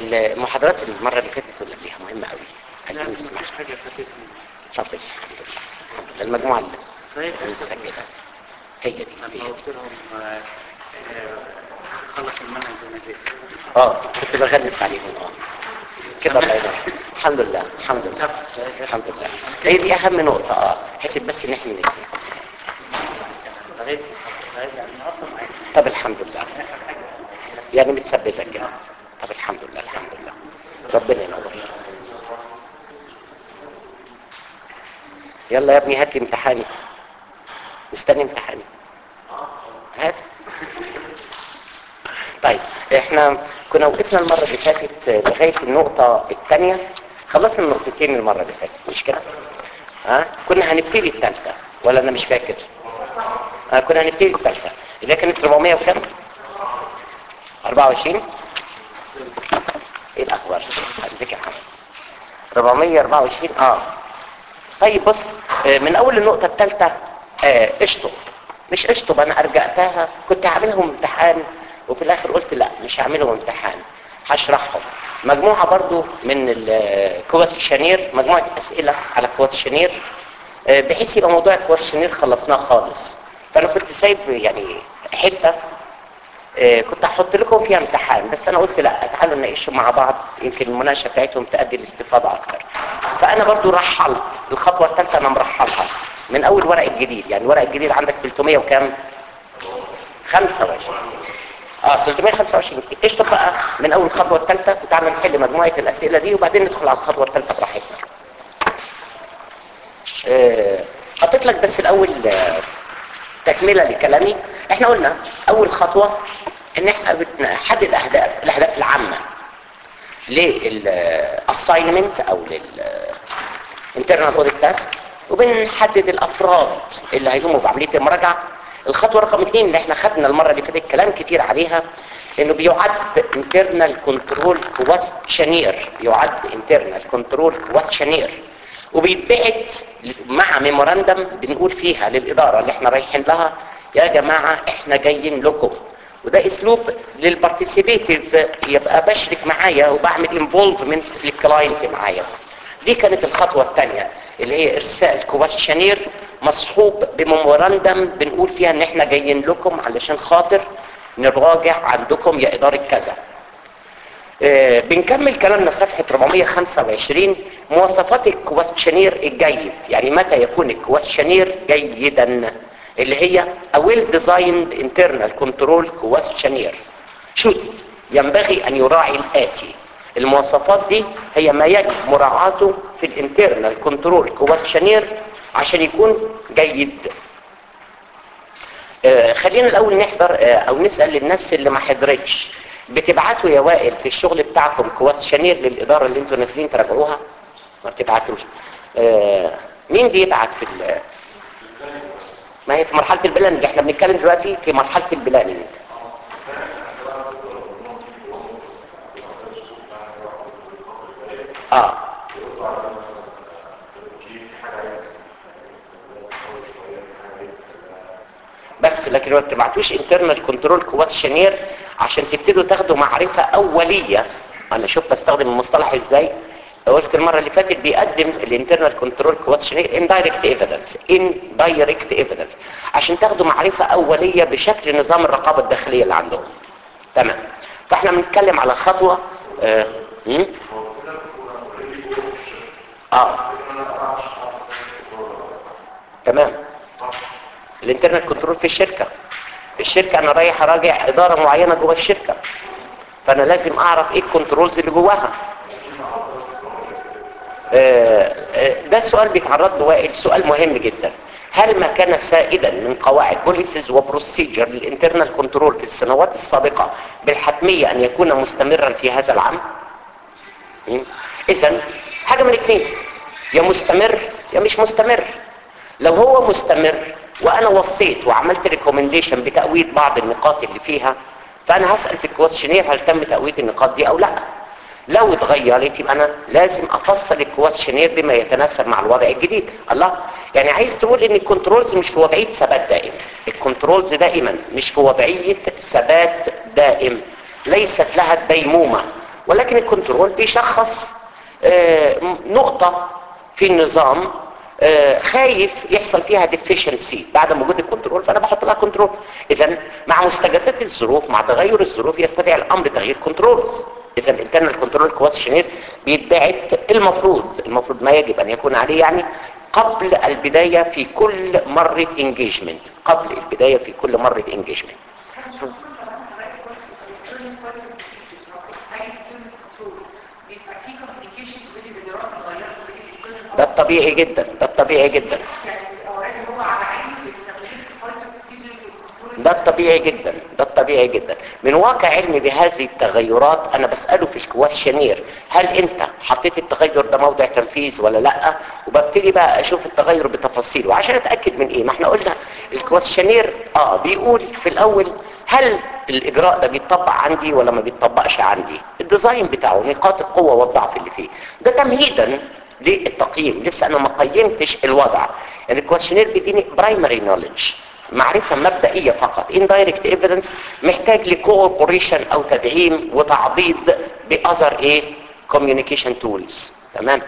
المحاضرات المره اللي فاتت واللي قبلها مهمه قوي لا عايزين مفيش نسمعها حاجة فاتتني اتفضل الحمد لله الحمد لله المجموعه اللي طيب المسجله هي دي لما هي دي قلت لهم آه، آه، خلص المنهج ونجيت اه كنت بغلس عليهم اه كده الله ينور الحمد لله الحمد لله الحمد لله هي دي اهم نقطه اه حته بس ان احنا نسمع لغاية لغاية يعني النهارده معاك طب الحمد لله يعني متثبته كده طب الحمد لله الحمد لله ربنا ينور يلا يا ابني هات لي امتحاني مستني امتحاني هات طيب احنا كنا وقفنا المره اللي فاتت لغايه النقطه الثانيه خلصنا النقطتين المره اللي فاتت مش كده ها كنا هنبتدي الثالثه ولا انا مش فاكر آه كنا هنبتدي الثالثه اللي هي كانت 400 وكام 24 ايه الاخبار ازيك يا محمد 424 اه طيب بص آه، من اول النقطه الثالثه آه، اشطب مش اشطب انا ارجعتها كنت هعملهم امتحان وفي الاخر قلت لا مش هعملهم امتحان هشرحهم مجموعه برضو من الكواتشنير مجموعه اسئله على الكواتشنير آه، بحيث يبقى موضوع الكواتشنير خلصناه خالص فانا كنت سايب يعني حته آه، كنت هحط لكم فيها امتحان بس انا قلت لا تعالوا نناقشهم مع بعض يمكن المناقشه بتاعتهم تؤدي لاستفاضه اكتر فانا برضو رحلت الخطوه الثالثه انا مرحلها من اول ورق الجديد يعني الورق الجديد عندك 300 وكام 25 اه 325 اشطب بقى من اول الخطوه الثالثه وتعالى نحل مجموعه الاسئله دي وبعدين ندخل على الخطوه الثالثه براحتنا آه، حطيت لك بس الاول آه، تكمله لكلامي احنا قلنا اول خطوه ان احنا بنحدد اهداف الاهداف العامه للاساينمنت او لل internal audit task وبنحدد الافراد اللي هيقوموا بعمليه المراجعه الخطوه رقم اثنين اللي احنا خدنا المره اللي فاتت كلام كتير عليها انه بيعد internal control questionnaire يعد internal control questionnaire وبيتبعت مع ميموراندم بنقول فيها للاداره اللي احنا رايحين لها يا جماعه احنا جايين لكم وده اسلوب للبارتيسيبيتيف يبقى بشرك معايا وبعمل انفولفمنت للكلاينت معايا دي كانت الخطوه الثانيه اللي هي ارسال كواشنير مصحوب بميموراندم بنقول فيها ان احنا جايين لكم علشان خاطر نراجع عندكم يا اداره كذا آه، بنكمل كلامنا في صفحة 425 مواصفات الكواشنير الجيد يعني متى يكون الكواشنير جيدا اللي هي a well designed internal control questionnaire should ينبغي ان يراعي الاتي المواصفات دي هي ما يجب مراعاته في الانترنال كنترول كواشنير عشان يكون جيد آه، خلينا الاول نحضر آه، او نسال للناس اللي ما حضرتش بتبعتوا يا وائل في الشغل بتاعكم كواشنير للاداره اللي انتوا نازلين تراجعوها ما بتبعتوش آه، مين بيبعت في ال- ما هي في مرحله البلاننج احنا بنتكلم دلوقتي في مرحله البلاننج اه بس لكن ما بتبعتوش انترنال كنترول كواشنير عشان تبتدوا تاخدوا معرفه اوليه انا شوف بستخدم المصطلح ازاي قلت المره اللي فاتت بيقدم الانترنال كنترول كواشنير ان دايركت ايفيدنس ان دايركت ايفيدنس عشان تاخدوا معرفه اوليه بشكل نظام الرقابه الداخليه اللي عندهم تمام فاحنا بنتكلم على خطوه آه. مم؟ اه تمام الانترنت كنترول في الشركه الشركه انا رايح اراجع اداره معينه جوه الشركه فانا لازم اعرف ايه الكنترولز اللي جواها آه، آه، ده السؤال بيتعرض له وائل سؤال مهم جدا هل ما كان سائدا من قواعد بوليسز وبروسيجر للانترنال كنترول في السنوات السابقه بالحتميه ان يكون مستمرا في هذا العام اذا حاجه من اثنين يا مستمر يا مش مستمر لو هو مستمر وانا وصيت وعملت ريكومنديشن بتأويد بعض النقاط اللي فيها فانا هسأل في الكويشنير هل تم تأويد النقاط دي او لا لو اتغيرت يبقى انا لازم افصل الكويشنير بما يتناسب مع الوضع الجديد الله يعني عايز تقول ان الكنترولز مش في وضعيه ثبات دائم الكنترولز دائما مش في وضعيه ثبات دائم ليست لها الديمومه ولكن الكنترول بيشخص آه، م- نقطة في النظام آه، خايف يحصل فيها ديفيشنسي بعد وجود الكنترول فانا بحط لها كنترول اذا مع مستجدات الظروف مع تغير الظروف يستطيع الامر تغيير كنترولز اذا الانترنال كنترول كويشنير بيتبعت المفروض المفروض ما يجب ان يكون عليه يعني قبل البداية في كل مرة انجيجمنت قبل البداية في كل مرة انجيجمنت بيبقى في كوميونيكيشن بين الادارات الغيرات وبين الكل ده الطبيعي جدا ده الطبيعي جدا يعني الاوراق هو على عينه بالتغيير في الفايت اوكسجين والكنترول ده الطبيعي جدا ده الطبيعي جدا من واقع علمي بهذه التغيرات انا بسأله في الكواشنير هل انت حطيت التغير ده موضع تنفيذ ولا لا وببتدي بقى اشوف التغير بتفاصيله عشان اتأكد من ايه ما احنا قلنا الكواشنير اه بيقول في الاول هل الاجراء ده بيتطبق عندي ولا ما بيتطبقش عندي الديزاين بتاعه نقاط القوة والضعف اللي فيه ده تمهيدا للتقييم لسه انا ما قيمتش الوضع يعني الكواشنير بيديني برايمري نوليدج معرفة مبدئية فقط indirect evidence محتاج لكوبوريشن او تدعيم وتعضيد بأذر ايه communication tools تمام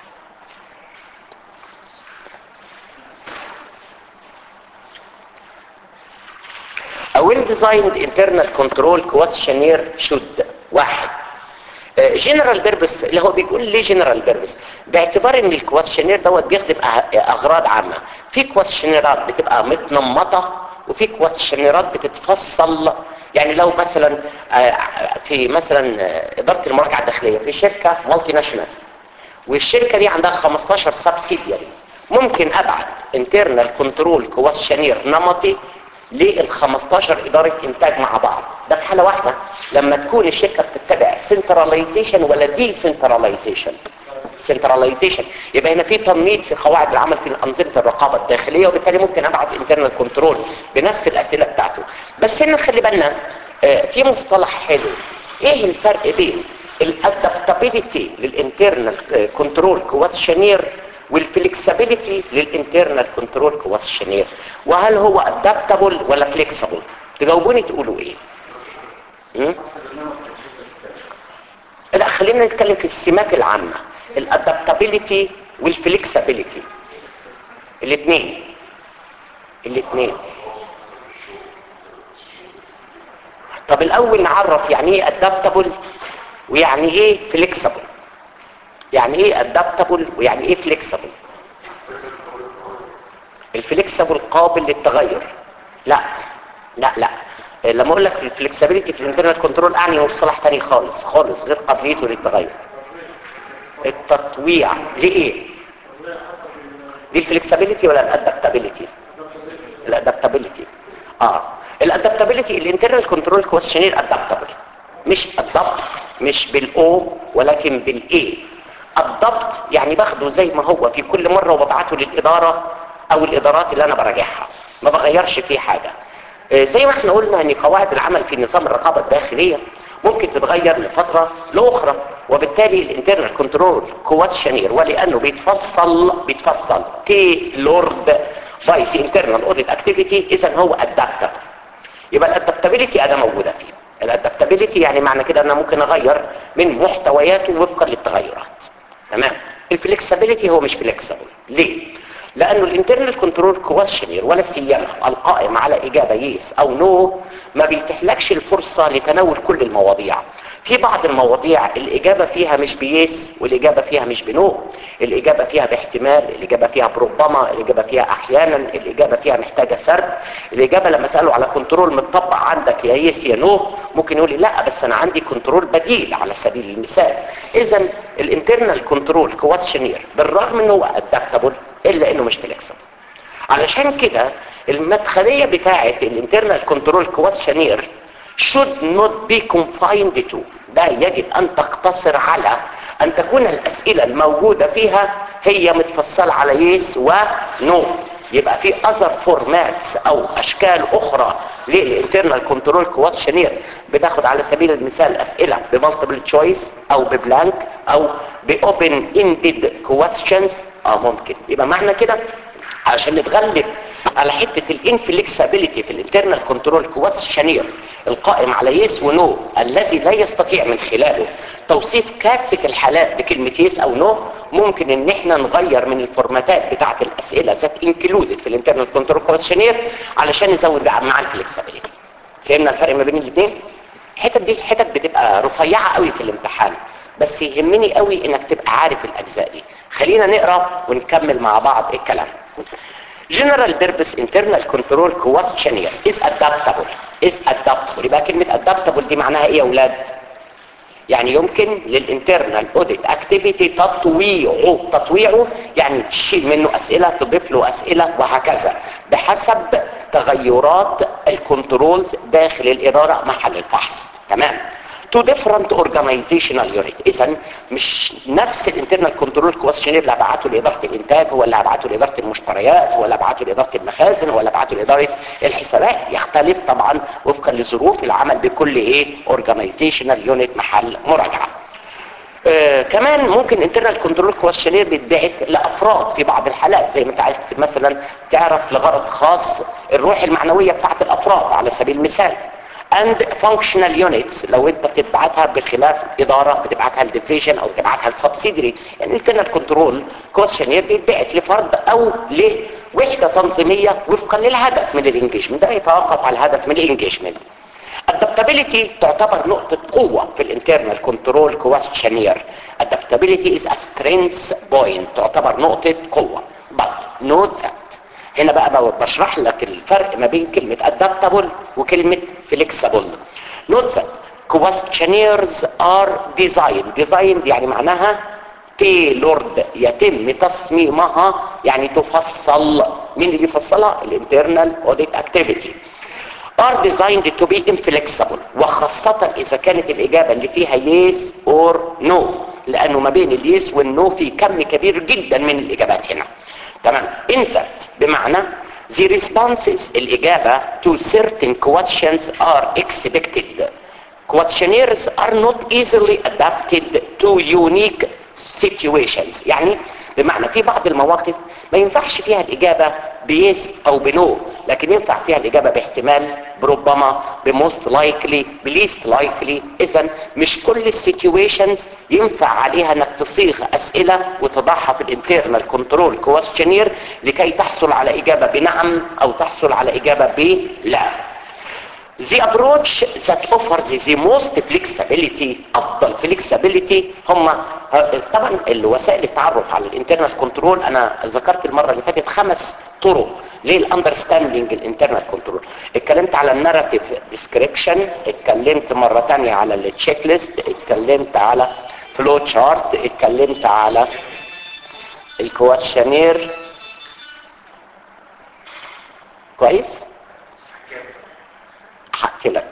A well-designed internal control questionnaire should واحد جنرال بيربس اللي هو بيقول ليه جنرال بيربس باعتبار ان الكواتشنير دوت بيخدم أه- اغراض عامه في كواتشنيرات بتبقى متنمطه وفي كواتشنيرات بتتفصل يعني لو مثلا آه، في مثلا آه، اداره المراجعه الداخليه في شركه مالتي ناشونال والشركه دي عندها 15 سبسيدياري ممكن ابعت انترنال كنترول كواشنير نمطي لل 15 اداره انتاج مع بعض ده في حاله واحده لما تكون الشركه بتتبع سنتراليزيشن ولا دي سنتراليزيشن سنتراليزيشن يبقى هنا في تنميط في قواعد العمل في انظمه الرقابه الداخليه وبالتالي ممكن ابعت انترنال كنترول بنفس الاسئله بتاعته بس هنا خلي بالنا آه، في مصطلح حلو ايه الفرق بين الادابتابيليتي للانترنال كنترول كواتشنير والفلكسبيليتي للانترنال كنترول كواتشنير وهل هو ادابتابل ولا فليكسبل تجاوبوني تقولوا ايه م? لا خلينا نتكلم في السمات العامة الادابتابيليتي والفلكسبيليتي الاثنين الاثنين طب الاول نعرف يعني ايه ادابتابل ويعني ايه فليكسبل يعني ايه ادابتابل ويعني ايه فليكسبل الفليكسبل قابل للتغير لا لا لا لما اقول لك الفلكسبيليتي في الانترنت كنترول اعني مصطلح تاني خالص خالص غير قابليته للتغير التطويع لايه دي الفلكسبيليتي ولا الادابتابيليتي الادابتابيليتي اه الادابتابيليتي الانترنال كنترول كويشنير ادابتابل مش الضبط مش بالاو ولكن بالاي الضبط يعني باخده زي ما هو في كل مره وببعته للاداره او الادارات اللي انا براجعها ما بغيرش فيه حاجه آه، زي ما احنا قلنا ان قواعد العمل في نظام الرقابه الداخليه ممكن تتغير لفتره لاخرى وبالتالي الانترنال كنترول كواتشنير ولانه بيتفصل بيتفصل تيلورد باي سي انترنال اوديت اكتيفيتي اذا هو ادابتبل يبقى الادابتابيليتي انا موجوده فيه الادابتابيليتي يعني معنى كده ان انا ممكن اغير من محتوياته وفقا للتغيرات تمام الفلكسبيليتي هو مش فلكسبل ليه لانه الانترنال كنترول كويشنير ولا سيما القائم على اجابه يس او نو ما بيتحلكش الفرصه لتناول كل المواضيع في بعض المواضيع الاجابه فيها مش بيس والاجابه فيها مش بنو الاجابه فيها باحتمال الاجابه فيها بربما الاجابه فيها احيانا الاجابه فيها محتاجه سرد الاجابه لما اساله على كنترول متطبق عندك يا يس يا نو ممكن يقول لي لا بس انا عندي كنترول بديل على سبيل المثال اذا الانترنال كنترول كويشنير بالرغم انه ادابتابل الا انه مش فليكسبل علشان كده المدخليه بتاعه الانترنال كنترول كويشنير should not be confined to ده يجب ان تقتصر على ان تكون الاسئله الموجوده فيها هي متفصله على يس ونو يبقى في اذر فورماتس او اشكال اخرى للانترنال كنترول كويشنير بتاخد على سبيل المثال اسئله بمالتيبل تشويس او ببلانك او باوبن اندد كويشنز اه ممكن يبقى معنى كده عشان نتغلب على حته الانفليكسابيليتي في الانترنال كنترول كويشنير القائم على يس ونو الذي لا يستطيع من خلاله توصيف كافه الحالات بكلمه يس او نو ممكن ان احنا نغير من الفورماتات بتاعه الاسئله ذات انكلودد في الانترنال كنترول كويشنير علشان نزود مع الفليكسابيليتي فهمنا الفرق ما بين الاثنين الحتت دي حتت بتبقى رفيعه قوي في الامتحان بس يهمني قوي انك تبقى عارف الاجزاء دي خلينا نقرا ونكمل مع بعض الكلام General purpose internal control questionnaire is adaptable is adaptable يبقى كلمة adaptable دي معناها ايه يا اولاد يعني يمكن للانترنال اوديت اكتيفيتي تطويعه تطويعه يعني تشيل منه اسئله تضيف له اسئله وهكذا بحسب تغيرات الكنترولز داخل الاداره محل الفحص تمام تو ديفرنت اورجانيزيشنال يونت اذا مش نفس الانترنال كنترول كويشنير اللي هبعته لاداره الانتاج هو اللي هبعته لاداره المشتريات هو اللي هبعته لاداره المخازن هو اللي هبعته لاداره الحسابات يختلف طبعا وفقا لظروف العمل بكل ايه اورجانيزيشنال يونت محل مراجعه آه كمان ممكن انترنال كنترول كويشنير بيتبعت لافراد في بعض الحالات زي ما انت عايز مثلا تعرف لغرض خاص الروح المعنويه بتاعت الافراد على سبيل المثال and functional units لو انت بتبعتها بخلاف اداره بتبعتها لديفيجن او بتبعتها لسبسيدري يعني الانترنال كنترول كويشنير بيتبعت لفرد او لوحده تنظيميه وفقا للهدف من الانجيجمنت ده يتوقف على الهدف من الانجيجمنت adaptability تعتبر نقطة قوة في الانترنال كنترول كويشنير adaptability is a strength point تعتبر نقطة قوة but note that هنا بقى بشرح لك الفرق ما بين كلمة adaptable وكلمة flexible note that questionnaires are designed designed يعني معناها tailored يتم تصميمها يعني تفصل مين اللي بيفصلها الانترنال audit activity are designed to be inflexible وخاصة إذا كانت الإجابة اللي فيها yes or no لأنه ما بين اليس والنو في كم كبير جدا من الإجابات هنا تمام in that بمعنى the responses الإجابة to certain questions are expected questionnaires are not easily adapted to unique situations يعني بمعنى في بعض المواقف ما ينفعش فيها الإجابة بيس أو بنو لكن ينفع فيها الإجابة باحتمال بربما بموست لايكلي بليست لايكلي إذا مش كل السيتويشنز ينفع عليها انك تصيغ أسئلة وتضعها في الانترنال كنترول كويستشنير لكي تحصل على إجابة بنعم أو تحصل على إجابة بلا The approach that offers the most flexibility أفضل flexibility هم طبعا الوسائل التعرف على الانترنال كنترول أنا ذكرت المرة اللي فاتت خمس طرق للاندرستاندينج الانترنال كنترول اتكلمت على الناراتيف ديسكريبشن اتكلمت مرة تانية على التشيك ليست اتكلمت على فلو تشارت اتكلمت على الكواتشنير كويس حقت لك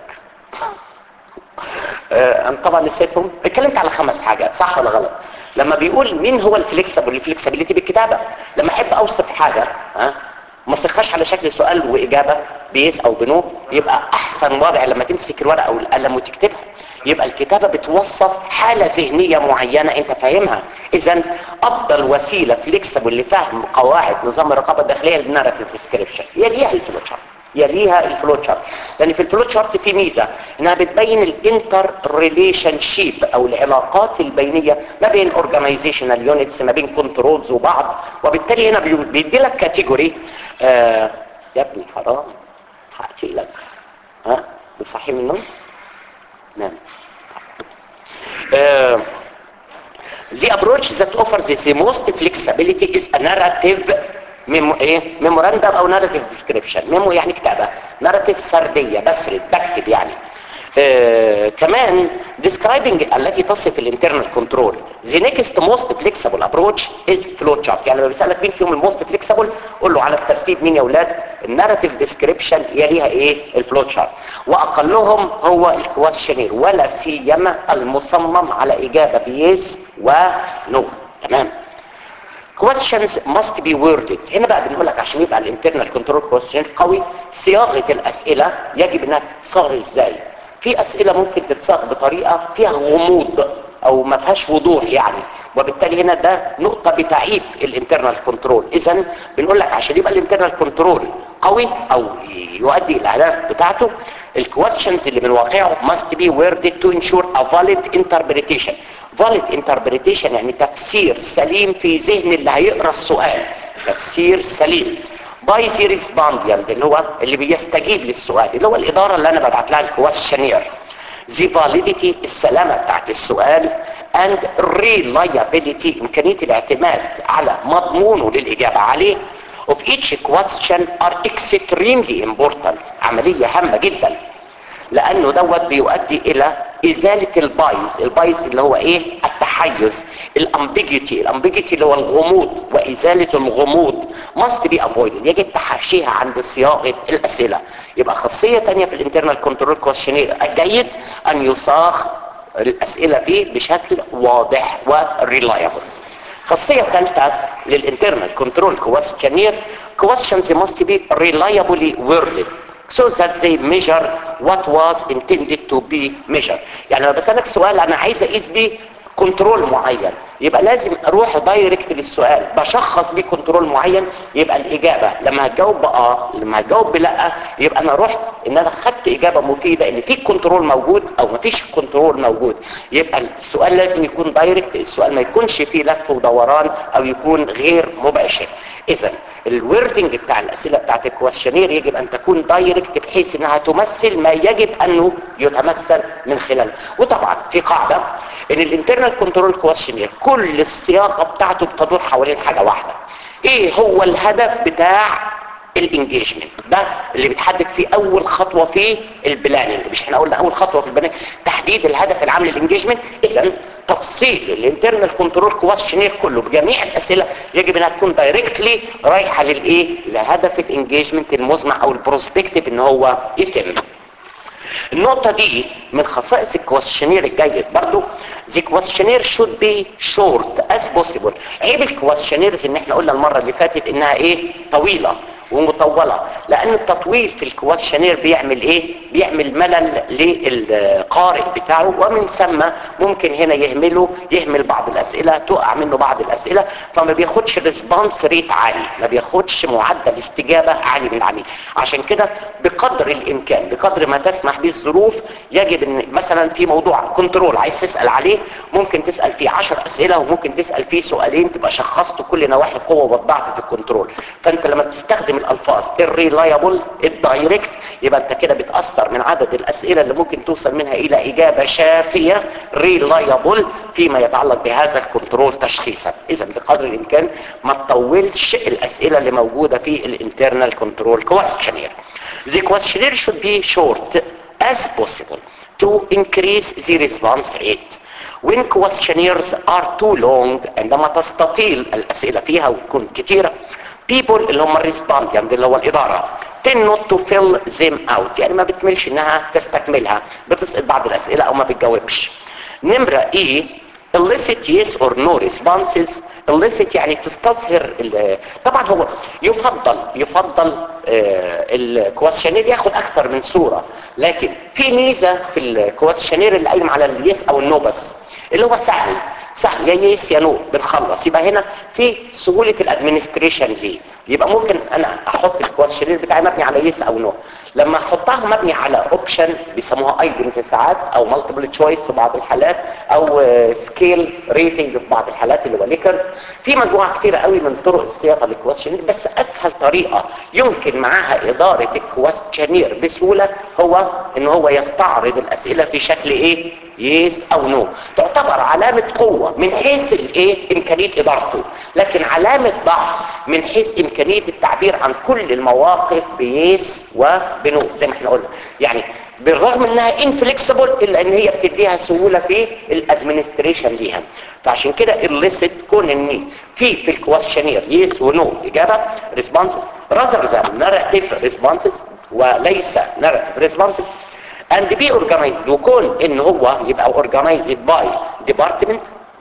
آه انا طبعا نسيتهم اتكلمت على خمس حاجات صح ولا غلط لما بيقول مين هو الفليكسبل الفليكسبيليتي بالكتابه لما احب اوصف حاجه ها ما صيغهاش على شكل سؤال واجابه بيس او بنو يبقى احسن وضع لما تمسك الورقه او القلم وتكتبها يبقى الكتابه بتوصف حاله ذهنيه معينه انت فاهمها اذا افضل وسيله فليكسبل لفهم قواعد نظام الرقابه الداخليه الناراتيف ديسكريبشن يليها الفلو تشارت يليها الفلو تشارت لان في الفلو تشارت في ميزه انها بتبين الانتر ريليشن شيب او العلاقات البينيه ما بين اورجانيزيشنال يونتس ما بين كنترولز وبعض وبالتالي هنا بيدي لك كاتيجوري آه يا ابني حرام هحكي لك ها بتصحي من النوم نعم uh, the approach that offers the most flexibility is a narrative ميمو ايه ميموراندم او ناراتيف ديسكريبشن ميمو يعني كتابه ناراتيف سرديه بسرد بكتب يعني آه كمان describing التي تصف الانترنال كنترول the next most flexible approach is flow chart يعني لما بيسالك مين فيهم الموست فليكسبل قول له على الترتيب مين يا اولاد الناراتيف ديسكريبشن يليها ايه الفلو تشارت واقلهم هو الكواشنير ولا سيما المصمم على اجابه بيس ونو تمام questions must be worded هنا بقى بنقول لك عشان يبقى الانترنال كنترول كويشن قوي صياغه الاسئله يجب انها تتصاغ ازاي في اسئله ممكن تتصاغ بطريقه فيها غموض او ما فيهاش وضوح يعني وبالتالي هنا ده نقطه بتعيب الانترنال كنترول اذا بنقول لك عشان يبقى الانترنال كنترول قوي او يؤدي الاهداف بتاعته الكويشنز اللي من واقعه must be worded to ensure a valid interpretation valid interpretation يعني تفسير سليم في ذهن اللي هيقرا السؤال تفسير سليم باي ذا ريسبونديانت اللي هو اللي بيستجيب للسؤال اللي هو الاداره اللي انا ببعت لها الكويشنير ذي فاليديتي السلامه بتاعت السؤال and reliability امكانيه الاعتماد على مضمونه للاجابه عليه of each question are extremely important عمليه هامه جدا لانه دوت بيؤدي الى ازاله البايز البايز اللي هو ايه التحيز الامبيجيتي الامبيجيتي اللي هو الغموض وازاله الغموض must be avoided يجب تحاشيها عند صياغه الاسئله يبقى خاصيه تانية في الانترنال كنترول كويشنير الجيد ان يصاغ الاسئله فيه بشكل واضح وريلايبل خاصيه ثالثه للانترنال كنترول كويشنير questions must be reliably worded so that they measure what was intended to be measured يعني لما بسألك سؤال انا عايز اقيس بيه كنترول معين يبقى لازم اروح دايركت للسؤال بشخص بيه كنترول معين يبقى الاجابه لما هتجاوب باه لما هتجاوب بلا يبقى انا رحت ان انا خدت اجابه مفيده ان في كنترول موجود او ما فيش كنترول موجود يبقى السؤال لازم يكون دايركت السؤال ما يكونش فيه لف ودوران او يكون غير مباشر اذا الوردنج بتاع الاسئله بتاعت الكويشنير يجب ان تكون دايركت بحيث انها تمثل ما يجب انه يتمثل من خلاله وطبعا في قاعده ان الانترنال كنترول كويشنير كل الصياغه بتاعته بتدور حوالين حاجه واحده ايه هو الهدف بتاع الانجيجمنت ده اللي بيتحدد فيه اول خطوه في البلاننج مش احنا قلنا اول خطوه في البلاننج تحديد الهدف العام للانجيجمنت اذا تفصيل الانترنال كنترول كويشنير كله بجميع الاسئله يجب انها تكون دايركتلي رايحه للايه لهدف الانجيجمنت المزمع او البروسبكتيف ان هو يتم النقطة دي من خصائص الكويشنير الجيد برضو the questionnaire should be short as possible عيب الكويشنيرز ان احنا قلنا المرة اللي فاتت انها ايه طويلة ومطولة لان التطويل في الكويشنير بيعمل ايه بيعمل ملل للقارئ بتاعه ومن ثم ممكن هنا يهمله يهمل بعض الاسئلة تقع منه بعض الاسئلة فما بياخدش ريسبونس ريت عالي ما بياخدش معدل استجابة عالي من العميل عشان كده بقدر الامكان بقدر ما تسمح به الظروف يجب ان مثلا في موضوع كنترول عايز تسأل عليه ممكن تسأل فيه 10 اسئلة وممكن تسأل فيه سؤالين تبقى شخصت كل نواحي القوة والضعف في الكنترول فانت لما تستخدم الالفاظ الريلايبل الدايركت يبقى انت كده بتأثر من عدد الاسئلة اللي ممكن توصل منها الى اجابة شافية ريلايبل فيما يتعلق بهذا الكنترول تشخيصا اذا بقدر الامكان ما تطولش الاسئلة اللي موجودة في الانترنال كنترول كويشنير The questionnaire should be short as possible to increase the response rate. When questionnaires are too long عندما تستطيل الأسئلة فيها وتكون كثيرة people اللي هم الريسبوندنت اللي هو الإدارة tend not to fill them out يعني ما بتملش انها تستكملها بتسأل بعض الأسئلة أو ما بتجاوبش نمرة ايه elicit yes or no responses elicit يعني تستظهر طبعا هو يفضل يفضل آه الكويشنير ياخد اكثر من صورة لكن في ميزة في الكويشنير اللي قايم على اليس او النو بس اللي هو سهل سهل يا يس يا نو بنخلص يبقى هنا في سهولة الادمنستريشن ليه يبقى ممكن انا احط الكويشنير بتاعي مبني على يس او نو لما احطها مبني على اوبشن بيسموها ايتمز ساعات او مالتيبل تشويس في بعض الحالات او سكيل ريتنج في بعض الحالات اللي هو ليكر في مجموعه كتيره قوي من طرق الصياغه للكويشنير بس اسهل طريقه يمكن معاها اداره الكويشنير بسهوله هو ان هو يستعرض الاسئله في شكل ايه يس او نو تعتبر علامه قوه من حيث الايه امكانيه ادارته لكن علامه ضعف من حيث امكانيه التعبير عن كل المواقف بيس وبنو زي ما احنا قلنا يعني بالرغم انها انفليكسبل الا ان هي بتديها سهوله في الادمنستريشن ليها فعشان كده الليست كون ان في في الكويشنير يس ونو اجابه ريسبونسز راذر ذان ناراتيف ريسبونسز وليس ناراتيف ريسبونسز and be organized وكون ان هو يبقى organized by department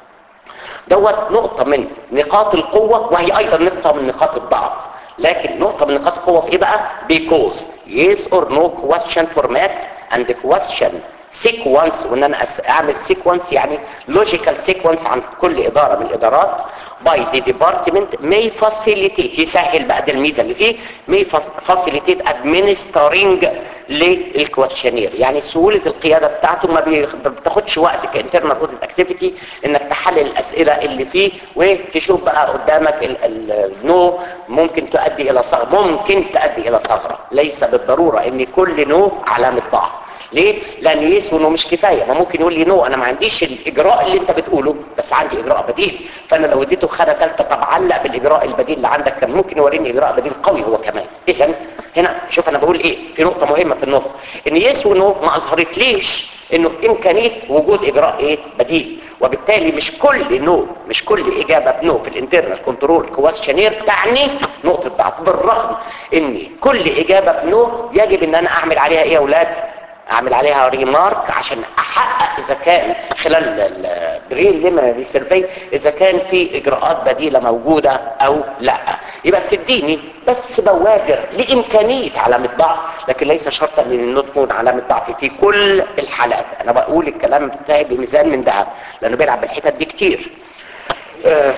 دوت نقطة من نقاط القوة وهي ايضا نقطة من نقاط الضعف لكن نقطة من نقاط القوة في ايه بقى because yes or no question format and the question سيكونس وان انا أس- اعمل سيكونس يعني لوجيكال سيكونس عن كل اداره من الادارات باي ذا ديبارتمنت may facilitate يسهل بقى ده الميزه اللي فيه may fa- facilitate administering للكواتشنير يعني سهوله القياده بتاعته ما بي- ما بتاخدش وقت كانترنال اوديت اكتيفيتي انك تحلل الاسئله اللي فيه وتشوف بقى قدامك النو ممكن تؤدي الى ثغره ممكن تؤدي الى ثغره ليس بالضروره ان كل نو علامه ضعف ليه؟ لان يس ونو مش كفايه ما ممكن يقول لي نو انا ما عنديش الاجراء اللي انت بتقوله بس عندي اجراء بديل فانا لو اديته خانه ثالثه طب علق بالاجراء البديل اللي عندك كان ممكن يوريني اجراء بديل قوي هو كمان اذا هنا شوف انا بقول ايه في نقطه مهمه في النص ان يس ونو ما اظهرتليش انه امكانيه وجود اجراء ايه بديل وبالتالي مش كل نو مش كل اجابه بنو في الانترنال كنترول كويشنير تعني نقطه ضعف بالرغم ان كل اجابه بنو يجب ان انا اعمل عليها ايه يا اولاد اعمل عليها ريمارك عشان احقق اذا كان خلال البرين ليمنري سيرفي اذا كان في اجراءات بديله موجوده او لا يبقى بتديني بس بوادر لامكانيه علامه ضعف لكن ليس شرطا ان النو تكون علامه ضعف في كل الحالات انا بقول الكلام بتاعي بميزان من ذهب لانه بيلعب بالحتت دي كتير آه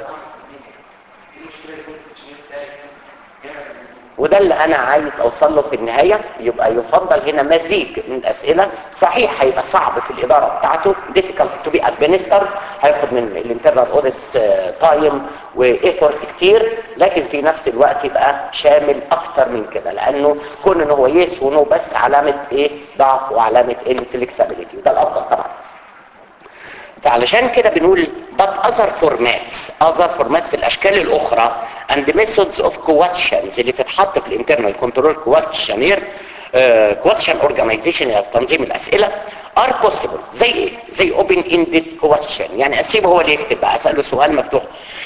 وده اللي انا عايز اوصل له في النهاية يبقى يفضل هنا مزيج من الاسئلة صحيح هيبقى صعب في الادارة بتاعته difficult to be administered هياخد من الانترنال اوديت تايم وايفورت كتير لكن في نفس الوقت يبقى شامل اكتر من كده لانه كون ان هو يس ونو بس علامة ايه ضعف وعلامة inflexibility وده الافضل طبعا فعلشان كده بنقول but other formats other formats الاشكال الاخرى and methods of questions اللي تتحط في الانترنال كنترول questionnaire uh, question organization يعني تنظيم الاسئله are possible زي ايه زي open ended question يعني اسيبه هو اللي يكتب بقى اساله سؤال مفتوح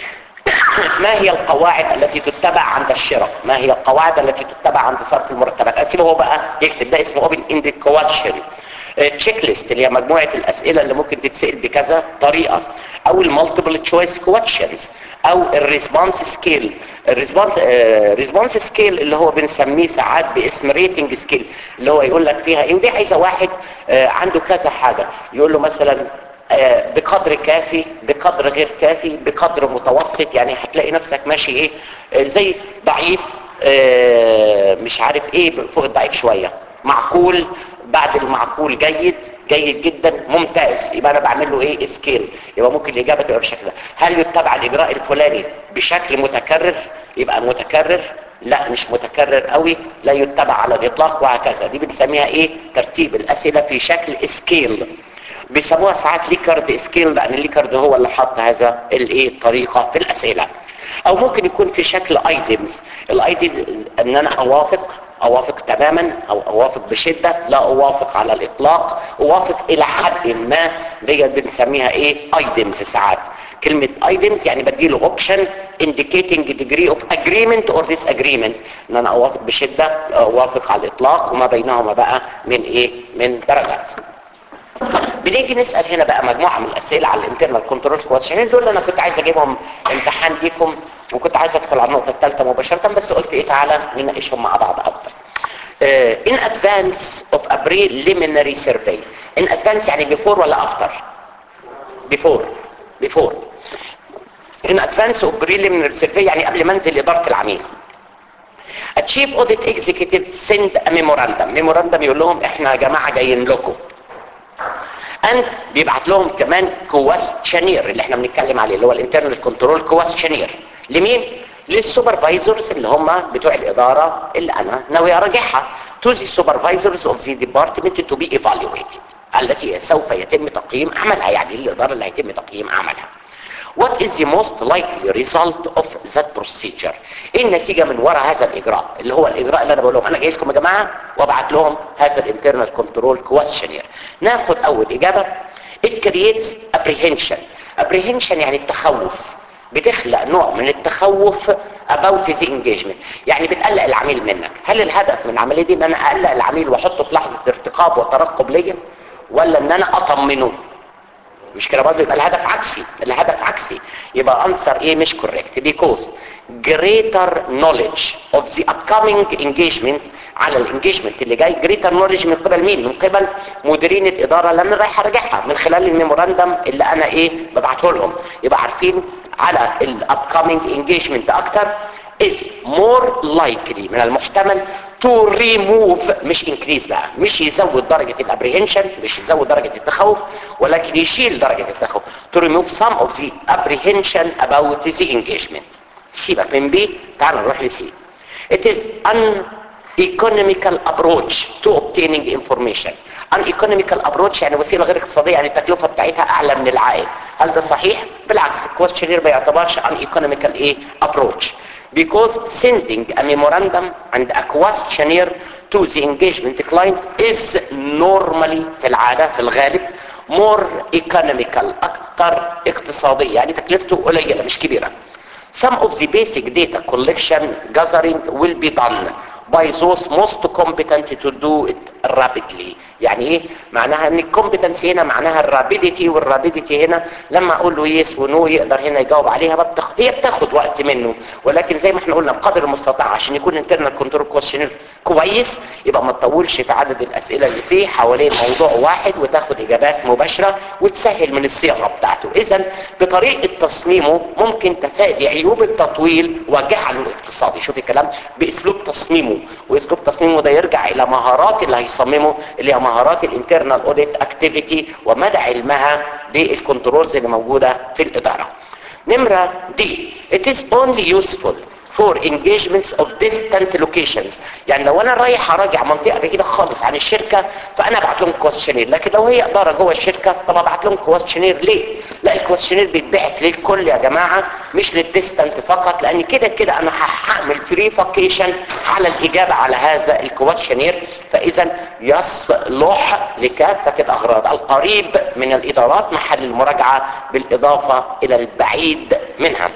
ما هي القواعد التي تتبع عند الشراء ما هي القواعد التي تتبع عند صرف المرتبات اسيبه هو بقى يكتب ده اسمه open ended question تشيك ليست اللي هي مجموعه الاسئله اللي ممكن تتسال بكذا طريقه او المالتيبل تشويس كويشنز او الريسبونس سكيل الريسبونس ريسبونس سكيل اللي هو بنسميه ساعات باسم ريتنج سكيل اللي هو يقول لك فيها ايه ودي عايزه واحد آه، عنده كذا حاجه يقول له مثلا آه، بقدر كافي بقدر غير كافي بقدر متوسط يعني هتلاقي نفسك ماشي ايه آه، زي ضعيف آه، مش عارف ايه فوق الضعيف شويه معقول بعد المعقول جيد جيد جدا ممتاز يبقى انا بعمل له ايه سكيل يبقى ممكن الاجابه تبقى بالشكل ده هل يتبع الاجراء الفلاني بشكل متكرر يبقى متكرر لا مش متكرر قوي لا يتبع على الاطلاق وهكذا دي بنسميها ايه ترتيب الاسئله في شكل سكيل بيسموها ساعات ليكارد سكيل لان الليكارد هو اللي حط هذا الايه الطريقه في الاسئله او ممكن يكون في شكل ايتمز الايتمز ان انا اوافق اوافق تماما او اوافق بشدة لا اوافق على الاطلاق اوافق الى حد ما دي بنسميها ايه ايتمز ساعات كلمة items يعني بديله option indicating degree of agreement or disagreement ان انا اوافق بشدة اوافق على الاطلاق وما بينهما بقى من ايه من درجات بنيجي نسأل هنا بقى مجموعة من الأسئلة على الانترنال كنترول كويشنين دول أنا كنت عايز أجيبهم امتحان ليكم وكنت عايز أدخل على النقطة الثالثة مباشرة بس قلت إيه تعالى نناقشهم مع بعض أكتر. Uh, in advance of a preliminary survey in advance يعني before ولا after before before in advance of preliminary survey يعني قبل ما انزل إدارة العميل a chief audit executive send a memorandum memorandum يقول لهم احنا يا جماعة جايين لكم and بيبعت لهم كمان كويشنير اللي احنا بنتكلم عليه اللي هو الانترنال كنترول كويشنير لمين للسوبرفايزرز اللي هم بتوع الاداره اللي انا ناوي اراجعها to the supervisors of the department to be evaluated التي سوف يتم تقييم عملها يعني الاداره اللي هيتم تقييم عملها What is the most likely result of that procedure؟ ايه النتيجة من وراء هذا الاجراء اللي هو الاجراء اللي انا بقول لهم انا جاي لكم يا جماعة وابعت لهم هذا الانترنال كنترول questionnaire ناخد اول اجابة it creates apprehension apprehension يعني التخوف بتخلق نوع من التخوف about the engagement يعني بتقلق العميل منك هل الهدف من العملية دي ان انا اقلق العميل واحطه في لحظة ارتقاب وترقب ليا ولا ان انا اطمنه مش كده برضه يبقى الهدف عكسي الهدف عكسي يبقى انسر ايه مش كوريكت بيكوز greater knowledge of the upcoming engagement على الانجيجمنت اللي جاي greater knowledge من قبل مين من قبل مديرين الاداره اللي انا رايح اراجعها من خلال الميموراندم اللي انا ايه ببعته لهم يبقى عارفين على الابكامينج انجيجمنت اكتر is more likely من المحتمل to remove مش increase بقى مش يزود درجة الابريهنشن مش يزود درجة التخوف ولكن يشيل درجة التخوف to remove some of the apprehension about the engagement سيبك من بي تعال نروح لسي it is an economical approach to obtaining information an economical approach يعني وسيله غير اقتصاديه يعني التكلفه بتاعتها اعلى من العائد هل ده صحيح بالعكس questionnaire ما يعتبرش an economical ايه approach because sending a memorandum and a questionnaire to the engagement client is normally في العاده في الغالب more economical اكثر اقتصاديه يعني تكلفته قليله مش كبيره Some of the basic data collection gathering will be done by those most competent to do it rapidly يعني ايه معناها ان الكومبتنسي هنا معناها الرابيديتي والرابيديتي هنا لما اقول له يس ونو يقدر هنا يجاوب عليها بتخ... هي بتاخد وقت منه ولكن زي ما احنا قلنا بقدر المستطاع عشان يكون انترنال كنترول كويشنير كويس يبقى ما تطولش في عدد الاسئله اللي فيه حوالين موضوع واحد وتاخد اجابات مباشره وتسهل من الصياغه بتاعته اذا بطريقه تصميمه ممكن تفادي عيوب التطويل وجعله اقتصادي شوف الكلام باسلوب تصميمه واسلوب تصميمه ده يرجع الى مهارات اللي هيصممه اللي هي مهارات الانترنال اوديت اكتيفيتي ومدى علمها بالكنترولز اللي موجوده في الاداره نمره دي it is only useful for engagements of distant locations يعني لو انا رايح اراجع منطقه بعيده خالص عن الشركه فانا ابعت لهم كويشنير لكن لو هي اداره جوه الشركه طب ابعت لهم كويشنير ليه لا الكويشنير بيتبعت للكل يا جماعه مش للديستنت فقط لان كده كده انا هعمل فيريفيكيشن على الاجابه على هذا الكويشنير فاذا يصلح لكافه الاغراض القريب من الادارات محل المراجعه بالاضافه الى البعيد منها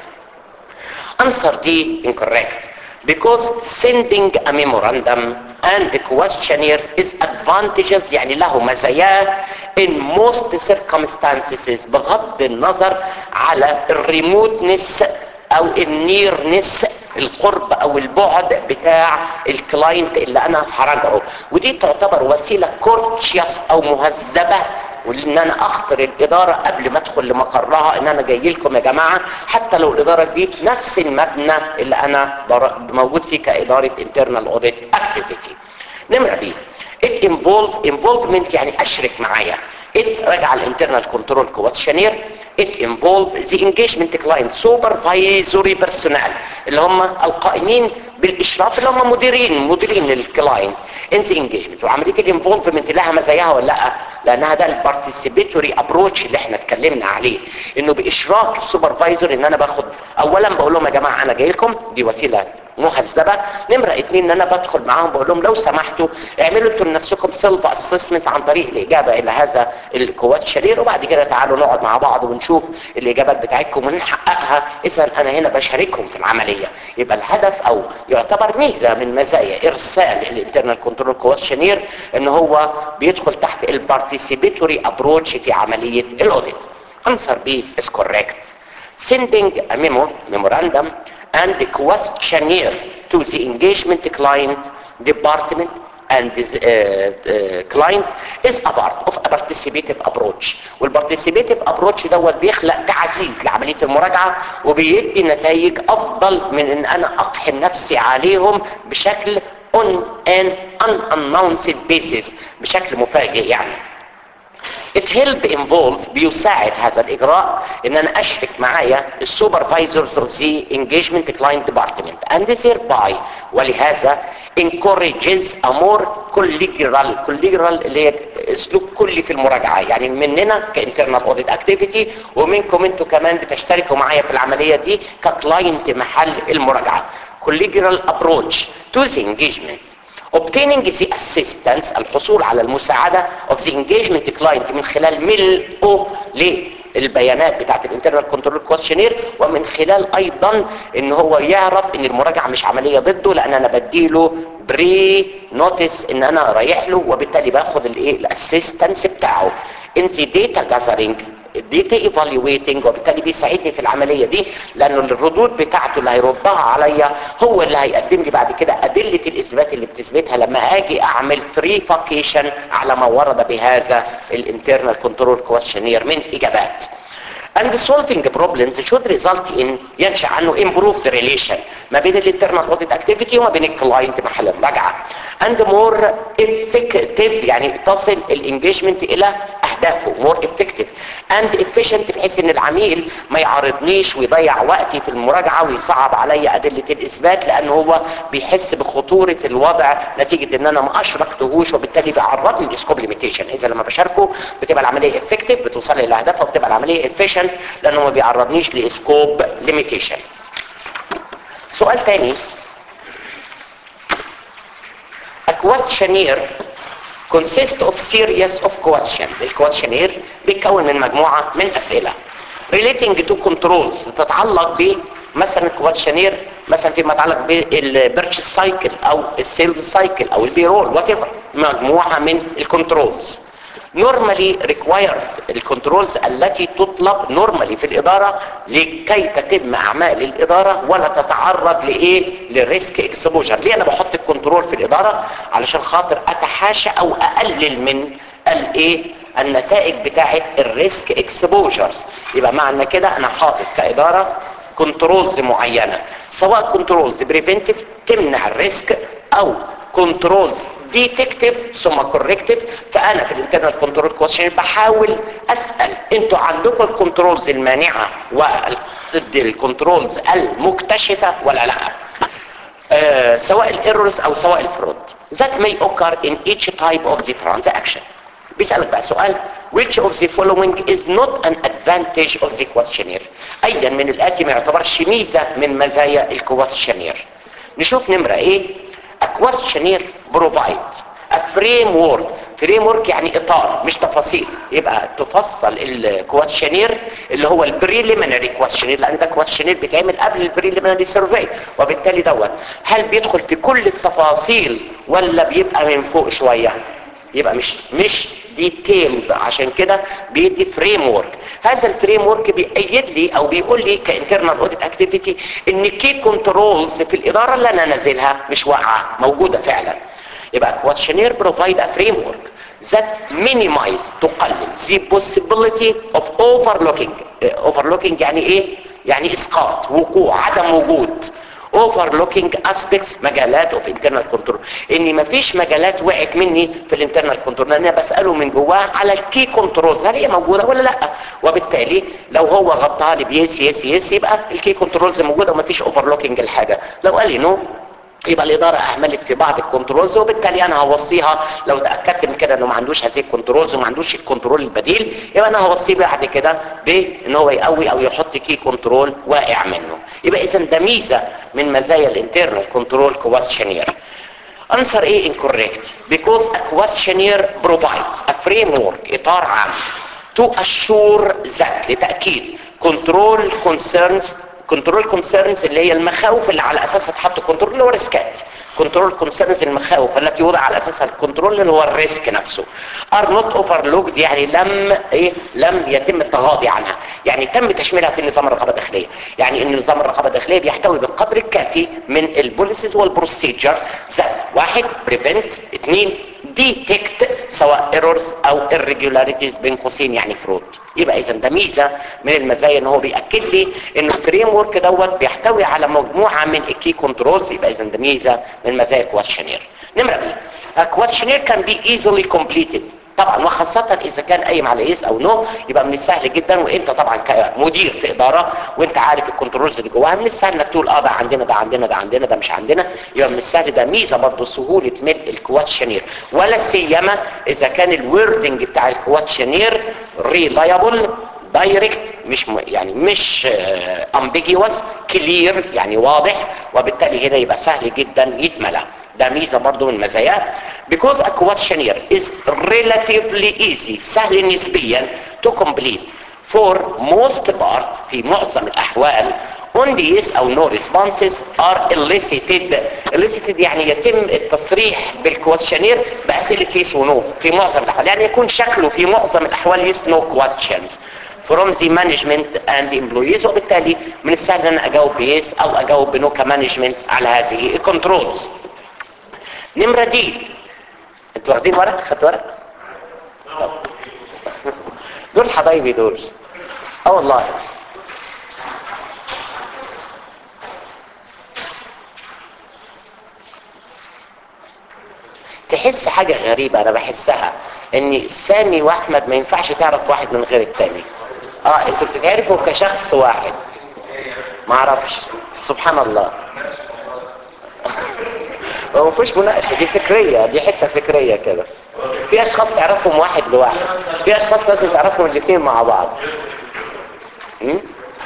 answer D incorrect because sending a memorandum and the questionnaire is advantageous يعني له مزايا in most circumstances بغض النظر على الريموتنس او النيرنس القرب او البعد بتاع الكلاينت اللي انا هراجعه ودي تعتبر وسيله كورتشياس او مهذبه وان انا اخطر الاداره قبل ما ادخل لمقرها ان انا جاي لكم يا جماعه حتى لو الاداره دي في نفس المبنى اللي انا موجود فيه كاداره انترنال اوديت اكتيفيتي نمره بي it involve involvement يعني اشرك معايا it راجع الانترنال كنترول كواتشنير it involve the engagement client supervisory personnel اللي هم القائمين بالاشراف اللي هم مديرين مديرين الكلاينت in the engagement وعمليه الانفولفمنت لها مزاياها ولا لا لانها ده البارتيسيبيتوري ابروتش اللي احنا اتكلمنا عليه انه باشراك السوبرفايزر ان انا باخد اولا بقول لهم يا جماعه انا جاي لكم دي وسيله مهذبه نمره اتنين ان انا بدخل معاهم بقول لهم لو سمحتوا اعملوا انتوا لنفسكم سيلف اسسمنت عن طريق الاجابه الى هذا الكواتشنير وبعد كده تعالوا نقعد مع بعض ونشوف الاجابات بتاعتكم ونحققها اذا انا هنا بشاركهم في العمليه يبقى الهدف او يعتبر ميزه من مزايا ارسال الانترنال كنترول كواتشنير ان هو بيدخل تحت البارتيسيبيتوري ابروتش في عمليه الاوديت answer B is correct sending a memo memorandum and the questionnaire to the engagement client department and the uh, uh, client is a part of a participative approach والparticipative approach دوت بيخلق تعزيز لعملية المراجعة وبيدي نتائج افضل من ان انا اقحم نفسي عليهم بشكل on an unannounced basis بشكل مفاجئ يعني it help involve بيساعد هذا الاجراء ان انا اشرك معايا السوبرفايزرز اوف ذا engagement client department and thereby ولهذا encourages a more collegial collegial اللي هي اسلوب كلي في المراجعه يعني مننا كانترنال اوديت اكتيفيتي ومنكم انتوا كمان بتشتركوا معايا في العمليه دي ككلاينت محل المراجعه collegial approach to the engagement obtaining the assistance الحصول على المساعدة of the engagement client من خلال ملئه للبيانات بتاعت الانترنال كنترول كويشنير ومن خلال ايضا ان هو يعرف ان المراجعة مش عملية ضده لان انا بديله بري نوتس ان انا رايح له وبالتالي باخد الايه الاسيستنس بتاعه in the data gathering data evaluating وبالتالي بيساعدني في العملية دي لانه الردود بتاعته اللي هيردها عليا هو اللي هيقدم لي بعد كده ادلة الاثبات اللي بتثبتها لما اجي اعمل فيريفاكيشن على ما ورد بهذا الانترنال كنترول كويشنير من اجابات and solving problems should result in ينشأ عنه improved relation ما بين الانترنال audit activity وما بين الكلاينت محل المراجعة and more effective يعني تصل الانجيجمنت الى اهدافه more effective and efficient بحيث ان العميل ما يعارضنيش ويضيع وقتي في المراجعة ويصعب عليا ادلة الاثبات لان هو بيحس بخطورة الوضع نتيجة ان انا ما اشركتهوش وبالتالي بيعرضني لسكوب ليميتيشن اذا لما بشاركه بتبقى العملية effective بتوصل لي لاهدافها وبتبقى العملية efficient لانه ما بيعرضنيش لسكوب ليميتيشن سؤال تاني A questionnaire consists of series of questions. الكواتشنير بيتكون من مجموعة من أسئلة relating to controls تتعلق ب مثلا الكواتشنير مثلا فيما يتعلق بالبيرتشيز سايكل او السيلز سايكل او البيرول وات مجموعة من الكنترولز normally required الكنترولز التي تطلب normally في الإدارة لكي تتم أعمال الإدارة ولا تتعرض لإيه للريسك اكسبوجر ليه أنا بحط الكنترول في الإدارة علشان خاطر أتحاشى أو أقلل من الإيه النتائج بتاعة الريسك اكسبوجرز يبقى معنى كده أنا حاطط كإدارة كنترولز معينة سواء كنترولز بريفنتيف تمنع الريسك أو كنترولز ديتكتيف ثم كوركتيف فانا في الانترنال كنترول كويشن بحاول اسال انتوا عندكم الكنترولز المانعه وضد الكنترولز المكتشفه ولا لا آه سواء الايرورز او سواء الفرود that may occur in each type of the transaction بيسألك بقى سؤال which of the following is not an advantage of the questionnaire ايا من الاتي ما يعتبرش ميزة من مزايا الكويشنير نشوف نمرة ايه a questionnaire provides a framework framework يعني اطار مش تفاصيل يبقى تفصل الكويشنير اللي هو البريليمينري كويشنير لان ده كويشنير بيتعمل قبل البريليمينري سيرفي وبالتالي دوت هل بيدخل في كل التفاصيل ولا بيبقى من فوق شويه يبقى مش مش ديتيلد عشان كده بيدي فريم ورك هذا الفريم ورك بيأيد لي او بيقول لي كانترنال اوديت اكتيفيتي ان كي كنترولز في الاداره اللي انا نازلها مش واقعه موجوده فعلا يبقى كواتشنير بروفايد ا فريم ورك that minimize تقلل the possibility of overlooking overlooking يعني ايه يعني اسقاط وقوع عدم وجود overlooking aspects مجالات of internal control اني مفيش مجالات وقعت مني في الانترنال كنترول انا بساله من جواه على الكي كنترولز هل هي موجوده ولا لا وبالتالي لو هو غطاها لي بيس يس يس يبقى الكي كنترولز موجوده ومفيش overlooking الحاجه لو قال لي نو يبقى الاداره اهملت في بعض الكنترولز وبالتالي انا هوصيها لو تاكدت من كده انه ما عندوش هذه الكنترولز وما عندوش الكنترول البديل يبقى انا هوصيه بعد كده بان هو يقوي او يحط كي كنترول واقع منه يبقى اذا ده ميزه من مزايا الانترنال كنترول كواتشنير answer A incorrect because a questionnaire provides a framework اطار عام to assure that لتاكيد control concerns كنترول كونسيرنز اللي هي المخاوف اللي على اساسها اتحط كنترول اللي هو ريسكات كنترول كونسيرنز المخاوف التي وضع على اساسها الكنترول اللي هو الريسك نفسه ار نوت اوفرلوكد يعني لم ايه لم يتم التغاضي عنها يعني تم تشميلها في نظام الرقابه الداخليه يعني ان نظام الرقابه الداخليه بيحتوي بالقدر الكافي من البوليسيز والبروسيجر ذات واحد بريفنت اثنين ديتكت سواء ايرورز او irregularities بين قوسين يعني فرود يبقى اذا ده ميزه من المزايا ان هو بياكد لي ان الفريم ورك دوت بيحتوي على مجموعه من الكي كنترولز يبقى اذا ده ميزه من مزايا الكواتشنير نمره بي الكواتشنير كان بي ايزلي كومبليتد طبعا وخاصة اذا كان قايم على يس او نو يبقى من السهل جدا وانت طبعا كمدير في ادارة وانت عارف الكنترولز اللي جواها من السهل انك تقول اه ده عندنا ده عندنا ده عندنا ده مش عندنا يبقى من السهل ده ميزة برضه سهولة ملء الكواتشنير ولا سيما اذا كان الوردنج بتاع الكواتشنير ريلايبل دايركت مش م... يعني مش امبيجيوس كلير يعني واضح وبالتالي هنا يبقى سهل جدا يتملى ده ميزه برضه من مزاياه because a questionnaire is relatively easy سهل نسبيا to complete for most part في معظم الاحوال only yes او no responses are elicited elicited يعني يتم التصريح بالكويشنير باسئله yes ونو في معظم الاحوال يعني يكون شكله في معظم الاحوال yes no questions from the management and employees وبالتالي من السهل ان انا اجاوب بيس او اجاوب بنو كمانجمنت على هذه الكنترولز نمرة دي انتوا واخدين ورق خدت ورق طب. دول حبايبي دول اه والله تحس حاجة غريبة انا بحسها ان سامي واحمد ما ينفعش تعرف واحد من غير التاني اه انتوا بتتعرفوا كشخص واحد ما اعرفش سبحان الله هو مفيش مناقشة دي فكرية دي حتة فكرية كده في اشخاص تعرفهم واحد لواحد في اشخاص لازم تعرفهم الاثنين مع بعض م?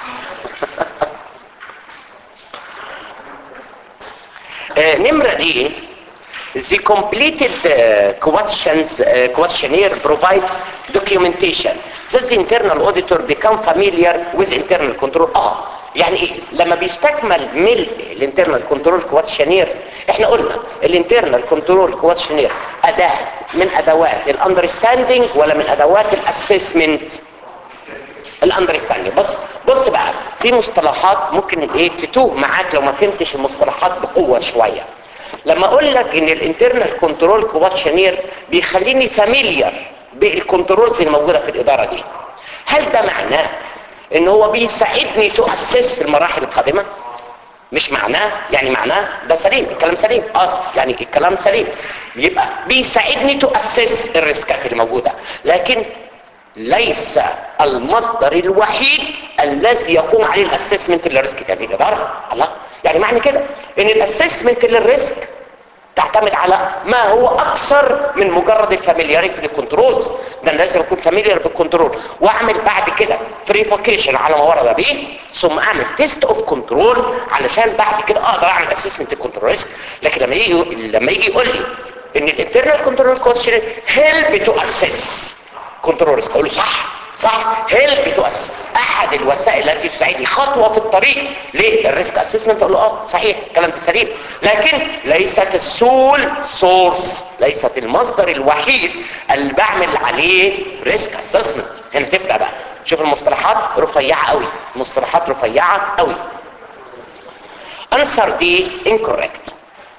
آه، نمرة دي The completed uh, questions, uh, questionnaire provides documentation that the internal auditor become familiar with internal control. اه يعني ايه؟ لما بيستكمل ملء الانترنال كنترول كواتشنير احنا قلنا الانترنال كنترول كواتشنير اداة من ادوات الاندرستاندينج ولا من ادوات الاسسمنت الاندرستاندينج بص بص بقى في مصطلحات ممكن ايه تتوه معاك لو ما فهمتش المصطلحات بقوه شويه لما اقول لك ان الانترنال كنترول كواتشنير بيخليني فاميليار بالكنترولز الموجوده في الاداره دي هل ده معناه ان هو بيساعدني تؤسس في المراحل القادمه مش معناه يعني معناه ده سليم الكلام سليم اه يعني الكلام سليم يبقى بيساعدني تؤسس الريسكات اللي موجوده لكن ليس المصدر الوحيد الذي يقوم عليه الاسسمنت للريسك هذه الاداره الله يعني معنى كده ان الاسسمنت للريسك تعتمد على ما هو اكثر من مجرد الفاميلياريتي للكنترولز ده انا لازم اكون فاميليار بالكنترول واعمل بعد كده فريفوكيشن على ما ورد به ثم اعمل تيست اوف كنترول علشان بعد كده اقدر اعمل اسسمنت الكنترول ريسك لكن لما يجي لما يجي يقول لي ان الانترنال كنترول كويشن هيلب تو اسس كنترول ريسك اقول له صح صح هيلب تو اسس احد الوسائل التي تساعدني خطوه في الطريق للريسك اسسمنت اقول له اه صحيح الكلام ده سليم لكن ليست السول سورس ليست المصدر الوحيد اللي بعمل عليه ريسك اسسمنت هنا تفرق بقى شوف المصطلحات رفيعه قوي مصطلحات رفيعه قوي انسر دي incorrect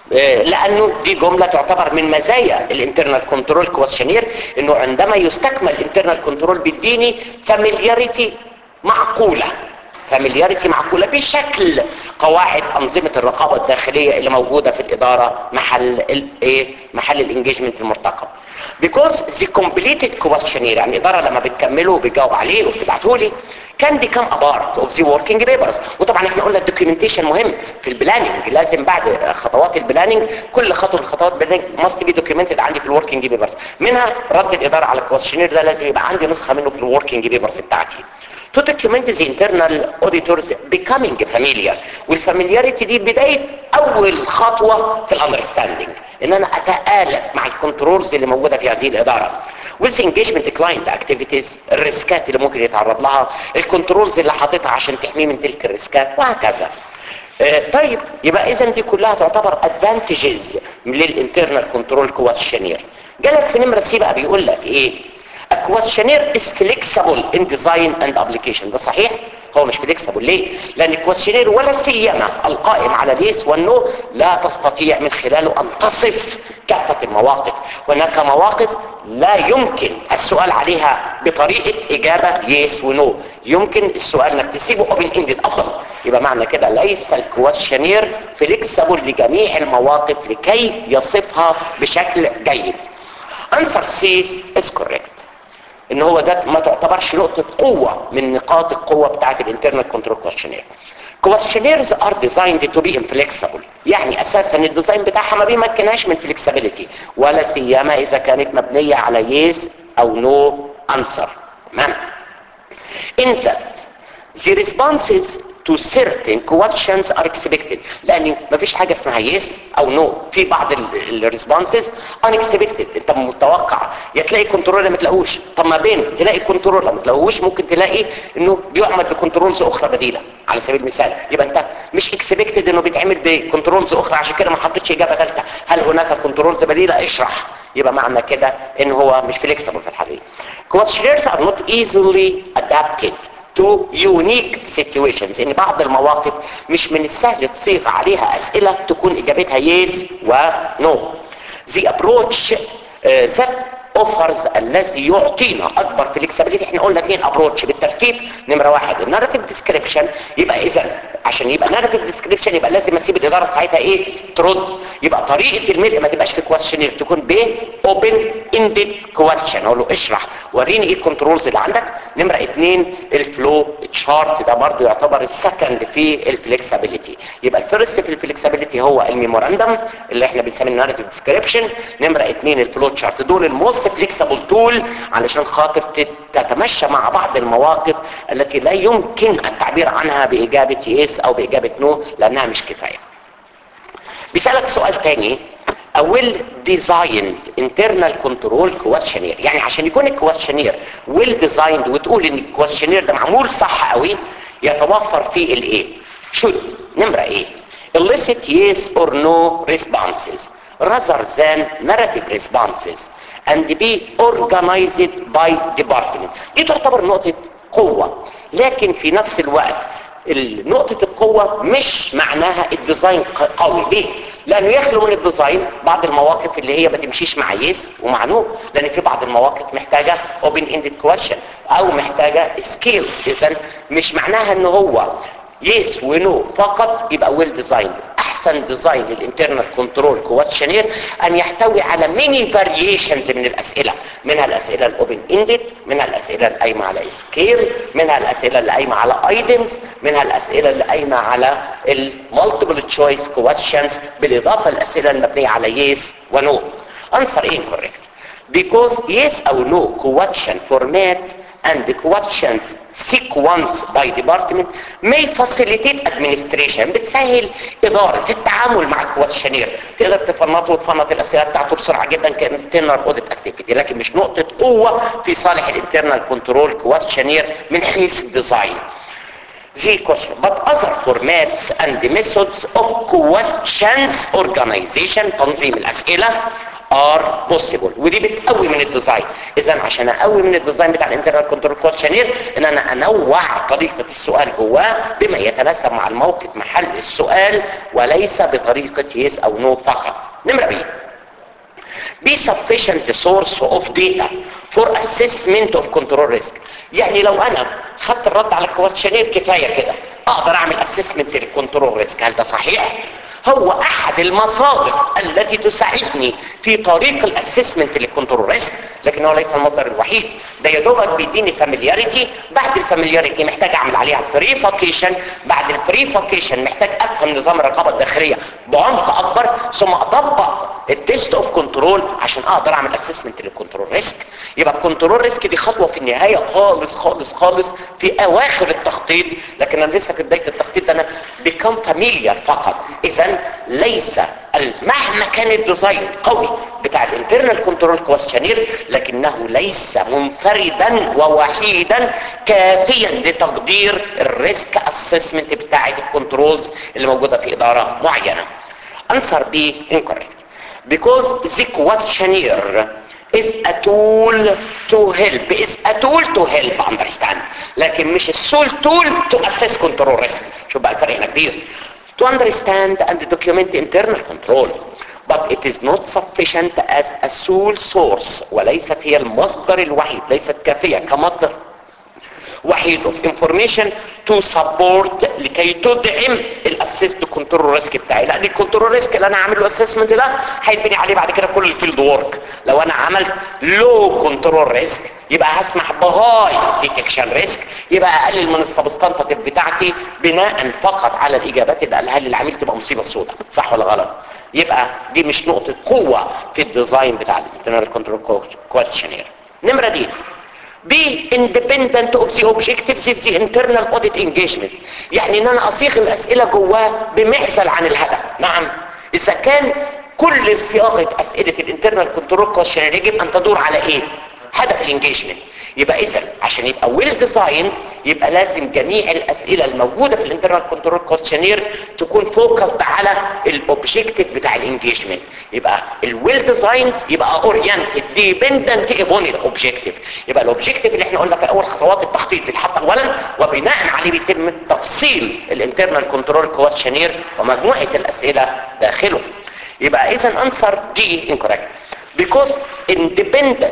لانه دي جملة تعتبر من مزايا الانترنال كنترول كويشنير انه عندما يستكمل الانترنال كنترول بيديني فاميلياريتي معقولة فاميلياريتي معقولة بشكل قواعد انظمة الرقابة الداخلية اللي موجودة في الادارة محل الايه محل الانجيجمنت المرتقب because the completed questionnaire يعني الادارة لما بتكمله وبتجاوب عليه وبتبعته لي كان become a part of the working papers وطبعا احنا قلنا الدوكيومنتيشن مهم في البلاننج لازم بعد خطوات البلاننج كل خطوه من خطوات البلاننج must be documented عندي في الوركينج بيبرز منها رد الاداره على الكويشنير ده لازم يبقى عندي نسخه منه في الوركينج بيبرز بتاعتي to document the internal auditors becoming familiar والفاميلياريتي دي بداية اول خطوة في الاندرستاندينج ان انا اتآلف مع الكنترولز اللي موجودة في هذه الادارة with engagement client activities الريسكات اللي ممكن يتعرض لها الكنترولز اللي حاططها عشان تحميه من تلك الريسكات وهكذا آه طيب يبقى اذا دي كلها تعتبر ادفانتجز للانترنال كنترول كويشنير جالك في نمرة سي بقى بيقول لك ايه A questionnaire is flexible in design and application ده صحيح؟ هو مش flexible ليه؟ لأن الكويشنير ولا سيما القائم على اليس والنو لا تستطيع من خلاله أن تصف كافة المواقف هناك مواقف لا يمكن السؤال عليها بطريقة إجابة يس ونو يمكن السؤال انك تسيبه open ended أفضل يبقى معنى كده ليس الكويشنير flexible لجميع المواقف لكي يصفها بشكل جيد answer C is correct ان هو ده ما تعتبرش نقطة قوة من نقاط القوة بتاعت الانترنال كنترول كويشنير questionnaires are designed to be inflexible يعني اساسا الديزاين بتاعها ما بيمكنهاش من flexibility ولا سيما اذا كانت مبنية على yes او no answer تمام in that the responses to certain questions are expected لان مفيش حاجة اسمها yes او no في بعض الريسبونسز unexpected انت متوقع يا تلاقي كنترول ما تلاقوش طب ما بين تلاقي كنترول ما تلاقوش ممكن تلاقي انه بيعمل بكنترولز اخرى بديلة على سبيل المثال يبقى انت مش expected انه بيتعمل بكنترولز اخرى عشان كده ما حطيتش اجابة ثالثة هل هناك كنترولز بديلة اشرح يبقى معنى كده ان هو مش فليكسبل في الحاله دي questionnaires are not easily adapted to unique situations ان بعض المواقف مش من السهل تصيغ عليها اسئله تكون اجابتها yes و no the approach uh, that اوفرز الذي يعطينا اكبر فليكسبيليتي احنا قلنا اثنين ابروتش بالترتيب نمره واحد الناراتيف ديسكريبشن يبقى اذا عشان يبقى ناراتيف ديسكريبشن يبقى لازم اسيب الاداره ساعتها ايه ترد يبقى طريقه الملء ما تبقاش في كويشنير تكون ب اوبن اندد كويشن اقول له اشرح وريني ايه الكنترولز اللي عندك نمره اثنين الفلو تشارت ده برضه يعتبر السكند في الفليكسبيليتي يبقى الفيرست في الفليكسبيليتي هو الميموراندم اللي احنا بنسميه الناراتيف ديسكريبشن نمره اثنين الفلو تشارت دول الموست فليكسبل تول علشان خاطر تتمشى مع بعض المواقف التي لا يمكن التعبير عنها بإجابة يس أو بإجابة نو لأنها مش كفاية بيسألك سؤال تاني a well designed internal control questionnaire يعني عشان يكون الكويشنير well designed وتقول ان الكويشنير ده معمول صح قوي يتوفر فيه الايه should نمرة ايه elicit yes or no responses rather than narrative responses and be organized by department دي تعتبر نقطة قوة لكن في نفس الوقت نقطة القوة مش معناها الديزاين قوي ليه؟ لأنه يخلو من الديزاين بعض المواقف اللي هي ما تمشيش مع يس ومع نو لأن في بعض المواقف محتاجة open ended question أو محتاجة سكيل إذا مش معناها إن هو يس ونو فقط يبقى ويل ديزاين احسن ديزاين للانترنال كنترول كويشنير ان يحتوي على ميني فاريشنز من الاسئله منها الاسئله الاوبن اندد منها الاسئله اللي قايمه على سكيل منها الاسئله اللي قايمه على ايتمز منها الاسئله اللي قايمه على المالتيبل تشويس كويشنز بالاضافه للاسئله المبنيه على يس ونو انسر incorrect because yes او no question format and the questions sequence by department may facilitate administration بتسهل إدارة التعامل مع الكويشنير تقدر تفنطه وتفنط الأسئلة بتاعته بسرعة جدا كانترنال اوديت اكتيفيتي لكن مش نقطة قوة في صالح الانترنال كنترول كويشنير من حيث الديزاين the question but other formats and the methods of questions organization تنظيم الأسئلة ار بوسيبل ودي بتقوي من الديزاين اذا عشان اقوي من الديزاين بتاع الانترنال كنترول كويشنير ان انا انوع طريقه السؤال جواه بما يتناسب مع الموقف محل السؤال وليس بطريقه يس او نو فقط نمره بي be sufficient source of data for assessment of control risk يعني لو انا خدت الرد على الكويشنير كفايه كده اقدر اعمل اسسمنت للكنترول ريسك هل ده صحيح هو احد المصادر التي تساعدني في طريق الاسسمنت للكنترول ريسك لكن هو ليس المصدر الوحيد ده يا دوبك بيديني فاميلياريتي بعد الفاميلياريتي محتاج اعمل عليها فريفاكيشن بعد الفريفاكيشن محتاج افهم نظام الرقابه الداخليه بعمق اكبر ثم اطبق التيست اوف كنترول عشان اقدر اعمل اسسمنت للكنترول ريسك يبقى الكنترول ريسك دي خطوه في النهايه خالص خالص خالص في اواخر التخطيط لكن انا لسه في بدايه التخطيط ده انا بيكم فاميليار فقط اذا ليس مهما كان الديزاين قوي بتاع الانترنال كنترول كويشنير لكنه ليس منفردا ووحيدا كافيا لتقدير الريسك اسسمنت بتاع الكنترولز اللي موجوده في اداره معينه answer B incorrect because the questionnaire is a tool to help is a tool to help understand لكن مش السول tool to assess control risk شوف بقى الفرق هنا كبير to understand and document internal control but it is not sufficient as a sole source وليست هي المصدر الوحيد ليست كافية كمصدر وحيد of information to support لكي تدعم الاسيست كنترول ريسك بتاعي لان الكنترول ريسك اللي انا عامله اسسمنت ده هيتبني عليه بعد كده كل الفيلد وورك لو انا عملت لو كنترول ريسك يبقى هسمح بهاي ديتكشن ريسك يبقى اقلل من السبستانتيف بتاعتي بناء فقط على الاجابات اللي قالها لي العميل تبقى مصيبه سوداء صح ولا غلط يبقى دي مش نقطه قوه في الديزاين بتاع الانترنال كنترول كويشنير نمره دي be independent of the objectives of the internal audit engagement يعني ان انا اصيغ الاسئله جواه بمعزل عن الهدف نعم اذا كان كل صياغه اسئله الانترنال كنترول كويشنير يجب ان تدور على ايه هدف الانجيجمنت يبقى اذا عشان يبقى ويل ديزايند يبقى لازم جميع الاسئله الموجوده في الانترنال كنترول كويشنير تكون فوكسد على الاوبجيكتيف بتاع الانجيجمنت يبقى الويل ديزايند يبقى اورينتد ديبندنت ايبون الاوبجيكتيف يبقى الاوبجيكتيف اللي احنا قلنا في اول خطوات التخطيط بيتحط اولا وبناء عليه بيتم تفصيل الانترنال كنترول كويشنير ومجموعه الاسئله داخله يبقى اذا انسر دي incorrect because independent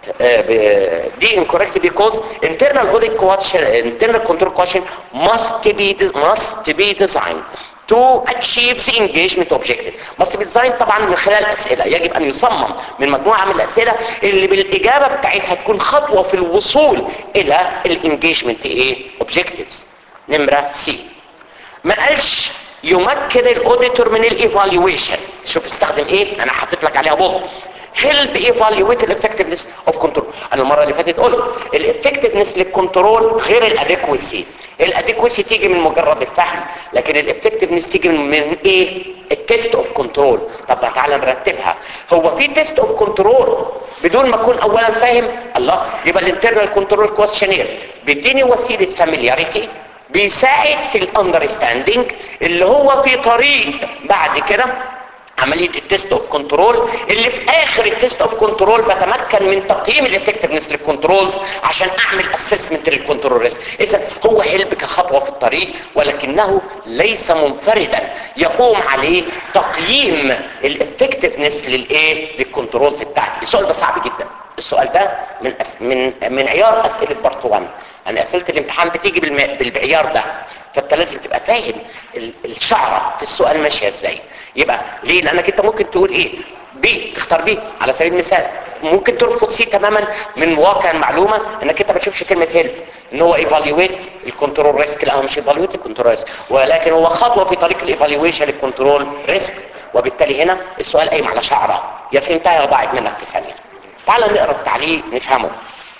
دي incorrect because internal audit question internal control question must be must be designed to achieve the engagement objective must be designed طبعا من خلال اسئله يجب ان يصمم من مجموعه من الاسئله اللي بالاجابه بتاعتها تكون خطوه في الوصول الى الانجيجمنت ايه objectives نمره سي ما قالش يمكن الاوديتور من الايفالويشن شوف استخدم ايه انا حطيت لك عليها بوض help evaluate the effectiveness of control انا المره اللي فاتت قلت الافكتفنس للكنترول غير الاديكوسي الاديكوسي تيجي من مجرد الفهم لكن الافكتفنس تيجي من ايه التيست اوف كنترول طب تعالى نرتبها هو في تيست اوف كنترول بدون ما اكون اولا فاهم الله يبقى الانترنال كنترول كويشنير بيديني وسيله فاميلياريتي بيساعد في الاندرستاندينج اللي هو في طريق بعد كده عملية التست اوف كنترول اللي في اخر التست اوف كنترول بتمكن من تقييم الافكتفنس للكنترولز عشان اعمل اسسمنت للكنترول ريسك اذا هو هيلب كخطوة في الطريق ولكنه ليس منفردا يقوم عليه تقييم الافكتفنس للايه للكنترولز بتاعتي السؤال ده صعب جدا السؤال ده من أس... من من عيار اسئله بارت 1 انا اسئله الامتحان بتيجي بالم... بالعيار ده فانت لازم تبقى فاهم ال... الشعره في السؤال ماشيه ازاي يبقى ليه لانك انت ممكن تقول ايه بي تختار بي على سبيل المثال ممكن ترفض سي تماما من واقع المعلومه انك انت ما تشوفش كلمه هيلب ان هو ايفالويت الكنترول ريسك لا هو مش ايفالويت الكنترول ريسك ولكن هو خطوه في طريق الايفالويشن للكنترول ريسك وبالتالي هنا السؤال قايم على شعره يا فهمتها يا ضاعت منك في ثانيه تعال نقرا التعليق نفهمه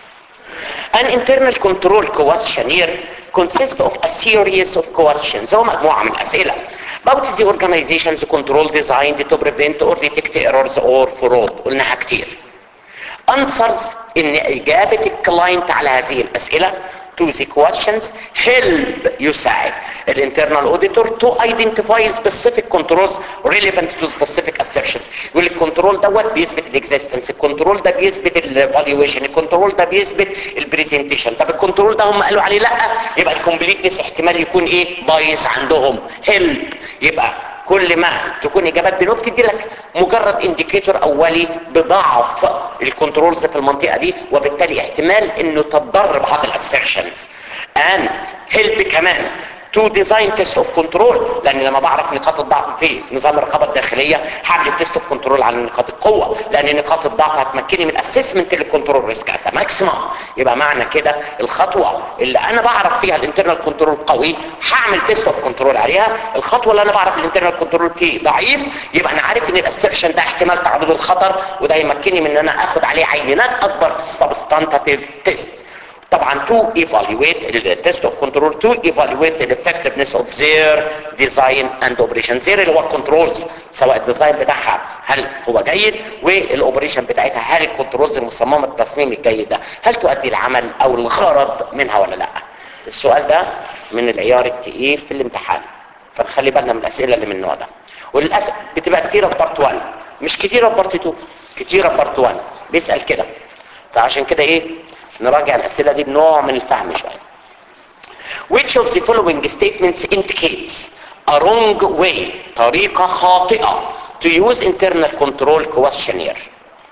An internal control questionnaire consists of a series of questions هو مجموعة من الأسئلة about the organization's control designed to prevent or detect errors or fraud قلناها كتير answers ان اجابة الكلاينت على هذه الاسئلة to the questions help يساعد الانترنال auditor to identify specific controls relevant to specific assertions يقول الكنترول دوت بيثبت الاكزيستنس الكنترول ده بيثبت الايفالويشن الكنترول ده بيثبت البرزنتيشن طب الكنترول ده هم قالوا عليه لا يبقى الكومبليتنس احتمال يكون ايه بايظ عندهم help يبقى كل ما تكون اجابات بنوت تدي لك مجرد انديكيتور اولي بضعف الكنترولز في المنطقه دي وبالتالي احتمال انه تضر بعض الاسيرشنز and help كمان تو ديزاين تيست اوف كنترول لان لما بعرف نقاط الضعف في نظام الرقابه الداخليه هعمل تيست اوف كنترول على نقاط القوه لان نقاط الضعف هتمكنني من اسسمنت للكنترول ريسك ات ماكسيمم يبقى معنى كده الخطوه اللي انا بعرف فيها الانترنال كنترول قوي هعمل تيست اوف كنترول عليها الخطوه اللي انا بعرف الانترنال كنترول فيه ضعيف يبقى انا عارف ان الاسيرشن ده احتمال تعرضه للخطر وده يمكنني من ان انا اخد عليه عينات اكبر في السبستانتيف تيست طبعا to evaluate the test of control to evaluate the effectiveness of their design and operation their اللي هو الكنترولز سواء الديزاين بتاعها هل هو جيد والاوبريشن بتاعتها هل الكنترولز المصممه التصميم الجيد ده هل تؤدي العمل او الغرض منها ولا لا السؤال ده من العيار التقيل في الامتحان فنخلي بالنا من الاسئله اللي من النوع ده وللاسف بتبقى كتيره في بارت 1 مش كتيره في بارت 2 كتيره في بارت 1 بيسال كده فعشان كده ايه نراجع الأسئلة دي بنوع من الفهم شوية which of the following statements indicates a wrong way طريقة خاطئة to use internal control questionnaire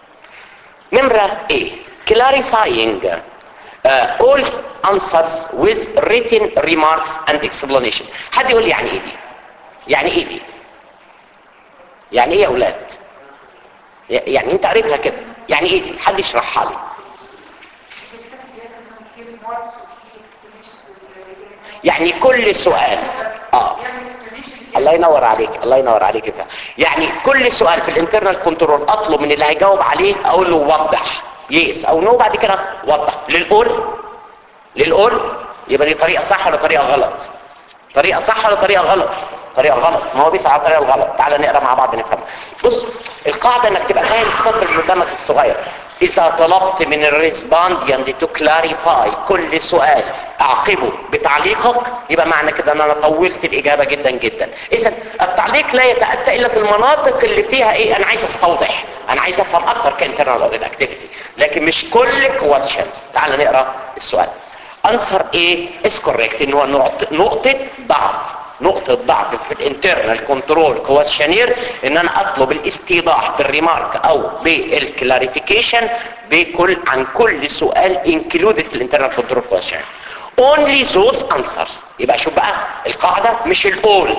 نمرة A clarifying uh, all answers with written remarks and explanation حد يقول لي يعني ايه دي يعني ايه دي يعني ايه يا اولاد يعني انت قريتها كده يعني ايه دي حد يشرحها لي يعني كل سؤال اه الله ينور عليك الله ينور عليك كده يعني كل سؤال في الانترنال كنترول اطلب من اللي هيجاوب عليه اقول له وضح يس او نو بعد كده وضح للقول للقول يبقى دي طريقه صح ولا طريقه غلط طريقه صح ولا طريقه غلط طريقه غلط ما هو بيسعى على الطريقه الغلط تعال نقرا مع بعض نفهم بص القاعده انك تبقى فاهم السطر اللي قدامك الصغير اذا طلبت من الريسبونديانت تو كلاريفاي كل سؤال اعقبه بتعليقك يبقى معنى كده ان انا طولت الاجابه جدا جدا اذا التعليق لا يتاتى الا في المناطق اللي فيها ايه انا عايز استوضح انا عايز افهم اكتر كانترنال اوديت اكتيفيتي لكن مش كل كويشنز تعال نقرا السؤال انسر ايه از كوريكت ان هو نقطه نقطه ضعف نقطة ضعف في الانترنال كنترول كويشنير ان انا اطلب الاستيضاح بالريمارك او بالكلاريفيكيشن بكل عن كل سؤال انكلودد في الانترنال كنترول كويشنير only those answers يبقى شوف بقى القاعدة مش الاول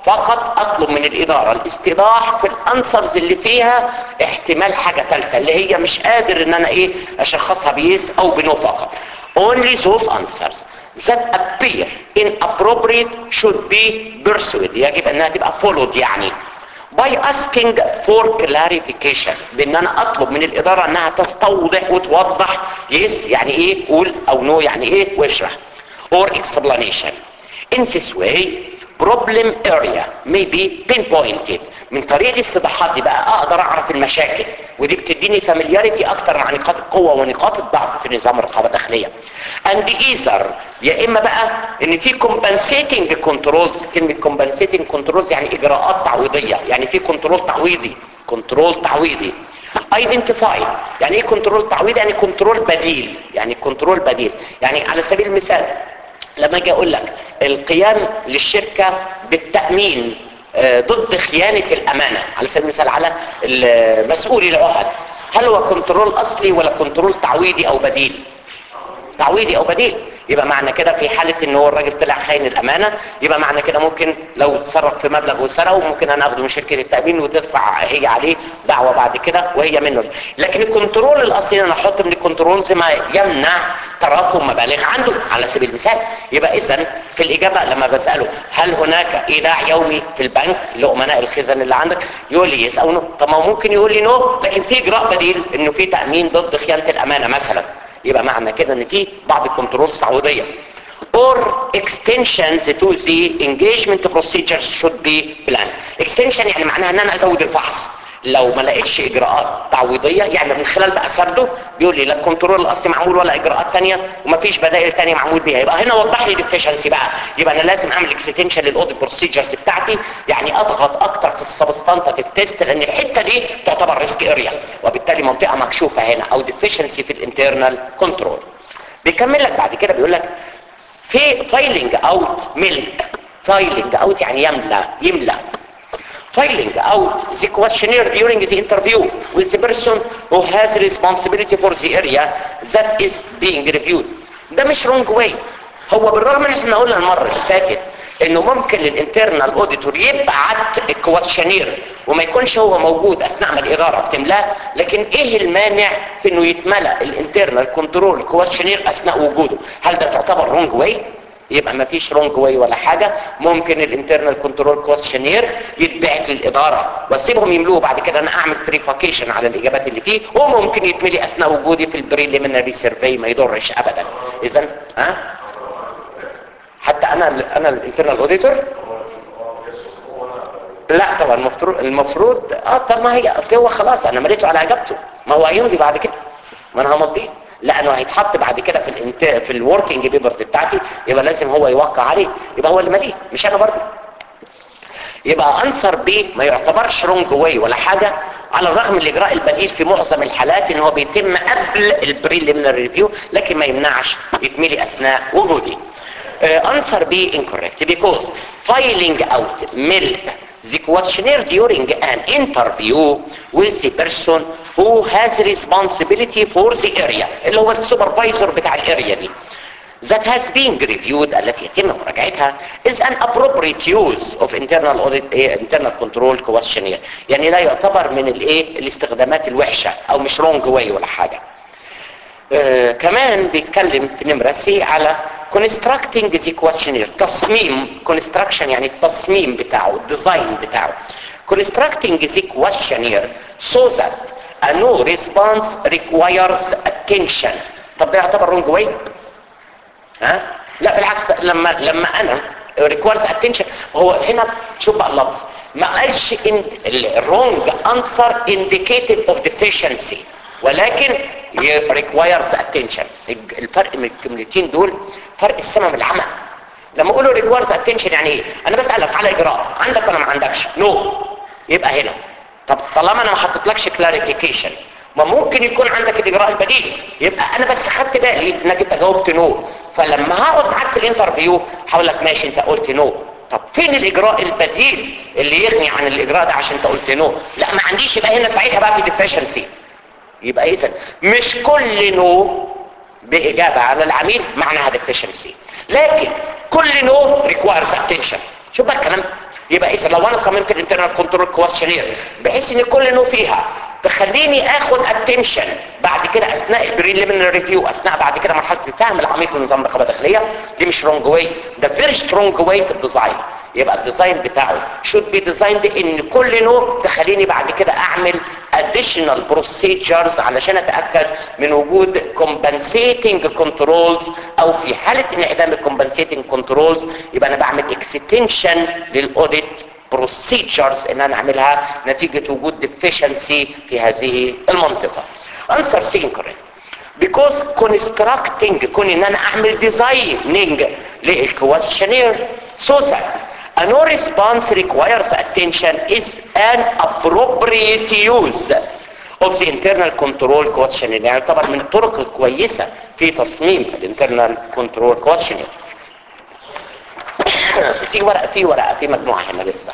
فقط اطلب من الادارة الاستيضاح في الانسرز اللي فيها احتمال حاجة ثالثة اللي هي مش قادر ان انا ايه اشخصها بيس او بنو فقط only those answers that appear inappropriate should be pursued يجب انها تبقى followed يعني by asking for clarification بان انا اطلب من الاداره انها تستوضح وتوضح يس يعني ايه قول او نو يعني ايه واشرح or explanation in this way problem area may be pinpointed من طريق الاستضاحات دي بقى اقدر اعرف المشاكل ودي بتديني فاميلياريتي اكتر مع نقاط القوه ونقاط الضعف في نظام الرقابه الداخليه and either يا اما بقى ان في compensating controls كلمه compensating controls يعني اجراءات تعويضيه يعني في كنترول تعويضي كنترول تعويضي identify يعني ايه كنترول تعويضي يعني كنترول بديل يعني كنترول بديل يعني على سبيل المثال لما اجي اقول لك القيام للشركه بالتامين ضد خيانة الأمانة على سبيل المثال على مسؤولي العهد هل هو كنترول أصلي ولا كنترول تعويضي أو بديل تعويضي أو بديل يبقى معنى كده في حالة ان هو الراجل طلع خاين الامانة يبقى معنى كده ممكن لو تصرف في مبلغ وسرقه ممكن انا اخده من شركة التأمين وتدفع هي عليه دعوة بعد كده وهي منه لكن الكنترول الاصلي انا احط من الكنترولز ما يمنع تراكم مبالغ عنده على سبيل المثال يبقى اذا في الاجابة لما بسأله هل هناك ايداع يومي في البنك لأمناء الخزن اللي عندك يقول لي يس او نو طب ما ممكن يقول لي نو لكن في اجراء بديل انه في تأمين ضد خيانة الامانة مثلا يبقى معنى كده ان في بعض الكنترولز تعويضيه or extensions to the engagement procedures should be planned extension يعني معناها ان انا ازود الفحص لو ما لقيتش اجراءات تعويضيه يعني من خلال بقى سرده بيقول لي لا الكنترول الاصلي معمول ولا اجراءات ثانيه ومفيش بدائل ثانيه معمول بيها يبقى هنا وضح لي ديفيشنسي بقى يبقى انا لازم اعمل اكستنشن للاوديت بروسيجرز بتاعتي يعني اضغط اكتر في السبستانتيف تيست لان الحته دي تعتبر ريسك اريا وبالتالي منطقه مكشوفه هنا او ديفيشنسي في الانترنال كنترول بيكمل لك بعد كده بيقول لك في فايلنج اوت ملك فايلنج اوت يعني يملى يملى filling out the questionnaire during the interview with the person who has responsibility for the area that is being reviewed ده مش wrong way هو بالرغم ان احنا قلنا المرة اللي فاتت انه ممكن للانترنال اوديتور يبعت الكواشنير وما يكونش هو موجود اثناء ما الاداره بتملاه لكن ايه المانع في انه يتملى الانترنال كنترول كواشنير اثناء وجوده هل ده تعتبر رونج واي يبقى ما فيش رونج واي ولا حاجة ممكن الانترنال كنترول كويشنير يتبعت للإدارة واسيبهم يملوه بعد كده انا اعمل فيريفيكيشن على الاجابات اللي فيه وممكن يتملي اثناء وجودي في البريليمينري سيرفي ما يضرش ابدا اذا ها حتى انا انا الانترنال اوديتور لا طبعا المفروض المفروض اه طب ما هي اصل هو خلاص انا مليته على اجابته ما هو هيمضي بعد كده ما انا همضيه لانه هيتحط بعد كده في الانت... في الوركينج بيبرز بتاعتي يبقى لازم هو يوقع عليه يبقى هو اللي ماليه مش انا برضه يبقى انسر بي ما يعتبرش رونج واي ولا حاجه على الرغم من الاجراء البديل في معظم الحالات ان هو بيتم قبل البريليمينري ريفيو لكن ما يمنعش يتملي اثناء وجودي answer B incorrect because filing out milk the questionnaire during an interview with the person who has responsibility for the area اللي هو السوبرفايزر بتاع الاريا دي that has been reviewed التي يتم مراجعتها is an appropriate use of internal audit eh, internal control questionnaire يعني لا يعتبر من الايه الاستخدامات الوحشة او مش wrong way ولا حاجة آه كمان بيتكلم في نمرة سي على constructing the questionnaire تصميم construction يعني التصميم بتاعه الديزاين بتاعه constructing the questionnaire so that a no response requires attention طب ده يعتبر wrong way ها لا بالعكس لما لما انا requires attention هو هنا شوف بقى اللفظ ما قالش ان الرونج انسر indicative of deficiency ولكن ي- requires attention الج- الفرق من الجملتين دول فرق السما من العمى لما اقول له requires attention يعني ايه انا بسالك على اجراء عندك ولا ما عندكش نو no. يبقى هنا طب طالما انا ما حطيتلكش clarification ما ممكن يكون عندك الاجراء البديل يبقى انا بس خدت بالي انك انت جاوبت نو فلما هقعد معاك في الانترفيو هقول لك ماشي انت قلت نو طب فين الاجراء البديل اللي يغني عن الاجراء ده عشان انت قلت نو لا ما عنديش يبقى هنا ساعتها بقى في deficiency يبقى اذا مش كل نو باجابه على العميل معناها deficiency لكن كل نو requires attention شوف بقى الكلام يبقى اذا لو انا صممت الانترنال كنترول كويشنير بحيث ان كل نو فيها تخليني اخد اتنشن بعد كده اثناء البريليمينري ريفيو اثناء بعد كده مرحله الفهم العميق لنظام الرقابه الداخليه دي مش رونج واي ده فيري سترونج واي في الديزاين يبقى الديزاين بتاعه should be designed ان كل نوع تخليني بعد كده اعمل additional procedures علشان اتاكد من وجود compensating controls او في حاله انعدام compensating controls يبقى انا بعمل extension للاوديت procedures ان انا اعملها نتيجة وجود deficiency في هذه المنطقة answer C incorrect because constructing كون ان انا اعمل designing للكواشنير so that a no response requires attention is an appropriate use of the internal control questionnaire يعني طبعا من الطرق الكويسة في تصميم الانترنال كنترول questionnaire في ورقة في ورقة في مجموعة هنا لسه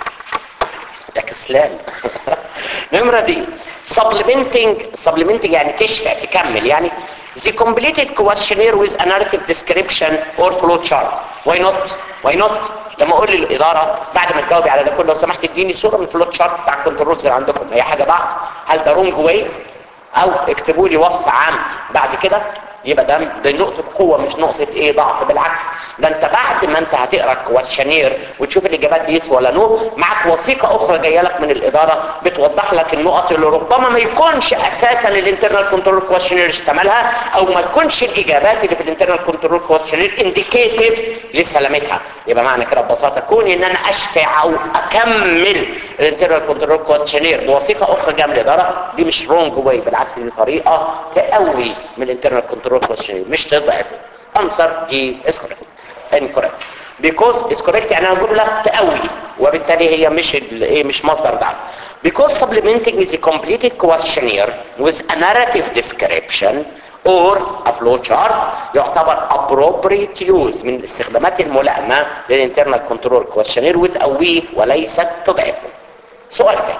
ده كسلان نمرة دي supplementing supplementing يعني تشفع تكمل يعني the completed questionnaire with a narrative description or flow chart why not why not لما اقول للاداره بعد ما تجاوبي على ده كله لو سمحت اديني صوره من الفلوت شارت بتاع الكنترولز اللي عندكم هي حاجه بعد هل ده رونج واي او اكتبوا لي وصف عام بعد كده يبقى ده ده نقطة قوة مش نقطة ايه ضعف بالعكس ده انت بعد ما انت هتقرا الكواشنير وتشوف الاجابات دي يس ولا نو معاك وثيقة اخرى جاية لك من الادارة بتوضح لك النقط اللي ربما ما يكونش اساسا الانترنال كنترول كواشنير اشتملها او ما تكونش الاجابات اللي في الانترنال كنترول كواشنير انديكيتيف لسلامتها يبقى معنى كده ببساطة كوني ان انا اشفع او اكمل الانترنال كنترول كواشنير بوثيقة اخرى جاية من الادارة دي مش رونج واي بالعكس دي طريقة تقوي من الانترنال كنترول كواشنير مش تضعفه answer دي is correct incorrect because is correct يعني انا جملة تقوي وبالتالي هي مش ال- ايه مش مصدر دعم because supplementing is a completed questionnaire with a narrative description or a flow chart يعتبر appropriate use من الاستخدامات الملائمة للinternal control questionnaire وتقويه وليست تضعفه سؤال تاني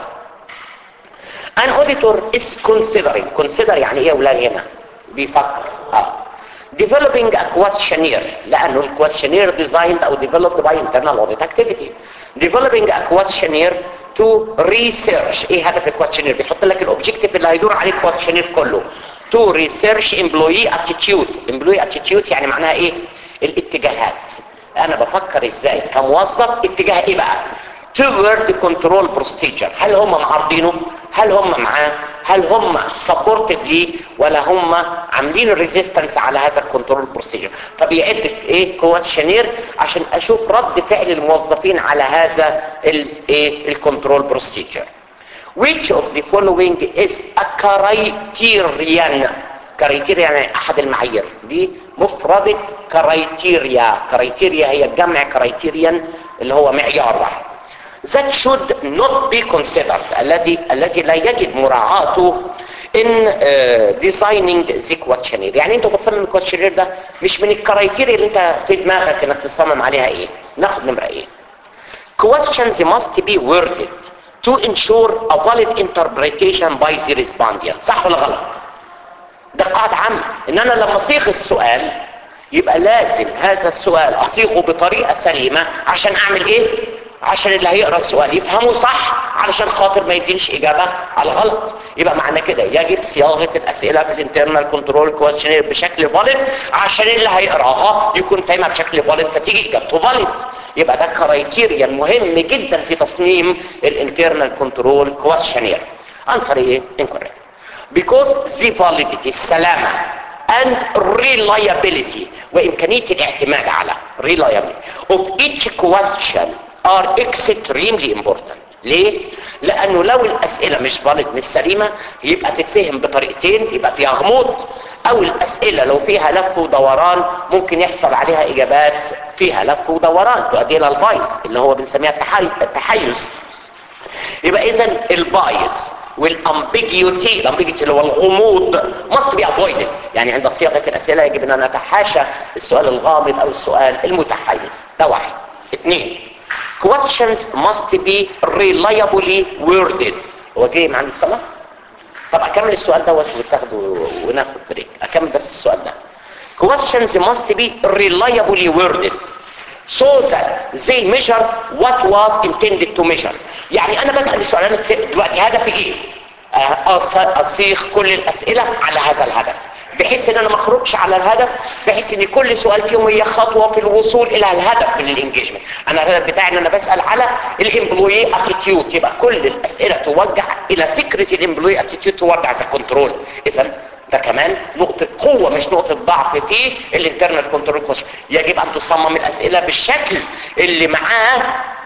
an auditor is considering consider يعني ايه ولا هنا بيفكر اه developing a questionnaire لانه الكويشنير designed او developed by internal audit activity developing a questionnaire to research ايه هدف الكويشنير بيحط لك الاوبجكتيف اللي هيدور عليه الكويشنير كله to research employee attitude employee attitude يعني معناها ايه الاتجاهات انا بفكر ازاي كموظف اتجاه ايه بقى toward the control procedure هل هم معارضينه هل هم معاه هل هم سبورتد ليه ولا هم عاملين الريزيستنس على هذا الكنترول بروسيجر فبيعد ايه كواتشنير عشان اشوف رد فعل الموظفين على هذا الايه الكنترول بروسيجر which of the following is a criterion كرايتيريا يعني احد المعايير دي مفردة كرايتيريا كرايتيريا هي الجمع كرايتيريان اللي هو معيار واحد that should not be considered الذي الذي لا يجب مراعاته in uh, designing the questionnaire يعني انت بتصمم الكويشنير ده مش من الكرايتيريا اللي انت في دماغك انك تصمم عليها ايه ناخد نمرة ايه questions must be worded to ensure a valid interpretation by the respondent صح ولا غلط ده قاعدة عامة ان انا لما اصيغ السؤال يبقى لازم هذا السؤال اصيغه بطريقة سليمة عشان اعمل ايه عشان اللي هيقرا السؤال يفهمه صح علشان خاطر ما يدينش اجابة على غلط يبقى معنى كده يجب صياغة الاسئلة في الانترنال كنترول كويشنير بشكل فاليد عشان اللي هيقراها يكون فاهمها بشكل فاليد فتيجي اجابته فاليد يبقى ده كرايتيريا مهم جدا في تصميم الانترنال كنترول كويشنير انصر ايه incorrect because the validity السلامة and reliability وإمكانية الاعتماد على reliability of each question are extremely important ليه؟ لانه لو الاسئله مش فالid مش سليمه يبقى تتفهم بطريقتين يبقى فيها غموض او الاسئله لو فيها لف ودوران ممكن يحصل عليها اجابات فيها لف ودوران تؤدي الى البايظ اللي هو بنسميها التحي- التحيز يبقى اذا البايس والامبيجيوتي الامبيجيوتي اللي هو الغموض must be avoided يعني عند صياغه الاسئله يجب ان نتحاشى السؤال الغامض او السؤال المتحيز ده واحد اثنين questions must be reliably worded هو جاي من عند الصلاه طب اكمل السؤال دوت وتاخده وناخد بريك اكمل بس السؤال ده questions must be reliably worded so that they measure what was intended to measure يعني انا بسأل السؤال انا دلوقتي هدفي ايه أه، أص- اصيغ كل الاسئلة على هذا الهدف بحيث ان انا ما اخرجش على الهدف بحيث ان كل سؤال فيهم هي خطوة في الوصول الى الهدف من الانجيجمنت انا الهدف بتاعي ان انا بسأل على الامبلوي اتيتيود يبقى كل الاسئلة توجه الى فكرة الامبلوي اتيتيود توجه ذا كنترول اذا ده كمان نقطة قوة مش نقطة ضعف في الانترنال كنترول كويشن يجب ان تصمم الاسئلة بالشكل اللي معاه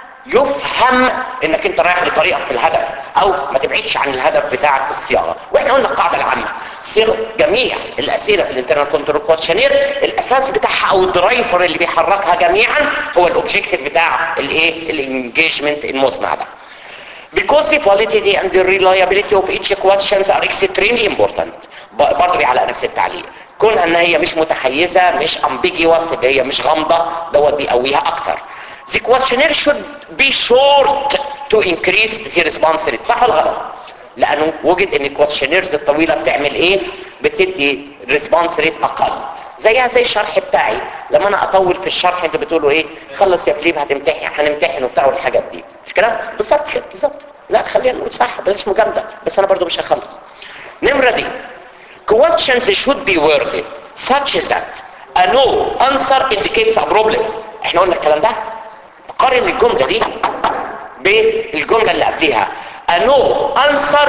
يفهم انك انت رايح لطريقك في الهدف او ما تبعدش عن الهدف بتاعك في الصياغه واحنا قلنا القاعده العامه صيغه جميع الاسئله في الانترنال كنترول كويشنير الاساس بتاعها او الدرايفر اللي بيحركها جميعا هو الاوبجيكتيف بتاع الايه الانجيجمنت المصنع ده because the validity and the reliability of each questions are extremely important ب- برضه بيعلق نفس التعليق كونها ان هي مش متحيزه مش ambiguous اللي هي مش غامضه دوت بيقويها اكتر the questionnaire should be short to increase the response rate صح ولا غلط لانه وجد ان الكويشنيرز الطويله بتعمل ايه بتدي ريسبونس ريت اقل زيها زي الشرح بتاعي لما انا اطول في الشرح انت بتقولوا ايه خلص يا فليب هتمتحن هنمتحن وبتاع والحاجات دي مش كده بالظبط كده بالظبط لا خلينا نقول صح بلاش مجامله بس انا برضو مش هخلص نمره دي questions should be worded such that a no answer indicates a problem احنا قلنا الكلام ده قارن الجمله دي بالجمله اللي قبليها a no answer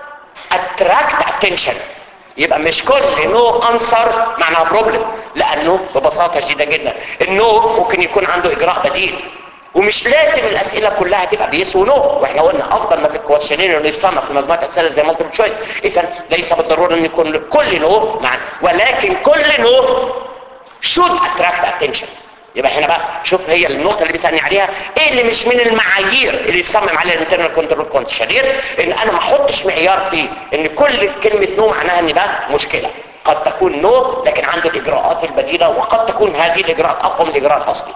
attract attention يبقى مش كل نو انسر معناها بروبلم لانه ببساطه شديده جدا النو ممكن يكون عنده اجراء بديل ومش لازم الاسئله كلها تبقى بيس ونو واحنا قلنا افضل ما في الكويشنير انه يتصنف في مجموعه اسئله زي مالتيبل تشويس اذا ليس بالضروره ان يكون كل نو معنى ولكن كل نو should attract attention يبقى هنا بقى شوف هي النقطه اللي بيسالني عليها ايه اللي مش من المعايير اللي يصمم عليها الانترنال كنترول كونتشنير ان انا ما احطش معيار فيه ان كل كلمه نو معناها ان ده مشكله قد تكون نو لكن عنده الاجراءات البديله وقد تكون هذه الاجراءات اقوى من الاجراء الاصلي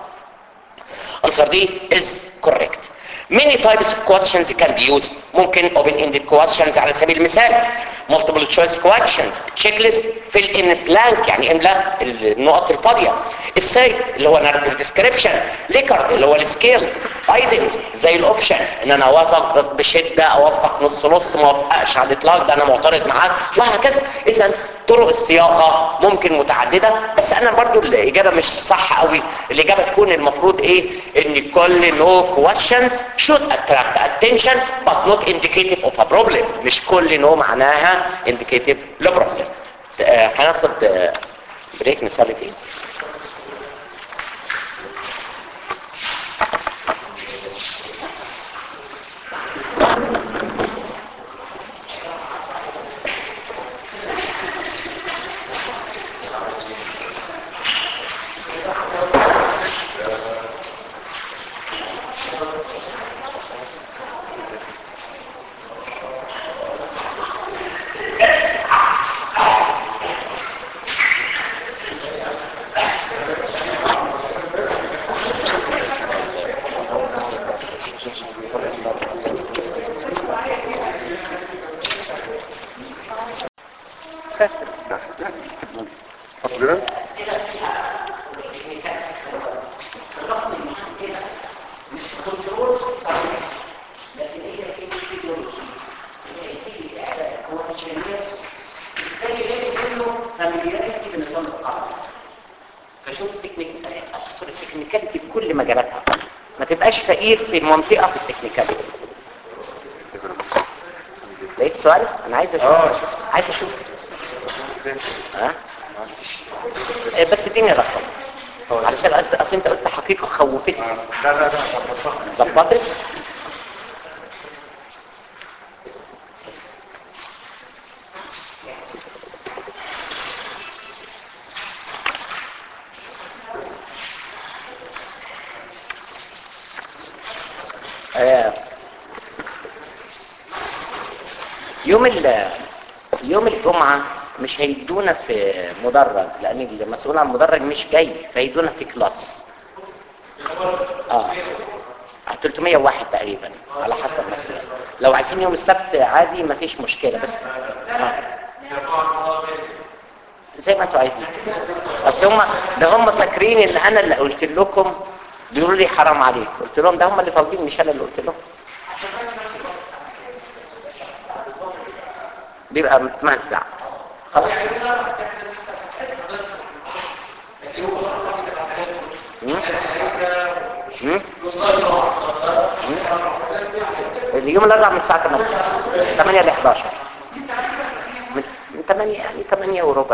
answer D is correct many types of questions can be used ممكن open-ended questions على سبيل المثال multiple choice questions checklist fill in blank يعني املا النقط الفاضية السي اللي هو narrative description ليكرد اللي هو السكيل ايدنز زي الاوبشن ان انا اوافق بشدة اوافق نص نص ما اوافقش على الاطلاق ده انا معترض معاه وهكذا اذا طرق الصياغة ممكن متعددة بس انا برضو الاجابة مش صح قوي الاجابة تكون المفروض ايه ان كل no questions should attract attention but not indicative of a problem مش كل no معناها indicative لبروبلم آه، هناخد آه، بريك نصلي فيه أصلا فشوف تكنيك اقصر التكنيكاليتي بكل مجالاتها ما تبقاش فقير في منطقه في التكنيكاليتي لقيت سؤال انا عايز اشوف آه، شفت. عايز اشوف ها إيه، بس اديني رقم علشان أصل- اصل انت قلت حقيقه خوفتني لا لا لا ظبطت آه، يوم ال يوم الجمعة مش هيدونا في مدرج لأن المسؤول عن المدرج مش جاي فهيدونا في كلاس اه 301 تقريبا على حسب مثلا لو عايزين يوم السبت عادي مفيش مشكلة بس آه. زي ما انتوا عايزين بس هم ده هم فاكرين ان انا اللي قلت لكم بيقولوا لي حرام عليك قلت لهم ده هم اللي طالبين مش انا اللي قلت لهم بيبقى متمزع خلاص مم؟ مم؟ مم؟ اليوم الاربعاء من الساعه 8 8 ل 11 من من 8 يعني 8 وربع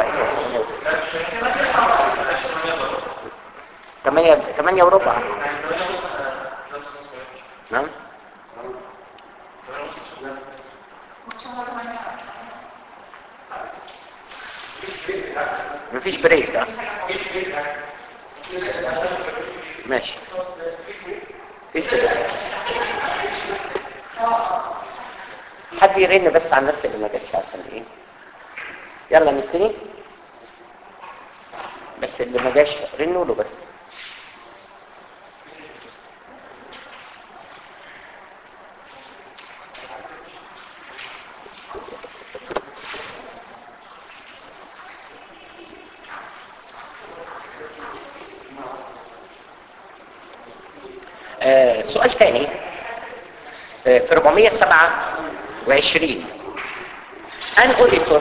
8 8 وربع نعم مفيش بريك اه ماشي مفيش بريك حد يرن بس على الناس اللي ما جاتش عشان ايه يلا نبتدي بس اللي ما جاش رنوا له بس آه سؤال تاني آه في 427 ان اوديتور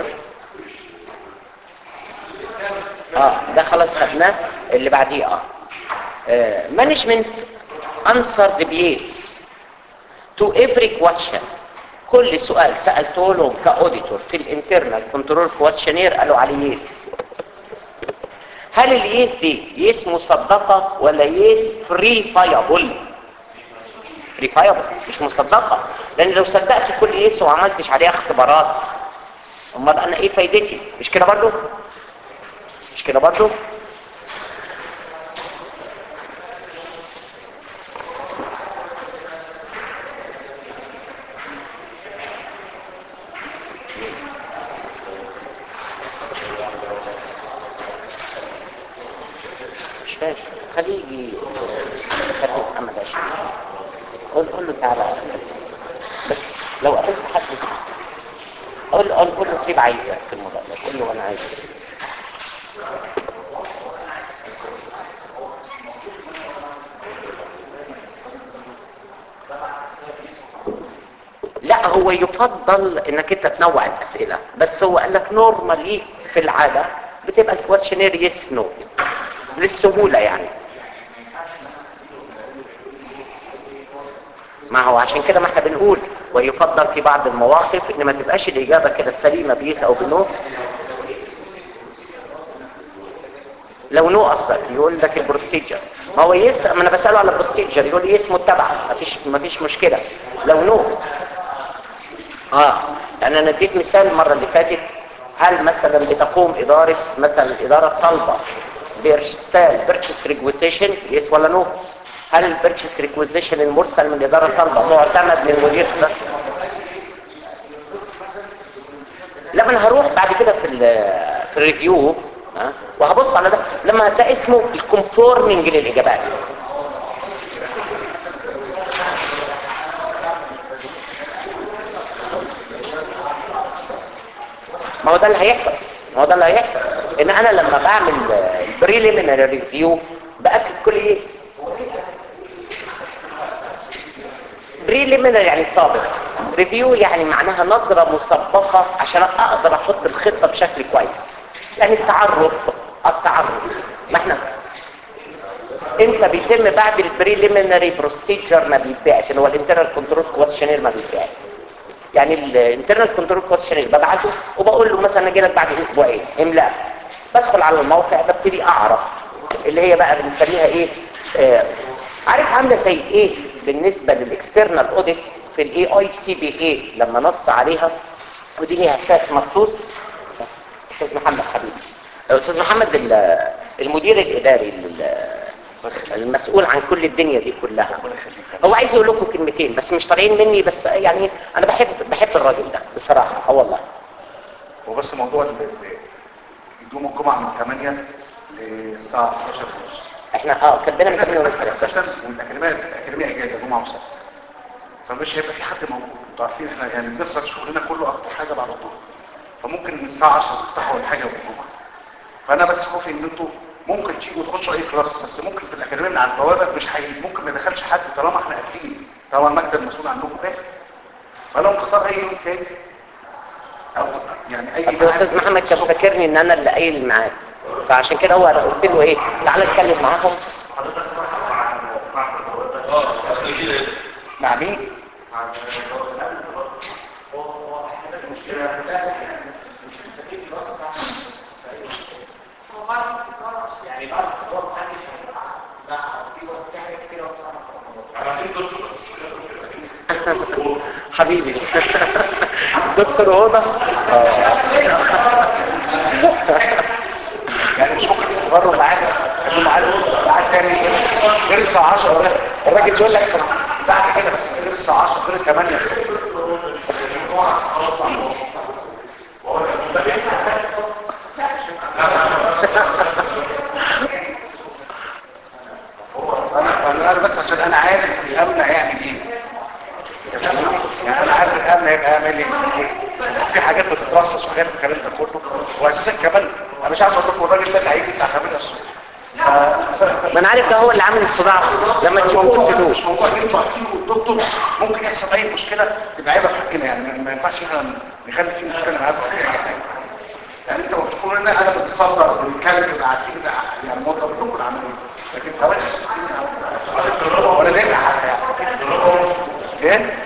اه ده خلاص خدناه اللي بعديه اه مانجمنت انسر ذا بيس تو افري كويشن كل سؤال سالته لهم كاوديتور في الانترنال كنترول كويشنير قالوا عليه يس هل اليس دي يس مصدقه ولا يس فري فايبل فري فايبل مش مصدقه لان لو صدقت كل يس وما عملتش عليها اختبارات امال انا ايه فايدتي مش كده برضو مش كده برضو مش فاهم خليه يجي خليه محمد عشان قول قول له تعالى بس لو قابلت حد قول قول قول له سيب عايزك في الموضوع ده قول له انا عايزك لا هو يفضل انك انت تنوع الاسئله بس هو قال لك نورمالي في العاده بتبقى الكويشنير يس نو للسهوله يعني ما هو عشان كده ما احنا بنقول ويفضل في بعض المواقف ان ما تبقاش الاجابه كده سليمه بيس او بنو لو نو قصدك يقول لك البروسيجر ما هو يس ما انا بساله على البروسيجر يقول لي يس متبعه مفيش مفيش مشكله لو نو اه يعني انا اديت مثال المره اللي فاتت هل مثلا بتقوم اداره مثلا الاداره الطالبه بارسال بيرتشس ريكويزيشن يس ولا نو هل البيرتشس ريكويزيشن المرسل من الاداره الطالبه معتمد من المدير ده لا ما انا هروح بعد كده في ال في الريفيو ها وهبص على ده لما هتلاقي اسمه الكونفورمنج للاجابات ما هو ده اللي هيحصل ما هو ده اللي هيحصل ان انا لما بعمل البريليمينري ريفيو باكد كل يس بريليمينري يعني سابق ريفيو يعني معناها نظرة مسبقة عشان اقدر احط الخطة بشكل كويس يعني التعرف التعرف ما احنا انت بيتم بعد البريليمينري بروسيجر ما بيتبعت اللي هو الانترنال كنترول كويشنير ما بيتبعت يعني الانترنال كنترول كويشنير ببعته وبقول له مثلا اجي لك بعد اسبوعين املا بدخل على الموقع ببتدي اعرف اللي هي بقى بنسميها ايه آه عارف عامله زي ايه بالنسبه للاكسترنال اوديت في الاي اي سي بي اي لما نص عليها ودي ليها اساس مخصوص استاذ محمد حبيبي استاذ محمد المدير الاداري المسؤول عن كل الدنيا دي كلها ربنا يخليك هو عايز يقول لكم كلمتين بس مش طالعين مني بس يعني انا بحب بحب الراجل ده بصراحه اه والله هو بس موضوع ال- ال- يوم الجمعه من 8 للساعه 11 ونص احنا اه كاتبينها من 8 ونص اساسا والاكاديميه الاكاديميه اجازه جمعه وسبت فمش هيبقى في حد موجود انتوا عارفين احنا يعني بنسهر شغلنا كله اكتر حاجه بعد الظهر فممكن من الساعه 10 تفتحوا ولا حاجه والجمعه فانا بس خوفي ان انتوا ممكن تيجوا تخشوا اي كلاس بس ممكن في الاكاديميه من على البوابه مش حي... ممكن ما يدخلش حد طالما احنا قافلين طالما المكتب المسؤول عنكم قافل فلو نختار اي يوم تاني او يعني اي بس الاستاذ محمد كان فاكرني ان انا اللي قايل الميعاد فعشان كده هو انا قلت له ايه تعالى اتكلم معاهم مع مين؟ حبيبي دكتور هدى يعني مش ممكن تبروا معانا تقولوا معانا بعد تاني غير الساعة 10 ده الراجل يقول لك بعد كده بس غير الساعة 10 غير 8 انا انا بس عشان انا عارف الامن هيعمل ايه يعني انا عارف الامن هيبقى يعمل ايه في حاجات بتترصص وحاجات الكلام ده كله واساسا كمان انا مش عايز اقول لكم الراجل ده اللي هيجي الساعه 8 الصبح ما انا عارف ده هو اللي عامل الصداع لما تشوفوه قلتلوه مش موضوع ان انتوا هتيجوا الدكتور ممكن يحصل اي مشكله تبقى عيبه في حقنا يعني ما- ما ينفعش احنا نخلي في مشكله معاكم في اي حاجه يعني انت وقت تقول ان انا بتصدر بنتكلم بنبقى عارفين ده يعني موضوع كلكم عاملين لكن كمان ولا نزعل يعني ايه؟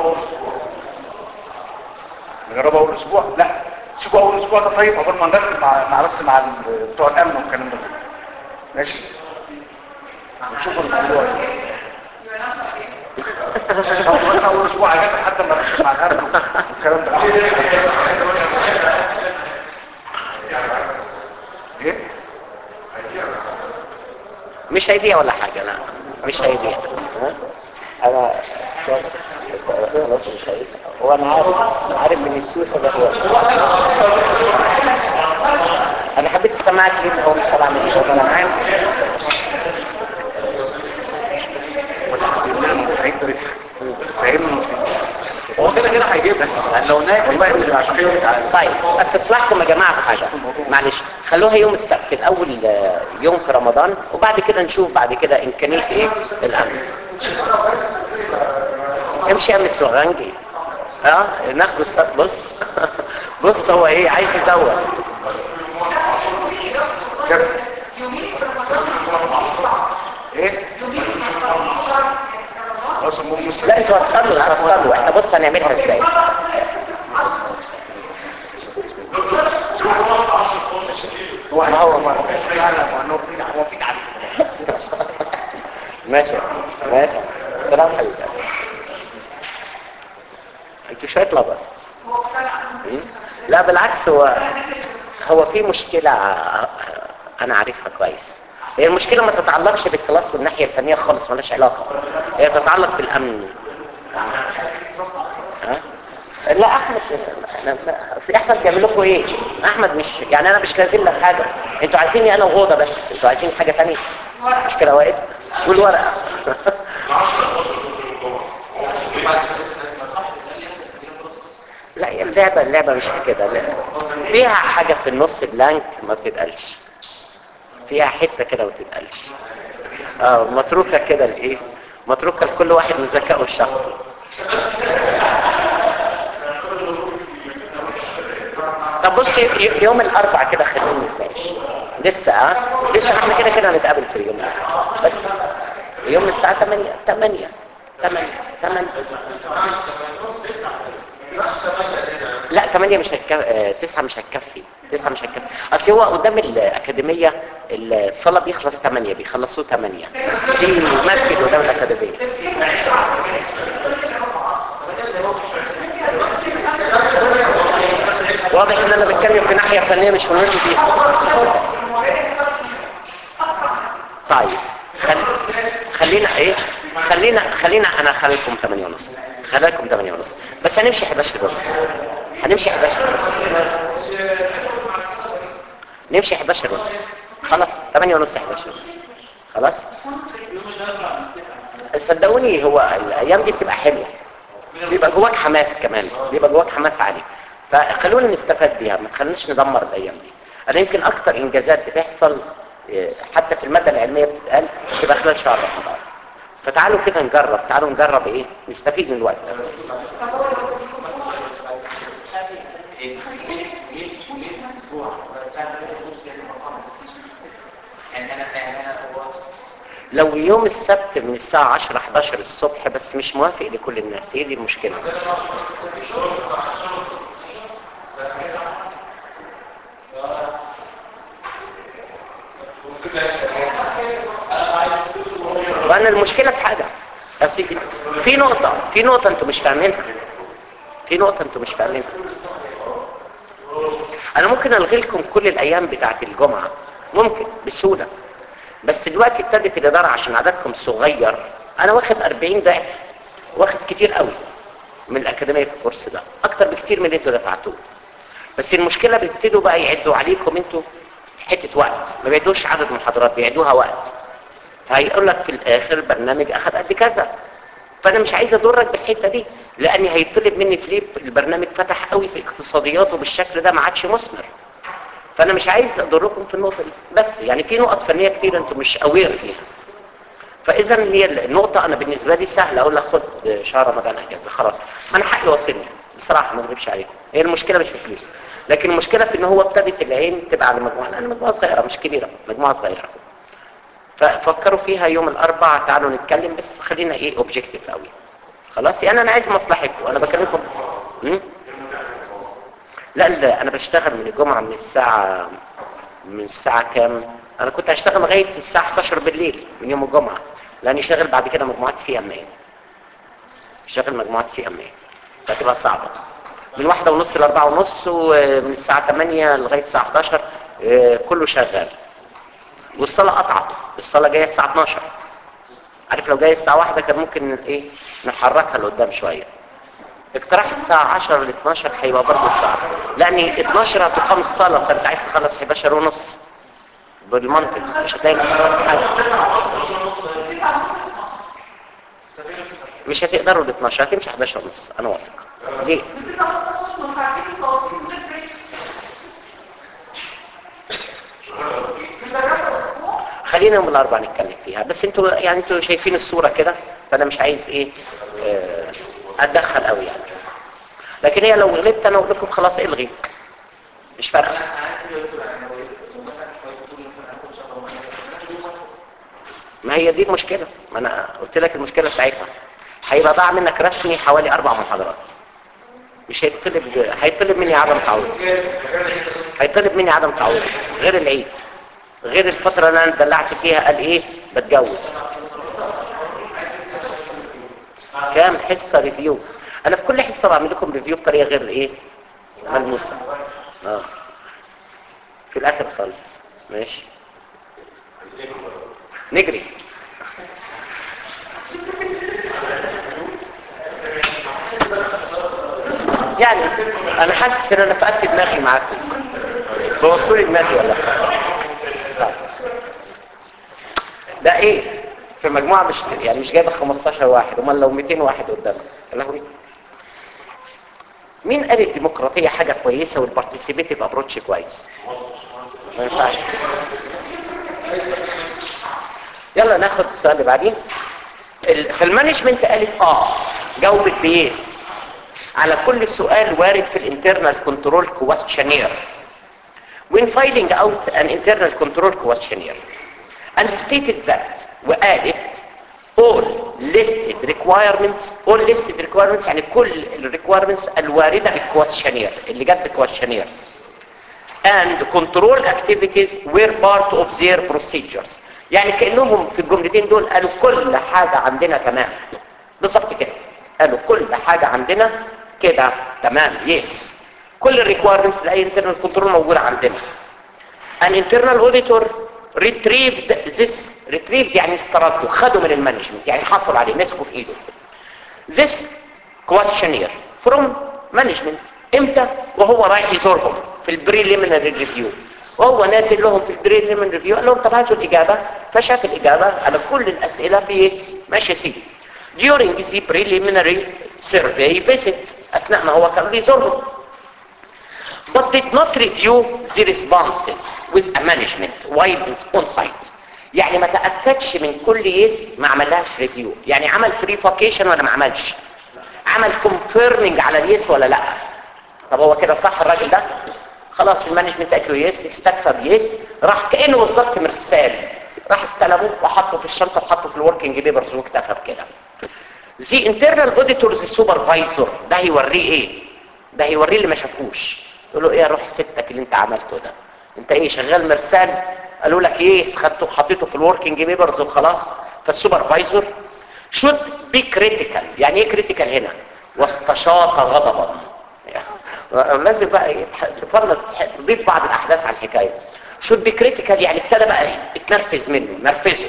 نجربها اول اسبوع لا سيبوا اول اسبوع ده طيب قبل ما نرتب مع مع بس مع ال- بتوع الامن والكلام ده كله. ماشي ونشوف الموضوع طب بس اول اسبوع اجازه لحد ما نرتب مع الامن والكلام ده ايه مش هيبيع ولا حاجة لا مش هيبيع ها؟ انا خلاص مش هيبيع هو انا عارف عارف ان السوسه ده هو انا حبيت اسمعك ليه هو مش طالع من الشغل انا عارف ولا حد يقول لنا ما هيقدر يضحك فاهمني هو كده كده هيجيبها يعني لو نايم والله اللي عشان كده تعالى طيب بس اصلحكم يا جماعه في حاجه معلش خلوها يوم السبت الاول آه، يوم في رمضان وبعد كده نشوف بعد كده امكانيه ايه الامن امشي يا ام السوغنجي اه ناخد السبت بص بص هو ايه عايز يزود كده ايه خلاص المهم مش لا انتوا هتصلوا هتصلوا احنا بص هنعملها ازاي هو هو ما هو هو في هو في عليك ماشي ماشي سلام حبيبي انتوا شويه لبن م? لا بالعكس هو هو في مشكلة انا عارفها كويس هي المشكلة ما تتعلقش بالكلاس والناحية الفنية خالص مالهاش علاقة هي تتعلق بالامن ها؟ لا احمد لا لا اصل احمد بيعمل لكم ايه احمد مش يعني انا مش لازم لك حاجه انتوا عايزيني انا وغوضه بس انتوا عايزين حاجه ثانيه مش كده واقف والورقه لا هي اللعبه اللعبه مش كده لا فيها حاجه في النص بلانك ما بتتقالش فيها حته كده ما بتتقالش اه متروكه كده لايه متروكه لكل واحد من ذكائه الشخصي طب بص ي- يوم الاربع كده خلينا نتناقش لسه اه لسه احنا كده كده هنتقابل في اليوم ده. بس يوم الساعه 8 8 8 8 لا 8 مش هتكفي 9 مش هتكفي 9 مش هتكفي اصل هو قدام الاكاديميه الصلاه بيخلص 8 بيخلصوه 8 في مسجد قدام الاكاديميه واضح ان انا بتكلم في ناحيه فنيه مش في ناحيه دي طيب خلي خلينا خلينا انا خليكم 8 ونص خليكم 8 ونص بس هنمشي 11 ونص هنمشي 11 ونص نمشي 11 ونص خلاص 8 ونص 11 ونص خلاص صدقوني هو الايام دي بتبقى حلوه بيبقى جواك حماس كمان بيبقى جواك حماس عالي فخلونا نستفاد بيها ما تخليناش ندمر الايام دي انا يمكن اكتر انجازات بتحصل إيه، حتى في الماده العلميه بتتقال تبقى خلال شهر رمضان فتعالوا كده نجرب تعالوا نجرب ايه نستفيد من الوقت ده يعني انا يعني انا هو لو يوم السبت من الساعة 10 11 الصبح بس مش موافق لكل الناس هي دي المشكلة وانا المشكلة في حاجة بس في نقطة في نقطة انتوا مش فاهمينها في نقطة انتوا مش فاهمينها انا ممكن الغي لكم كل الايام بتاعت الجمعة ممكن بسهولة بس دلوقتي ابتدت الاداره عشان عددكم صغير انا واخد 40 ضعف واخد كتير قوي من الاكاديميه في الكورس ده اكتر بكتير من اللي انتوا دفعتوه بس المشكله بيبتدوا بقى يعدوا عليكم انتوا حته وقت ما بيعدوش عدد محاضرات بيعدوها وقت فهيقول لك في الاخر البرنامج اخد قد كذا فانا مش عايز اضرك بالحته دي لاني هيطلب مني فليب البرنامج فتح قوي في اقتصادياته بالشكل ده ما عادش مثمر فانا مش عايز اضركم في النقطه دي بس يعني في نقط فنيه كتير انتم مش اوير فيها فاذا هي النقطه انا بالنسبه لي سهله اقول لك خد شهر رمضان اجازه خلاص انا حقي واصلني بصراحه ما اكذبش عليكم هي المشكله مش في الفلوس لكن المشكله في ان هو ابتدت العين تبقى على مجموعه انا مجموعه صغيره مش كبيره مجموعه صغيره ففكروا فيها يوم الاربعاء تعالوا نتكلم بس خلينا ايه اوبجكتيف قوي خلاص يعني انا عايز مصلحتكم انا بكلمكم م? لا لا انا بشتغل من الجمعة من الساعة من الساعة كام انا كنت هشتغل لغاية الساعة 11 بالليل من يوم الجمعة لاني شغال بعد كده مجموعات سي ام اي شغال مجموعات سي ام اي فتبقى صعبة من واحدة ونص لاربعة ونص ومن الساعة 8 لغاية الساعة 11 آه، كله شغال والصلاة قطعت الصلاة جاية الساعة 12 عارف لو جاية الساعة واحدة كان ممكن ايه نحركها لقدام شوية اقتراح الساعة 10 ل 12 هيبقى برضه صعب لان 12 هتقام الصلاة فانت عايز تخلص 11 ونص بالمنطق مش هتلاقي نفسك وقت حاجة مش هتقدروا ل 12 هتمشي 11 ونص انا واثق ليه؟ خلينا يوم الاربعاء نتكلم فيها بس انتوا يعني انتوا شايفين الصورة كده فانا مش عايز ايه آه، اتدخل قوي يعني لكن هي لو غلبت انا اقول لكم خلاص الغي مش فارقه ما هي دي المشكله ما انا قلت لك المشكله بتاعتها هيبقى ضاع منك رسمي حوالي اربع محاضرات مش هيطلب هيطلب مني عدم تعويض هيطلب مني عدم تعويض غير العيد غير الفتره اللي انا دلعت فيها قال ايه بتجوز كام حصه ريفيو انا في كل حصه بعمل لكم ريفيو بطريقه غير ايه ملموسه اه في الاخر خالص ماشي نجري يعني انا حاسس ان انا فقدت دماغي معاكم بوصوا لي دماغي ولا لا. ده ايه في مجموعه مش يعني مش جايبه 15 واحد امال لو 200 واحد قدامك يا لهوي مين قال الديمقراطيه حاجه كويسه والبارتيسيبيتيف ابروتش كويس ما ينفعش يلا ناخد السؤال اللي بعدين ال- في المانجمنت قالت اه جاوبت بيس على كل سؤال وارد في الانترنال كنترول كويستشنير when filing out an internal control questionnaire and stated that وقالت all listed requirements all listed requirements يعني كل ال requirements الواردة بالكويستشنير اللي جت بالكويستشنيرز and control activities were part of their procedures يعني كأنهم في الجملتين دول قالوا كل حاجة عندنا تمام بالظبط كده قالوا كل حاجة عندنا كده تمام يس كل الريكويرمنتس لاي internal control موجودة عندنا an internal auditor retrieved this ريتريف يعني استردوا خدوا من المانجمنت يعني حصلوا عليه مسكوا في ايده this questionnaire from management امتى وهو رايح يزورهم في البريليمينري ريفيو وهو نازل لهم في البريليمينري ريفيو قال لهم طب هاتوا الاجابه فشاف الاجابه على كل الاسئله بيس ماشي يا سيدي during the preliminary survey visit اثناء ما هو كان بيزورهم but did not review the responses with a management while on site يعني ما تأكدش من كل يس ما عملهاش ريفيو يعني عمل فريفوكيشن ولا ما عملش عمل كونفيرمنج على اليس ولا لا طب هو كده صح الراجل ده خلاص المانجمنت قال له يس استكسب يس راح كانه بالظبط مرسال راح استلمه وحطه في الشنطه وحطه في الوركينج بيبرز واكتفى بكده زي انترنال اوديتورز سوبرفايزر ده هيوريه ايه ده هيوريه اللي ما شافوش يقول له ايه يا روح ستك اللي انت عملته ده انت ايه شغال مرسال قالوا لك ايه خدته حطيته في الوركينج بيبرز وخلاص فالسوبرفايزر should be critical يعني ايه critical هنا واستشاط غضبا لازم بقى تفرض تضيف بعض الاحداث على الحكايه should be critical يعني ابتدى بقى يتنرفز منه نرفزه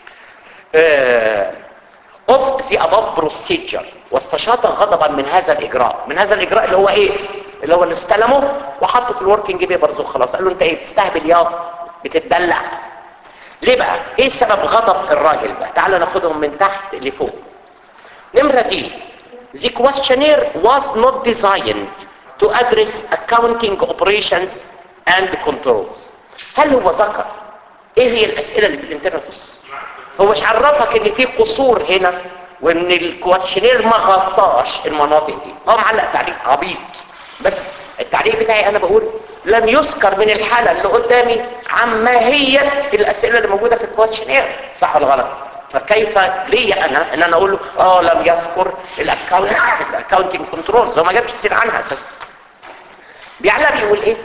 آه of the above procedure واستشاط غضبا من هذا الاجراء من هذا الاجراء اللي هو ايه اللي هو اللي استلمه وحطه في الوركينج بيبرز وخلاص قال له انت ايه بتستهبل يا بتتدلع ليه بقى ايه سبب غضب الراجل ده تعالوا ناخدهم من تحت لفوق نمرة دي the questionnaire was not designed to address accounting operations and controls هل هو ذكر ايه هي الاسئلة اللي في الانترنت هو مش عرفك ان في قصور هنا وان الكواتشنير ما غطاش المناطق دي هو معلق تعليق عبيط بس التعليق بتاعي انا بقول لم يذكر من الحالة اللي قدامي عن ماهية الاسئلة اللي موجودة في الكواتشنير صح ولا غلط فكيف لي انا ان انا اقول له اه لم يذكر الاكاونتنج كنترولز هو ما جابش سير عنها اساسا بيعلق بيقول ايه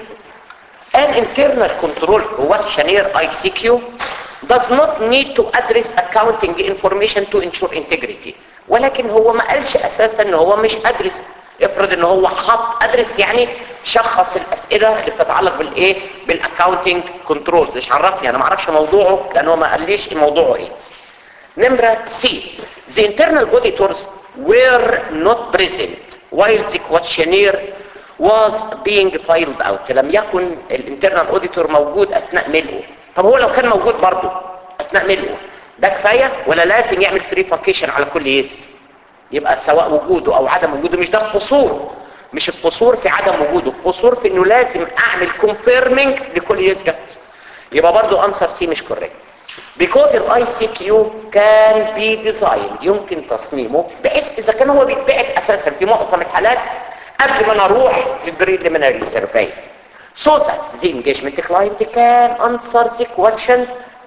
an internal control questionnaire ICQ does not need to address accounting information to ensure integrity ولكن هو ما قالش اساسا ان هو مش ادرس افرض ان هو حط ادرس يعني شخص الاسئله اللي بتتعلق بالايه بالاكاونتنج كنترولز مش عرفني انا ما اعرفش موضوعه لان هو ما قاليش موضوعه ايه نمره سي the internal auditors were not present while the questionnaire was being filed out لم يكن الانترنال اوديتور موجود اثناء ملئه طب هو لو كان موجود برضه اثناء ملئه ده كفايه ولا لازم يعمل فريفاكيشن على كل يس يبقى سواء وجوده او عدم وجوده مش ده القصور مش القصور في عدم وجوده القصور في انه لازم اعمل كونفيرمنج لكل يس جت يبقى برضه انسر سي مش كوريكت because الاي سي كيو كان بي ديزاين يمكن تصميمه بحيث اذا كان هو بيتبعت اساسا في معظم الحالات قبل ما نروح في البريليمينري سيرفي so that the engagement client can answer the questions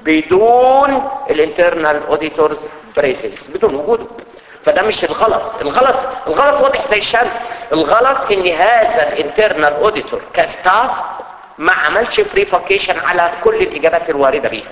بدون الانترنال اوديتورز بريزنس بدون وجوده فده مش الغلط الغلط الغلط واضح زي الشمس الغلط ان هذا الانترنال اوديتور كستاف ما عملش فريفاكيشن على كل الاجابات الوارده بيه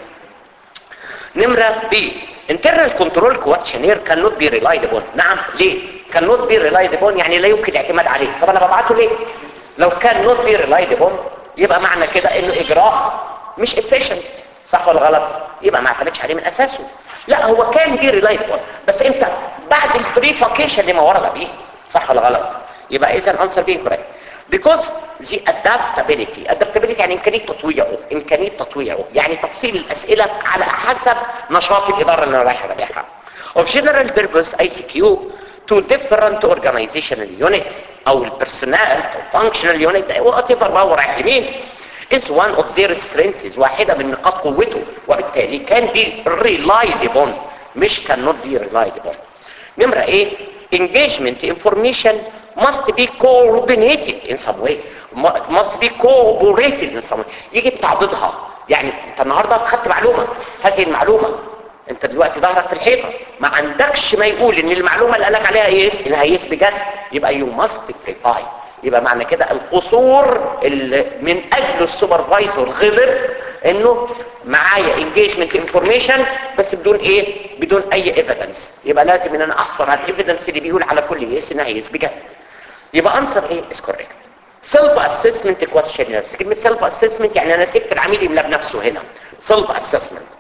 نمرة بي internal control questionnaire cannot be relied upon نعم ليه cannot be relied upon يعني لا يمكن الاعتماد عليه طب انا ببعته ليه لو كان not be relied upon يبقى معنى كده انه اجراء مش efficient صح ولا غلط يبقى ما اعتمدش عليه من اساسه لا هو كان be relied upon بس امتى بعد الفريفاكيشن اللي ما ورد بيه صح ولا غلط يبقى اذا answer being correct because the adaptability adaptability يعني إمكانية تطويعه إمكانية تطويعه يعني تفصيل الأسئلة على حسب نشاط الإدارة اللي أنا رايح أراجعها of general purpose ICQ to different organizational unit أو البرسونال أو functional unit whatever ما هو رايح لمين is one of their strengths واحدة من نقاط قوته وبالتالي كان be relied upon مش cannot be relied upon نمرة ايه engagement information must be coordinated in some way must be cooperated in some way يجي بتعضدها يعني انت النهاردة خدت معلومة هذه المعلومة انت دلوقتي ظهرك في الحيطة ما عندكش ما يقول ان المعلومة اللي قالك عليها يس انها يس بجد يبقى you must verify يبقى معنى كده القصور اللي من اجل السوبرفايزر غلط انه معايا انجيجمنت انفورميشن بس بدون ايه بدون اي ايفيدنس يبقى لازم ان انا احصل على الايفيدنس اللي بيقول على كل يس انها يس بجد يبقى انسر ايه از كوريكت سيلف اسسمنت كويشنيرز كلمه سيلف اسسمنت يعني انا سبت العميل يملى بنفسه هنا سيلف اسسمنت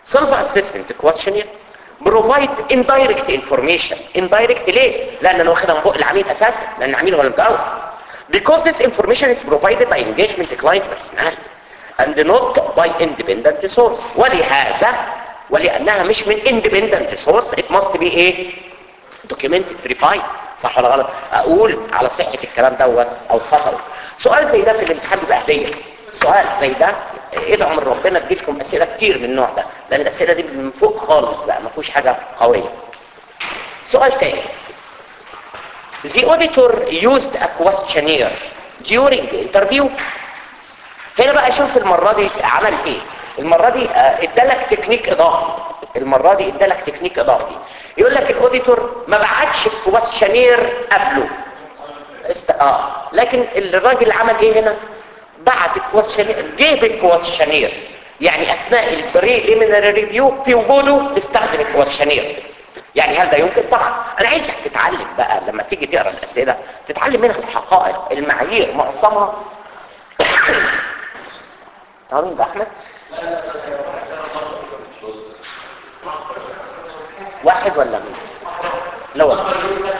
self assessment questionnaire provide indirect information indirect ليه لان انا واخدها من بق العميل اساسا لان العميل هو اللي مجاوب because this information is provided by engagement client personnel and not by independent source ولهذا ولانها مش من independent source it must be ايه documented verified صح ولا غلط اقول على صحة الكلام دوت او خطأ سؤال زي ده في الامتحان بيبقى هديه سؤال زي ده ادعوا من ربنا تجيلكم اسئله كتير من النوع ده لان الاسئله دي من فوق خالص بقى ما فيهوش حاجه قويه سؤال تاني The auditor used a questionnaire during the interview هنا بقى شوف المرة دي عمل ايه المرة دي آه، ادالك تكنيك اضافي المرة دي ادالك تكنيك اضافي يقول لك الاوديتور ما بعتش الكويشنير قبله است... اه لكن الراجل عمل ايه هنا بعت الكويشنير جيب الكويشنير يعني اثناء البريليمينري ريفيو في وجوده استخدم الكويشنير يعني هل ده يمكن طبعا انا عايزك تتعلم بقى لما تيجي تقرا الاسئله تتعلم منها الحقائق المعايير معظمها تعالوا ده احمد واحد ولا مين لا والله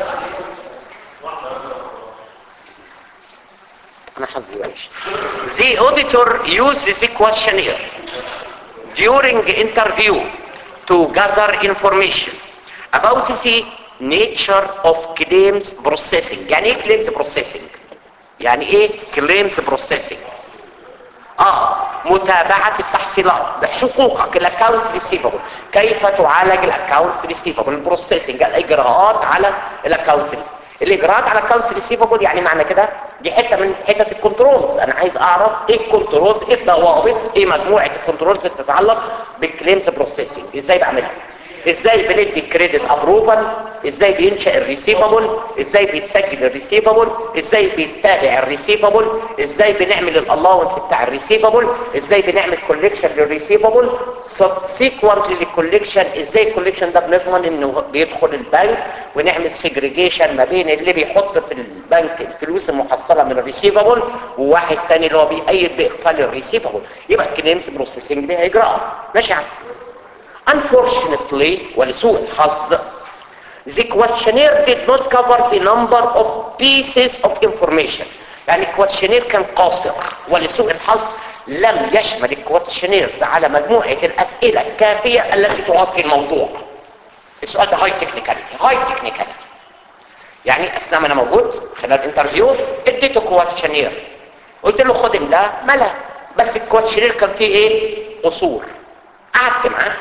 انا حظي وحش The auditor uses the questionnaire during interview to gather information about the nature of claims processing يعني ايه claims processing يعني ايه claims processing اه متابعة التحصيلات بحقوقك الاكونتس ريسيفبل كيف تعالج الاكونتس ريسيفبل البروسيسنج الاجراءات على الاكونتس الاجراءات على الاكونتس ريسيفبل يعني معنى كده دي حته من حتت الكنترولز انا عايز اعرف ايه الكنترولز ايه الضوابط ايه مجموعه الكنترولز اللي تتعلق بالكليمز بروسيسنج ازاي بعملها ازاي بندي كريدت ابروفال ازاي بينشا الريسيفبل ازاي بيتسجل الريسيفبل ازاي بيتابع الريسيفبل ازاي بنعمل الالاونس بتاع الريسيفبل ازاي بنعمل كوليكشن للريسيفبل سبسيكوانتلي للكوليكشن ازاي الكوليكشن ده بنضمن انه بيدخل البنك ونعمل سيجريجيشن ما بين اللي بيحط في البنك الفلوس المحصله من الريسيفبل وواحد تاني اللي هو بيأيد باقفال الريسيفبل يبقى الكليمز بروسيسنج ليها اجراء ماشي يا عم Unfortunately, ولسوء الحظ, the questionnaire did not cover the number of pieces of information. يعني الكواتشنير كان قاصر ولسوء الحظ لم يشمل الكواتشنيرز على مجموعة الأسئلة الكافية التي تغطي الموضوع. السؤال ده هاي تكنيكاليتي هاي تكنيكاليتي يعني أثناء ما أنا موجود خلال الانترفيو اديته كواتشنير قلت له خد ده ملا بس الكواتشنير كان فيه ايه قصور قعدت معاه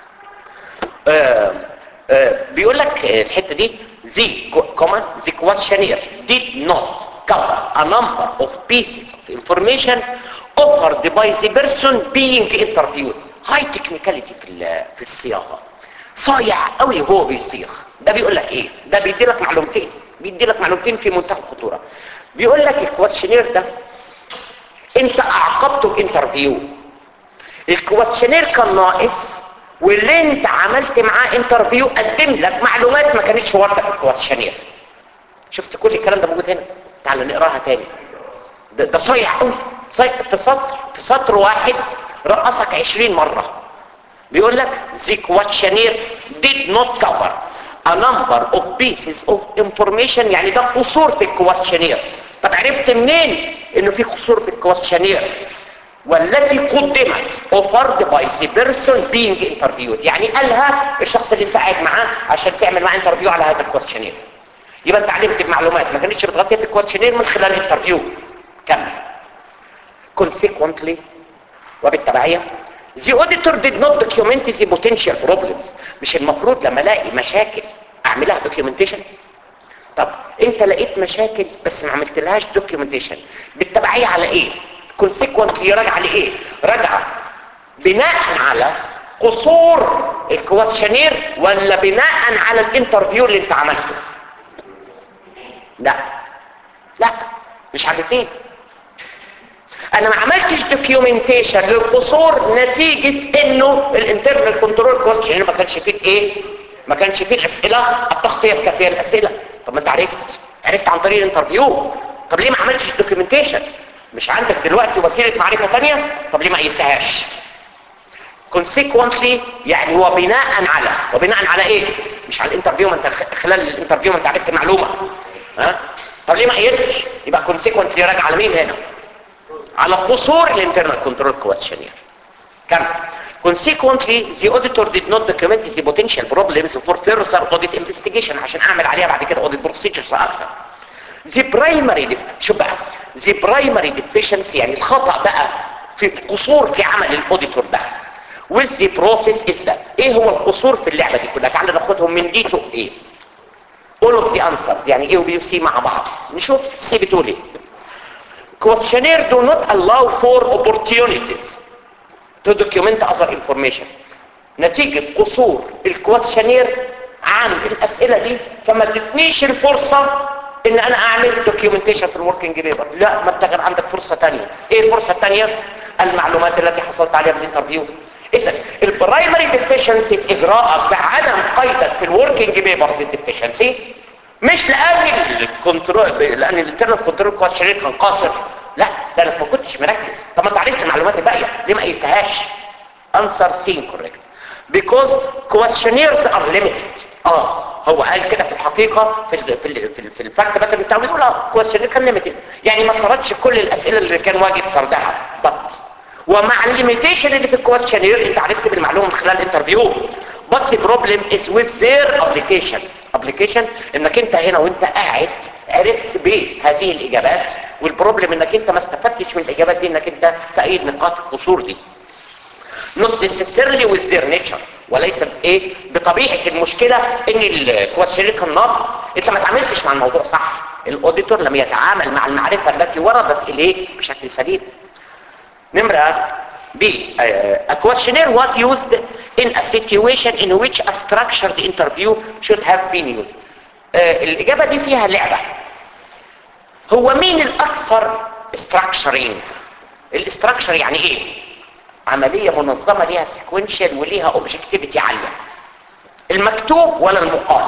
آه آه بيقول لك الحته دي the كوما the questionnaire did not cover a number of pieces of information offered by the person being interviewed high technicality في ال- في الصياغه صايع قوي هو بيصيغ ده بيقول لك ايه ده بيدي لك معلومتين بيدي لك معلومتين في منتهى الخطوره بيقول لك الكويشنير ده انت اعقبته بانترفيو الكويشنير كان ناقص واللي انت عملت معاه انترفيو قدم لك معلومات ما كانتش وارده في الكويشنير شفت كل الكلام ده موجود هنا تعال نقراها تاني ده, ده صايع قوي صايع في سطر في سطر واحد رقصك 20 مره بيقول لك the questionnaire did not cover a number of pieces of information يعني ده قصور في الكويشنير طب عرفت منين انه في قصور في الكويشنير والتي قدمت offered by the person being interviewed يعني قالها الشخص اللي انت قاعد معاه عشان تعمل معاه انترفيو على هذا الكويشنير يبقى انت علمت بمعلومات ما كانتش بتغطيها في الكويشنير من خلال الانترفيو كمل consequently وبالتبعية the auditor did not document the potential problems مش المفروض لما الاقي مشاكل اعملها documentation طب انت لقيت مشاكل بس ما عملتلهاش documentation بالتبعية على ايه consequently راجعة لايه راجعة بناء على قصور الكويشنير ولا بناء على الانترفيو اللي انت عملته لا لا مش على الاثنين انا ما عملتش دوكيومنتيشن للقصور نتيجة انه الانترنال كنترول كويشن ما كانش فيه ايه ما كانش فيه الاسئلة التغطية الكافية الاسئلة طب ما انت عرفت عرفت عن طريق الانترفيو طب ليه ما عملتش دوكيومنتيشن مش عندك دلوقتي وسيلة معرفة تانية طب ليه ما قيمتهاش consequently يعني وبناء على وبناء على ايه مش على الانترفيو ما انت خ- خلال الانترفيو ما انت عرفت المعلومه ها طب ليه ما قيدتش يبقى consequently راجع على مين هنا على قصور الانترنال كنترول كويشنير كم consequently the auditor did not document the potential problems for further audit investigation عشان اعمل عليها بعد كده audit procedures اكتر the primary def- شوف بقى the primary deficiency يعني الخطأ بقى في القصور في عمل الاوديتور ده with the process is that ايه هو القصور في اللعبة دي كلها تعال ناخدهم من دي تو ايه all of the answers يعني ايه وبي سي مع بعض نشوف سي بتقول ايه questionnaire do not allow for opportunities to document other information نتيجة قصور الكواتشنير عن الأسئلة دي فما تدنيش الفرصة ان انا اعمل دوكيومنتيشن في الوركينج بيبر لا ما انت كان عندك فرصة تانية ايه الفرصة التانية المعلومات التي حصلت عليها بالانترفيو اذا البرايمري ديفيشنسي في اجراءك بعدم قيدك في الوركينج بيبرز الديفيشنسي مش لان الكنترول لان الانترنال كنترول كويشنير كان قاصر لا ده انا ما كنتش مركز طب ما انت عرفت المعلومات الباقيه ليه ما قلتهاش answer C incorrect because questionnaires are limited اه هو قال كده في الحقيقة في ال في ال في, ال في الفاكت باتر بتاعه بيقول اه questionnaire كان limited يعني ما سردش كل الاسئلة اللي كان واجب سردها but ومع الليميتيشن اللي في الكويشنير انت عرفت بالمعلومة من خلال الانترفيو but the problem is with their application application انك انت هنا وانت قاعد عرفت بهذه الاجابات والبروبلم انك انت ما استفدتش من الاجابات دي انك انت تأيد نقاط القصور دي not necessarily with their nature وليس ايه بطبيعه المشكله ان الكويشنير كان ناقص انت ما تعاملتش مع الموضوع صح الاوديتور لم يتعامل مع المعرفه التي وردت اليه بشكل سليم نمره B uh, a questionnaire was used in a situation in which a structured interview should have been used uh, الإجابة دي فيها لعبة هو مين الأكثر structuring الاستراكشر يعني ايه عملية منظمة ليها سيكونشال وليها اوبجكتيفيتي عالية المكتوب ولا المقال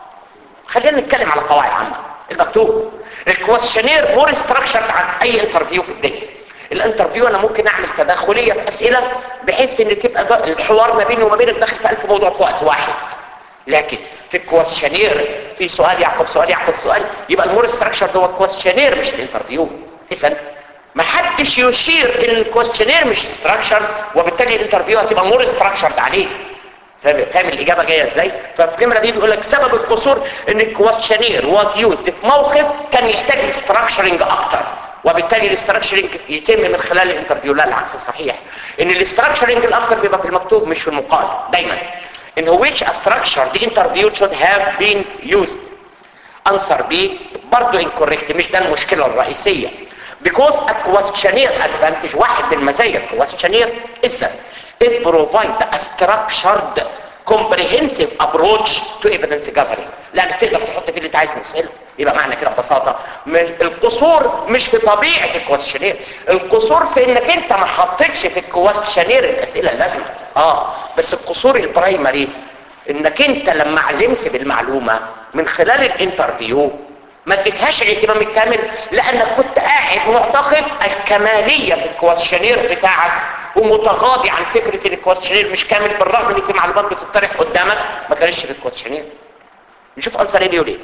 خلينا نتكلم على قواعد عامة المكتوب الكويشنير مور ستراكشرد عن اي انترفيو في الدنيا الانترفيو انا ممكن اعمل تداخلية في اسئلة بحيث ان تبقى ده الحوار ما بيني وما بينك داخل في الف موضوع في وقت واحد لكن في الكويشنير في سؤال يعقب سؤال يعقب سؤال يبقى المور ستراكشر هو الكويشنير مش الانترفيو اذا ما حدش يشير ان الكويشنير مش ستراكشر وبالتالي الانترفيو هتبقى مور ستراكشرد عليه فاهم فاهم الاجابه جايه ازاي ففي النمره دي بيقول لك سبب القصور ان الكويشنير واز يوزد في موقف كان يحتاج ستراكشرنج اكتر وبالتالي الاستراكشرنج يتم من خلال الانترفيو لا العكس صحيح ان الاستراكشرنج الاكتر بيبقى في المكتوب مش في المقال دايما in which a structure the interview should have been used answer B برضو incorrect مش ده المشكلة الرئيسية because a questionnaire advantage واحد من مزايا الكويشنير is that it provide a structured comprehensive approach to evidence gathering لانك تقدر تحط فيه اللي انت عايز مسألة يبقى معنى كده ببساطة من القصور مش في طبيعة الكويشنير القصور في انك انت ما حطيتش في الكويشنير الاسئلة اللازمة اه بس القصور البرايمري انك انت لما علمت بالمعلومة من خلال الانترفيو ما اديتهاش الاهتمام الكامل لانك كنت قاعد معتقد الكمالية في الكويشنير بتاعك ومتغاضي عن فكرة ان الكويشنير مش كامل بالرغم ان في معلومات بتطرح قدامك ما كانش في الكويشنير نشوف انصر ايه بيقول ايه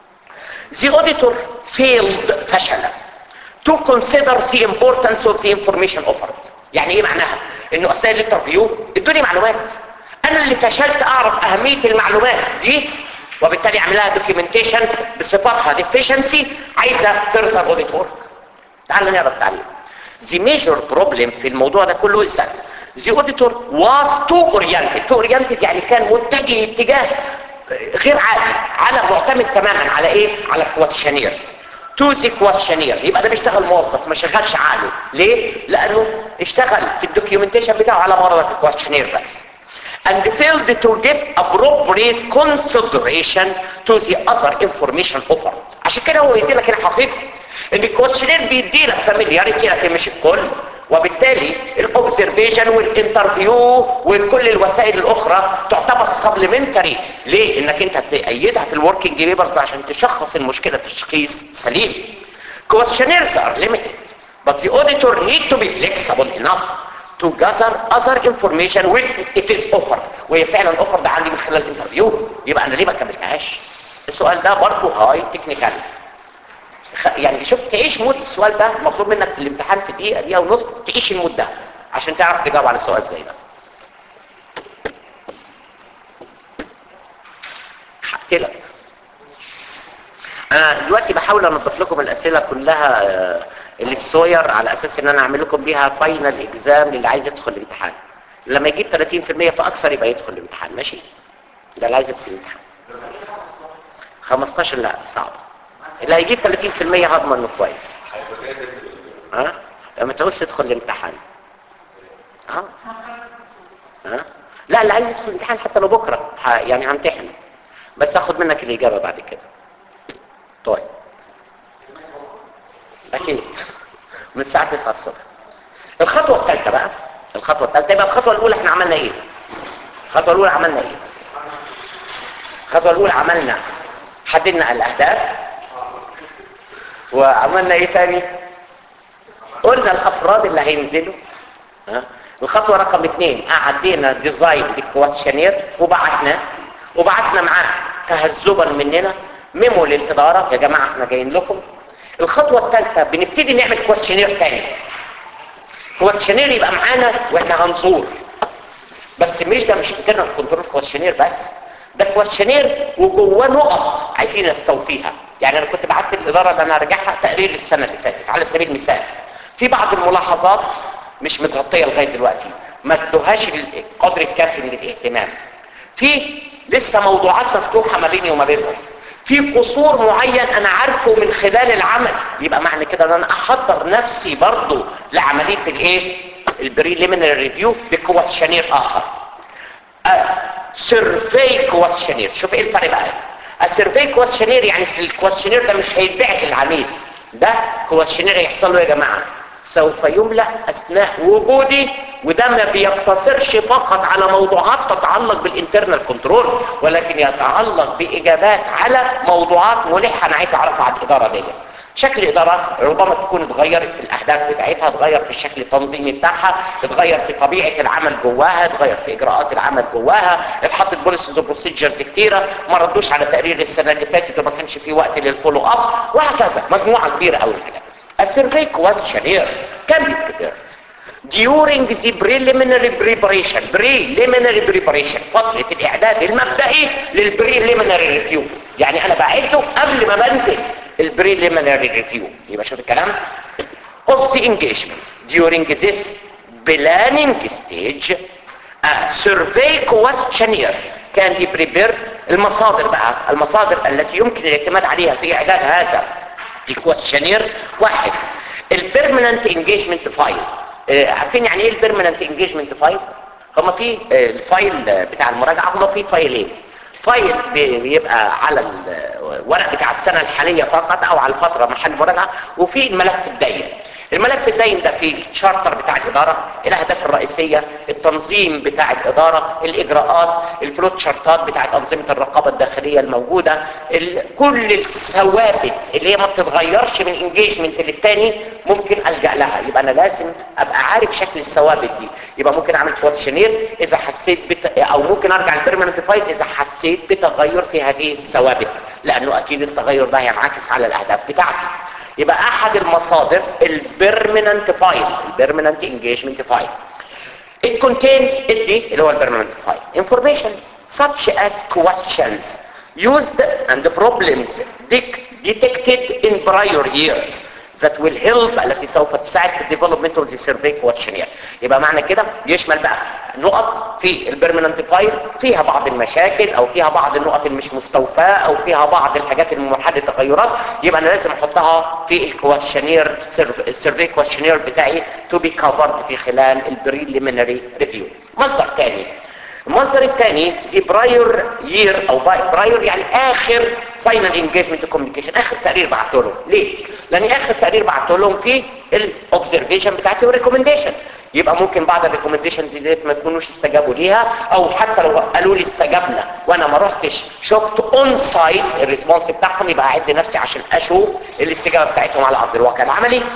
The auditor failed فشل to consider the importance of the information offered يعني ايه معناها انه اثناء الانترفيو ادوني معلومات انا اللي فشلت اعرف اهمية المعلومات دي وبالتالي اعملها دوكيومنتيشن بصفاتها deficiency عايزة further audit work تعالوا نقرا التعليق the major problem في الموضوع ده كله is that the auditor was too oriented too oriented يعني كان متجه اتجاه غير عادي على معتمد تماما على ايه على الكواتشنير تو ذا كواتشنير يبقى ده بيشتغل موظف ما شغلش عقله ليه لانه اشتغل في الدوكيومنتيشن بتاعه على مرضى في الكواتشنير بس and failed to give appropriate consideration to the other information offered عشان كده هو يدي لك الحقيقه ان الكواتشنير بيدي لك فاميلياريتي لكن مش الكل وبالتالي الاوبزرفيشن والانترفيو وكل الوسائل الاخرى تعتبر سبلمنتري ليه انك انت تأيدها في الوركينج بيبرز عشان تشخص المشكله تشخيص سليم questionnaires are limited but the auditor need to be flexible enough to gather other information when it is offered وهي فعلا اوفر ده عندي من خلال الانترفيو يبقى انا ليه ما كملتهاش السؤال ده برضه هاي تكنيكال يعني شوف تعيش مود السؤال ده مطلوب منك في الامتحان في دقيقه دقيقه ونص تعيش المود ده عشان تعرف تجاوب على سؤال زي ده حقت لك انا دلوقتي بحاول انظف لكم الاسئله كلها آه، اللي في سوير على اساس ان انا اعمل لكم بيها فاينل اكزام للي عايز يدخل الامتحان لما يجيب 30% فاكثر يبقى يدخل الامتحان ماشي ده اللي عايز يدخل الامتحان 15 لا صعب اللي هيجيب 30% هضمن انه كويس ها لما تعوز تدخل الامتحان ها ها لا اللي عايز يدخل الامتحان حتى لو بكره ه- يعني همتحن بس اخد منك الاجابه بعد كده طيب اكيد من الساعه 9 الصبح الخطوه الثالثه بقى الخطوه الثالثه يبقى الخطوه الاولى احنا عملنا ايه الخطوه الاولى عملنا ايه الخطوه الاولى عملنا حددنا الاهداف وعملنا ايه تاني قلنا الافراد اللي هينزلوا ها؟ الخطوه رقم اثنين عدينا ديزاين للكواتشنير وبعتنا وبعتنا معاه تهذبا مننا ميمو للاداره يا جماعه احنا جايين لكم الخطوه الثالثه بنبتدي نعمل كواتشنير تاني كواتشنير يبقى معانا واحنا هنزور بس مش ده مش انترنال كنترول كواتشنير بس ده كواتشنير وجواه نقط عايزين نستوفيها يعني انا كنت بعت الاداره اللي انا هرجعها تقرير السنه اللي فاتت على سبيل المثال في بعض الملاحظات مش متغطيه لغايه دلوقتي ما ادوهاش القدر الكافي من الاهتمام في لسه موضوعات مفتوحه ما بيني وما بينهم في قصور معين انا عارفه من خلال العمل يبقى معنى كده ان انا احضر نفسي برضو لعمليه الايه البريليمينري ريفيو بكواتشنير اخر سيرفي كواتشنير شوف ايه الفرق بقى السيرفي كواتشنير يعني الكواتشنير ده مش هيتبعت للعميل ده كواتشنير هيحصل له يا جماعه سوف يملأ اثناء وجودي وده ما بيقتصرش فقط على موضوعات تتعلق بالانترنال كنترول ولكن يتعلق باجابات على موضوعات ملحه انا عايز اعرفها عن الاداره دي شكل الإدارة ربما تكون اتغيرت في الأهداف بتاعتها اتغير في الشكل التنظيمي بتاعها اتغير في طبيعة العمل جواها اتغير في إجراءات العمل جواها اتحطت بوليسز وبروسيجرز كتيرة ما ردوش على تقرير السنة اللي فاتت وما كانش في وقت للفولو أب وهكذا مجموعة كبيرة أوي الحاجات السيرفي questionnaire can be prepared during the preliminary preparation preliminary preparation فترة الإعداد المبدئي للpreliminary review يعني أنا بعده قبل ما بنزل البريليمينري ريفيو يبقى شوف الكلام of the engagement during this planning stage a survey questionnaire can be prepared المصادر بقى المصادر التي يمكن الاعتماد عليها في اعداد هذا الكويشنير واحد البيرمننت انجيجمنت فايل عارفين يعني ايه البيرمننت انجيجمنت فايل هما في آه، الفايل آه، بتاع المراجعه هما في فايلين فايل بي- بيبقى على الورق بتاع السنة الحالية فقط او على الفترة محل مراجعة وفي الملف الداين الملف الداين ده فيه الشارتر بتاع الإدارة الأهداف الرئيسية التنظيم بتاع الإدارة الإجراءات الفلوت شارتات بتاعت أنظمة الرقابة الداخلية الموجودة ال- كل الثوابت اللي هي ما بتتغيرش من انجيجمنت للتاني ممكن ألجأ لها يبقى أنا لازم أبقى عارف شكل الثوابت دي يبقى ممكن أعمل كواتشنير إذا حسيت بت... أو ممكن أرجع البيرمننت فايل إذا حسيت بتغير في هذه الثوابت لأنه أكيد التغير ده هينعكس على الأهداف بتاعتي يبقى احد المصادر البيرمننت فايل البيرمننت انجيجمنت فايل it contains ادي اللي هو البيرمننت فايل information such as questions used and problems dec- detected in prior years that will help التي سوف تساعد في الديفلوبمنت اوف ذا سيرفي كويشنير يبقى معنى كده يشمل بقى نقط في البيرمننت فايل فيها بعض المشاكل او فيها بعض النقط اللي مش مستوفاه او فيها بعض الحاجات المحل تغيرات يبقى انا لازم احطها في الكويشنير السيرفي كويشنير بتاعي تو بي كفرد في خلال البريليمينري ريفيو مصدر تاني المصدر الثاني زي براير يير او براير يعني اخر فاينل انجيجمنت كوميونيكيشن اخر تقرير بعته لهم ليه لان اخر تقرير بعته لهم فيه الاوبزرفيشن بتاعتي والريكومنديشن يبقى ممكن بعض الريكومنديشنز ديت ما يكونوش استجابوا ليها او حتى لو قالوا لي استجبنا وانا ما رحتش شفت اون سايت الريسبونس بتاعهم يبقى اعد نفسي عشان اشوف الاستجابه بتاعتهم على ارض الواقع العملي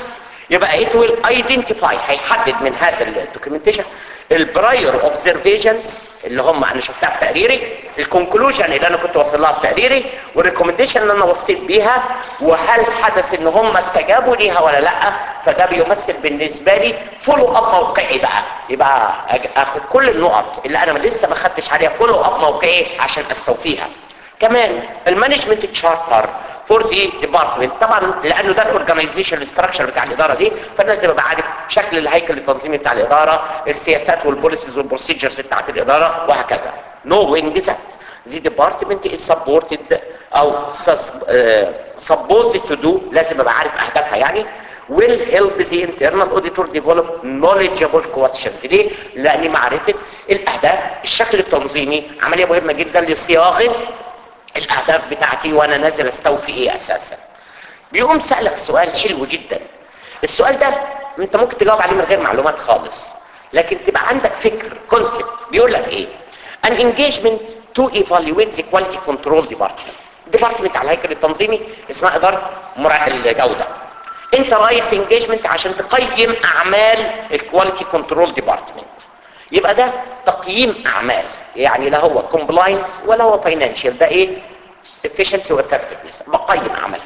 يبقى it will identify هيحدد من هذا الدوكيومنتيشن البراير اوبزرفيشنز اللي هم انا شفتها في تقريري الكونكلوجن اللي انا كنت واصل لها في تقريري والريكومنديشن اللي انا وصيت بيها وهل حدث ان هم استجابوا ليها ولا لا فده بيمثل بالنسبه لي فولو اب موقعي بقى يبقى أج- اخد كل النقط اللي انا لسه ما خدتش عليها فولو اب موقعي عشان استوفيها كمان المانجمنت تشارتر فور ذا ديبارتمنت طبعا لانه ده الاورجنايزيشن ستراكشر بتاع الاداره دي فلازم ابقى عارف شكل الهيكل التنظيمي بتاع الاداره السياسات والبوليسيز والبروسيجرز بتاعت الاداره وهكذا knowing that the department is supported او sus- آه، supposed to do لازم ابقى عارف اهدافها يعني will help the internal auditor develop knowledgeable questions ليه؟ لان معرفة الاهداف الشكل التنظيمي عملية مهمة جدا لصياغة الاهداف بتاعتي وانا نازل استوفي ايه اساسا بيقوم سألك سؤال حلو جدا السؤال ده انت ممكن تجاوب عليه من غير معلومات خالص لكن تبقى عندك فكر كونسبت بيقول لك ايه an engagement to evaluate the quality control department department على الهيكل التنظيمي اسمها اداره مراقبه الجوده انت رايح في انجيجمنت عشان تقيم اعمال الكواليتي كنترول ديبارتمنت يبقى ده تقييم اعمال يعني لا هو كومبلاينس ولا هو فاينانشال ده ايه efficiency وeffectiveness بقيم اعمالها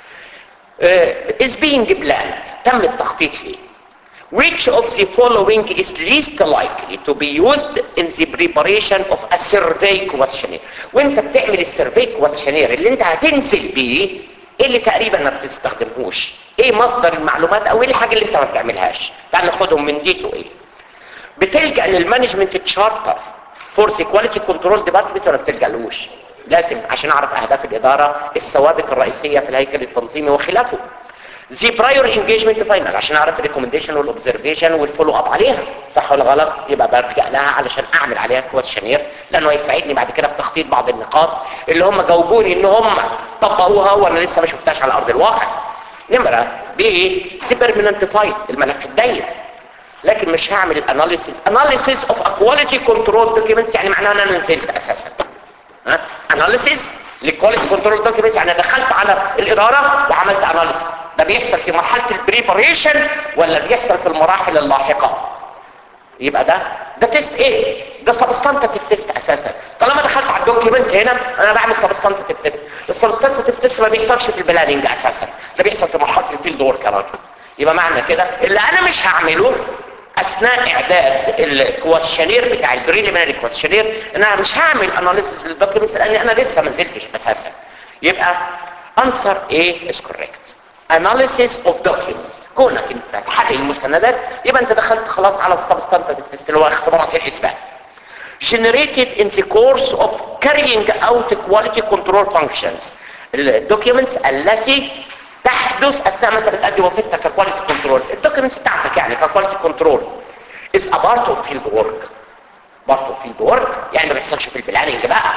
uh, is being planned تم التخطيط ليه which of the following is least likely to be used in the preparation of a survey questionnaire وانت بتعمل السيرفي questionnaire اللي انت هتنزل بيه ايه اللي تقريبا ما بتستخدمهوش ايه مصدر المعلومات او ايه الحاجه اللي انت ما بتعملهاش تعال ناخدهم من دي تو ايه بتلجأ للمانجمنت تشارتر فور سي كواليتي كنترول ديبارتمنت ولا بتلجألوش لازم عشان اعرف اهداف الاداره الثوابت الرئيسيه في الهيكل التنظيمي وخلافه زي برايور انجيجمنت فاينل عشان اعرف الريكومنديشن والاوبزرفيشن والفولو اب عليها صح ولا غلط يبقى برجع لها علشان اعمل عليها كويشنير لانه هيساعدني بعد كده في تخطيط بعض النقاط اللي هم جاوبوني ان هم طبقوها وانا لسه ما شفتهاش على ارض الواقع نمره بي سي بيرمننت فايل الملف الداير لكن مش هعمل الاناليسيس اناليسيس اوف كواليتي كنترول دوكيومنتس يعني معناها ان انا نزلت اساسا ها اناليسيس للكواليتي كنترول دوكيومنتس يعني دخلت على الاداره وعملت اناليسيس ده بيحصل في مرحله البريباريشن ولا بيحصل في المراحل اللاحقه يبقى ده ده تيست ايه ده سبستانتيف تيست اساسا طالما دخلت على الدوكيومنت هنا انا بعمل سبستانتيف تيست السبستانتيف تيست ما بيحصلش في البلاننج اساسا ده بيحصل في مرحله الفيلد ورك يا راجل يبقى معنى كده اللي انا مش هعمله اثناء اعداد الكويشنير بتاع البريليمينري كويشنير ان انا مش هعمل اناليسيس للدوكيومنتس لان انا لسه ما نزلتش اساسا يبقى answer A is correct analysis of documents كونك انت تحلل المستندات يبقى انت دخلت خلاص على السبستانتيف تيست اللي هو اختبارات الاثبات generated in the course of carrying out quality control functions الدوكيومنتس التي تحدث اثناء ما انت بتأدي وظيفتك ككواليتي كنترول الدوكيومنتس بتاعتك يعني ككواليتي كنترول is a part of field work part of field work يعني ما بيحصلش في البلاننج بقى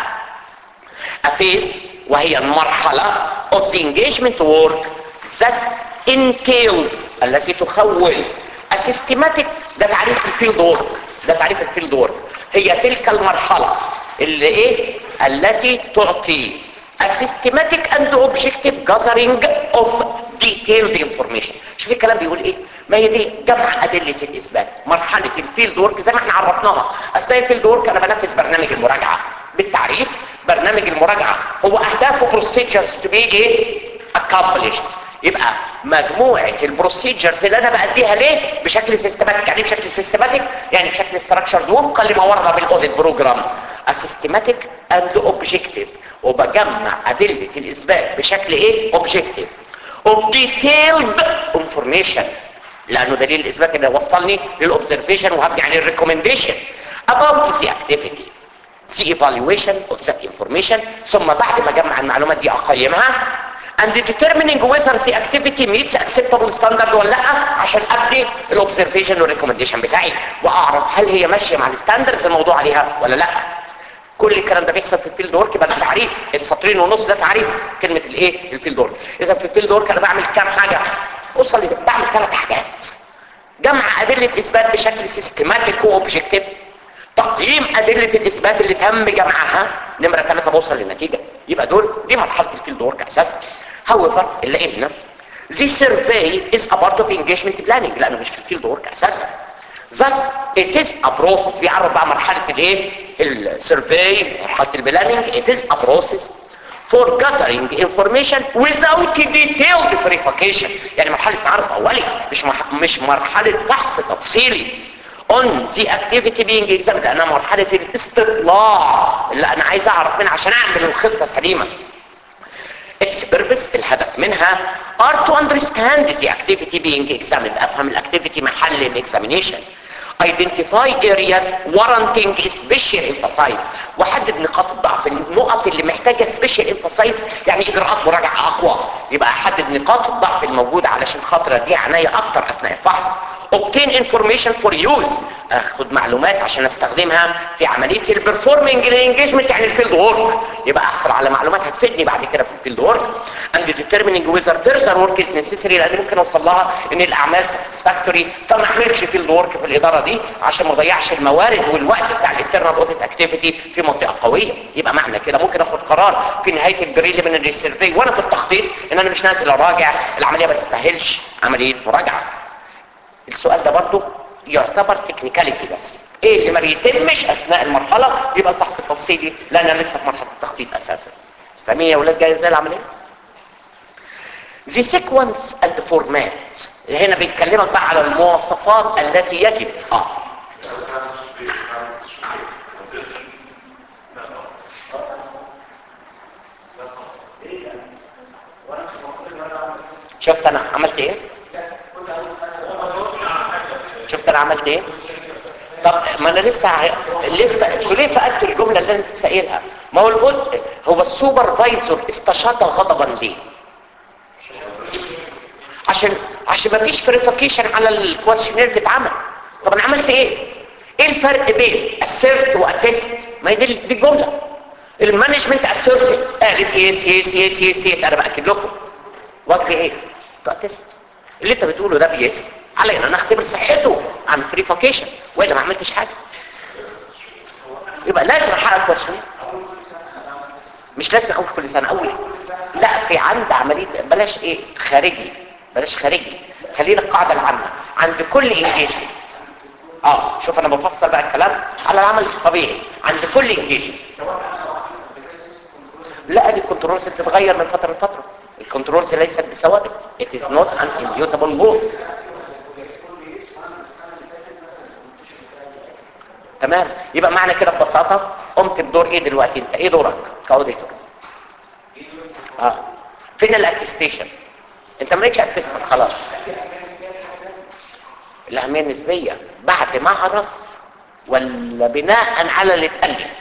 a phase وهي المرحلة of the engagement work that entails التي تخول a systematic ده تعريف الفيلد وورك ده تعريف الفيلد وورك هي تلك المرحلة اللي ايه التي تعطي a systematic and objective gathering of detailed information شوف الكلام بيقول ايه ما هي دي جمع ادله الاثبات مرحله الفيلد ورك زي ما احنا عرفناها اثناء الفيلد ورك انا بنفذ برنامج المراجعه بالتعريف برنامج المراجعه هو اهدافه بروسيجرز تو بي ايه accomplished يبقى مجموعة البروسيجرز اللي انا بأديها ليه بشكل سيستماتيك يعني بشكل سيستماتيك يعني بشكل ستراكشرد وفقا لما ورد بالاوديت بروجرام اسيستماتيك اند اوبجكتيف وبجمع ادلة الاثبات بشكل ايه اوبجكتيف of detailed information لانه دليل الاثبات اللي وصلني للاوبزرفيشن وهبني عليه الريكومنديشن about the activity the evaluation of that information ثم بعد ما اجمع المعلومات دي اقيمها and determining whether the activity meets acceptable standard ولا لا عشان ابدي الاوبزرفيشن والريكومنديشن بتاعي واعرف هل هي ماشيه مع الستاندردز الموضوع عليها ولا لا كل الكلام ده بيحصل في الفيلد ورك يبقى ده تعريف السطرين ونص ده تعريف كلمه الايه الفيلد ورك اذا في الفيلد ورك انا بعمل كام حاجه اوصل لده بعمل ثلاث حاجات جمع ادله اثبات بشكل سيستماتيك واوبجكتيف تقييم ادله الاثبات اللي تم جمعها نمره ثلاثة بوصل للنتيجه يبقى دول دي مرحله الفيلد ورك اساسا however الا ان This survey is a part of engagement planning لانه مش في الفيلد ورك اساسا thus it is a process بيعرف بقى مرحلة الايه السيرفي مرحلة البلاننج it is a process for gathering information without detailed verification يعني مرحلة تعرف اولي مش مح... مش مرحلة فحص تفصيلي on the activity being examined لانها مرحلة الاستطلاع اللي انا عايز اعرف منها عشان اعمل الخطة سليمة its purpose الهدف منها are to understand the activity being examined افهم الاكتيفيتي محل الاكزامينيشن identify areas warranting special emphasis وحدد نقاط الضعف النقط اللي محتاجة special emphasis يعني اجراءات مراجعة اقوى يبقى احدد نقاط الضعف الموجودة علشان خاطر دي عناية اكتر اثناء الفحص obtain information for use اخد معلومات عشان استخدمها في عملية البرفورمينج الانجيجمنت يعني الفيلد وورك يبقى احصل على معلومات هتفيدني بعد كده في الفيلد وورك and determining whether further work is necessary لان ممكن اوصل لها ان الاعمال satisfactory فما اعملش فيلد وورك في الادارة دي عشان ما اضيعش الموارد والوقت بتاع الانترنال اوديت اكتيفيتي في منطقة قوية يبقى معنى كده ممكن اخد قرار في نهاية البريليمينري سيرفي وانا في التخطيط ان انا مش نازل اراجع العملية ما تستاهلش عملية مراجعة السؤال ده برضو يعتبر تكنيكاليتي بس ايه اللي ما بيتمش اثناء المرحله يبقى الفحص التفصيلي لان انا لسه في مرحله التخطيط اساسا فاهمين يا ولاد جاي ازاي العمليه The sequence and format هنا بيتكلمك بقى على المواصفات التي يجب اه شفت انا عملت ايه شفت انا عملت ايه طب ما انا لسه ع- لسه انتوا ليه فقدتوا الجمله اللي انت سائلها ما هو الجد هو السوبرفايزر استشاط غضبا ليه عشان عشان ما فيش فيريفيكيشن على الكويشنير اللي اتعمل طب انا عملت ايه ايه الفرق بين السيرت واتست ما هي دي دي الجمله المانجمنت اسيرت قالت يس يس يس يس يس انا باكد لكم واجري ايه تست اللي انت بتقوله ده بيس علينا نختبر صحته عن فيريفيكيشن والا ما عملتش حاجه يبقى لازم احقق كويشن مش لازم اول كل سنه اول لا في عند عمليه بلاش ايه خارجي بلاش خارجي خلينا القاعده العامه عند كل انجيجمنت اه شوف انا بفصل بقى الكلام على العمل الطبيعي عند كل انجيجمنت لا دي الكنترولز بتتغير من فتره لفتره الكنترولز ليست بثوابت it is not an immutable rules تمام يبقى معنى كده ببساطه قمت بدور ايه دلوقتي انت ايه دورك كاوديتور اه فين الاتستيشن انت ما لقيتش اتستمنت خلاص الاهميه النسبيه بعد ما اعرف ولا بناء على اللي اتقال لي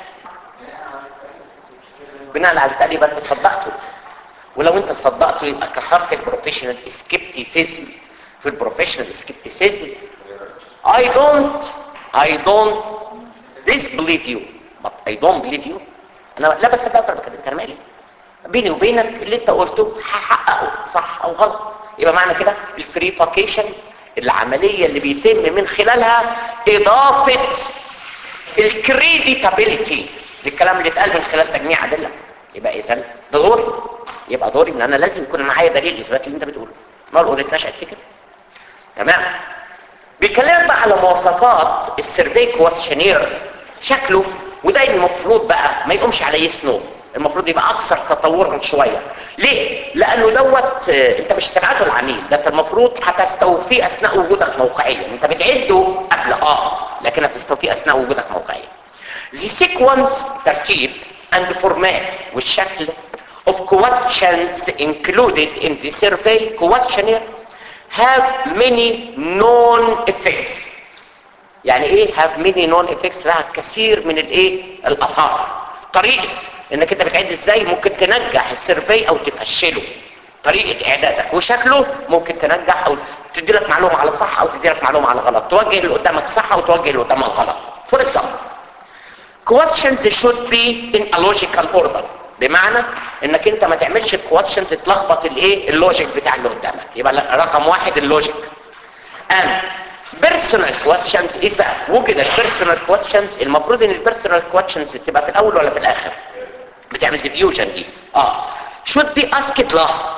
بناء على اللي اتقال لي يبقى انت صدقته ولو انت صدقته يبقى كسرت البروفيشنال سكيبتيسيزم في البروفيشنال سكيبتيسيزم I don't I don't disbelieve you but I don't believe you انا لا بس ده اكتر بكده انت مالي بيني وبينك اللي انت قلته هحققه صح او غلط يبقى معنى كده الفريفاكيشن العملية اللي بيتم من خلالها اضافة الكريديتابيليتي للكلام اللي اتقال من خلال تجميع ادله يبقى اذا ده دوري يبقى دوري ان انا لازم يكون معايا دليل اثبات اللي انت بتقوله ما الاوديت نشأت في كده تمام بيتكلم بقى على مواصفات السيرفي كويشنير شكله وده المفروض بقى ما يقومش على يس نو المفروض يبقى اكثر تطورا شويه ليه لانه دوت آه، انت مش هتبعته العميل ده انت المفروض هتستوفيه اثناء وجودك موقعيا انت بتعده قبل اه لكن هتستوفيه اثناء وجودك موقعيا The sequence ترتيب and format والشكل of questions included in the survey questionnaire have many known effects يعني ايه have many known effects لها كثير من الايه الاثار طريقه انك انت بتعد ازاي ممكن تنجح السيرفي او تفشله طريقه اعدادك وشكله ممكن تنجح او تدي لك معلومه على صح او تدي لك معلومه على غلط توجه اللي قدامك صح او توجه اللي قدامك غلط فور اكزامبل questions should be in a logical order بمعنى انك انت ما تعملش الكواتشنز تلخبط الايه اللوجيك بتاع اللي قدامك يبقى لا، رقم واحد اللوجيك and personal questions اذا وجد البيرسونال questions المفروض ان البيرسونال questions تبقى في الاول ولا في الاخر بتعمل ديفيوجن دي اه should be asked last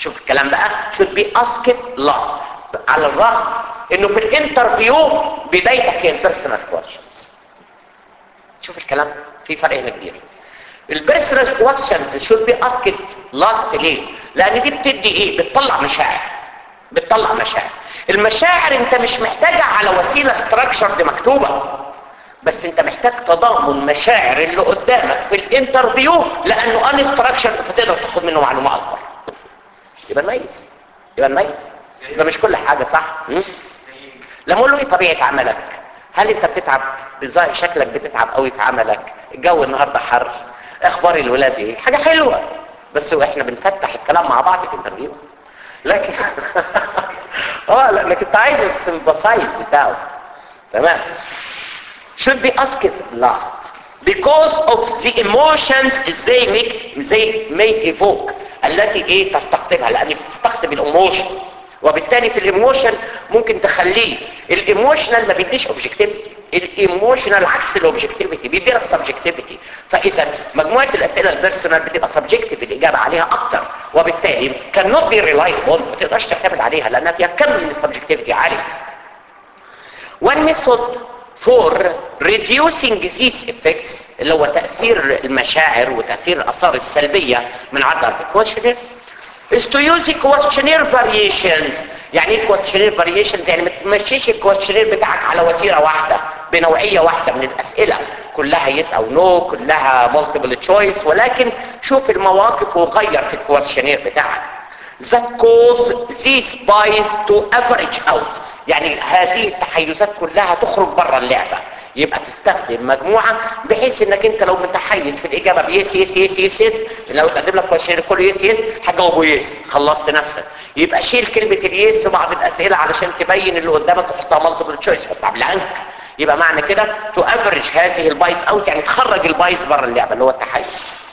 شوف الكلام بقى should be asked last على الرغم انه في الانترفيو بدايتك هي البيرسونال كويشنز شوف الكلام في فرق هنا كبير البيرسونال كويشنز should be asked last ليه لان دي بتدي ايه بتطلع مشاعر بتطلع مشاعر المشاعر انت مش محتاجها على وسيله ستراكشرد مكتوبه بس انت محتاج تضامن مشاعر اللي قدامك في الانترفيو لانه ان ستراكشرد فتقدر تاخد منه معلومه اكبر يبقى نميز يبقى نميز يبقى مش كل حاجه صح م? لما اقول له ايه طبيعه عملك هل انت بتتعب بظاهر شكلك بتتعب قوي في عملك الجو النهارده حر اخبار الولاد ايه حاجه حلوه بس واحنا بنفتح الكلام مع بعض في الانترفيو لكن اه لانك انت عايز السمباسايز بتاعه تمام should be asked last because of the emotions they make they may evoke التي ايه تستقطبها لان بتستقطب الايموشن وبالتالي في الايموشن ممكن تخليه الايموشنال ما بيديش اوبجكتيفيتي الايموشنال عكس الاوبجكتيفيتي بيدي لك سبجكتيفيتي فاذا مجموعه الاسئله البيرسونال بتبقى سبجكتيف الاجابه عليها اكتر وبالتالي كان نوت بي ريلايبل ما تقدرش تعتمد عليها لانها فيها كم من السبجكتيفيتي عالي One method for reducing these effects اللي هو تأثير المشاعر وتأثير الآثار السلبية من عدد الكويشنير is to use the questionnaire variations يعني ايه questionnaire variations يعني ما تمشيش الكويشنير بتاعك على وتيرة واحدة بنوعية واحدة من الأسئلة كلها yes أو no كلها multiple choice ولكن شوف المواقف وغير في الكويشنير بتاعك that cause these bias to average out يعني هذه التحيزات كلها تخرج بره اللعبة يبقى تستخدم مجموعة بحيث انك انت لو متحيز في الاجابة بيس يس يس يس يس لو تقدم لك كويشنير كله يس يس هتجاوبه يس خلصت نفسك يبقى شيل كلمة اليس في بعض الاسئلة علشان تبين اللي قدامك وتحطها مالتيبل تشويس حطها بلانك يبقى معنى كده تو افريج هذه البايس اوت يعني تخرج البايس بره اللعبة اللي هو التحيز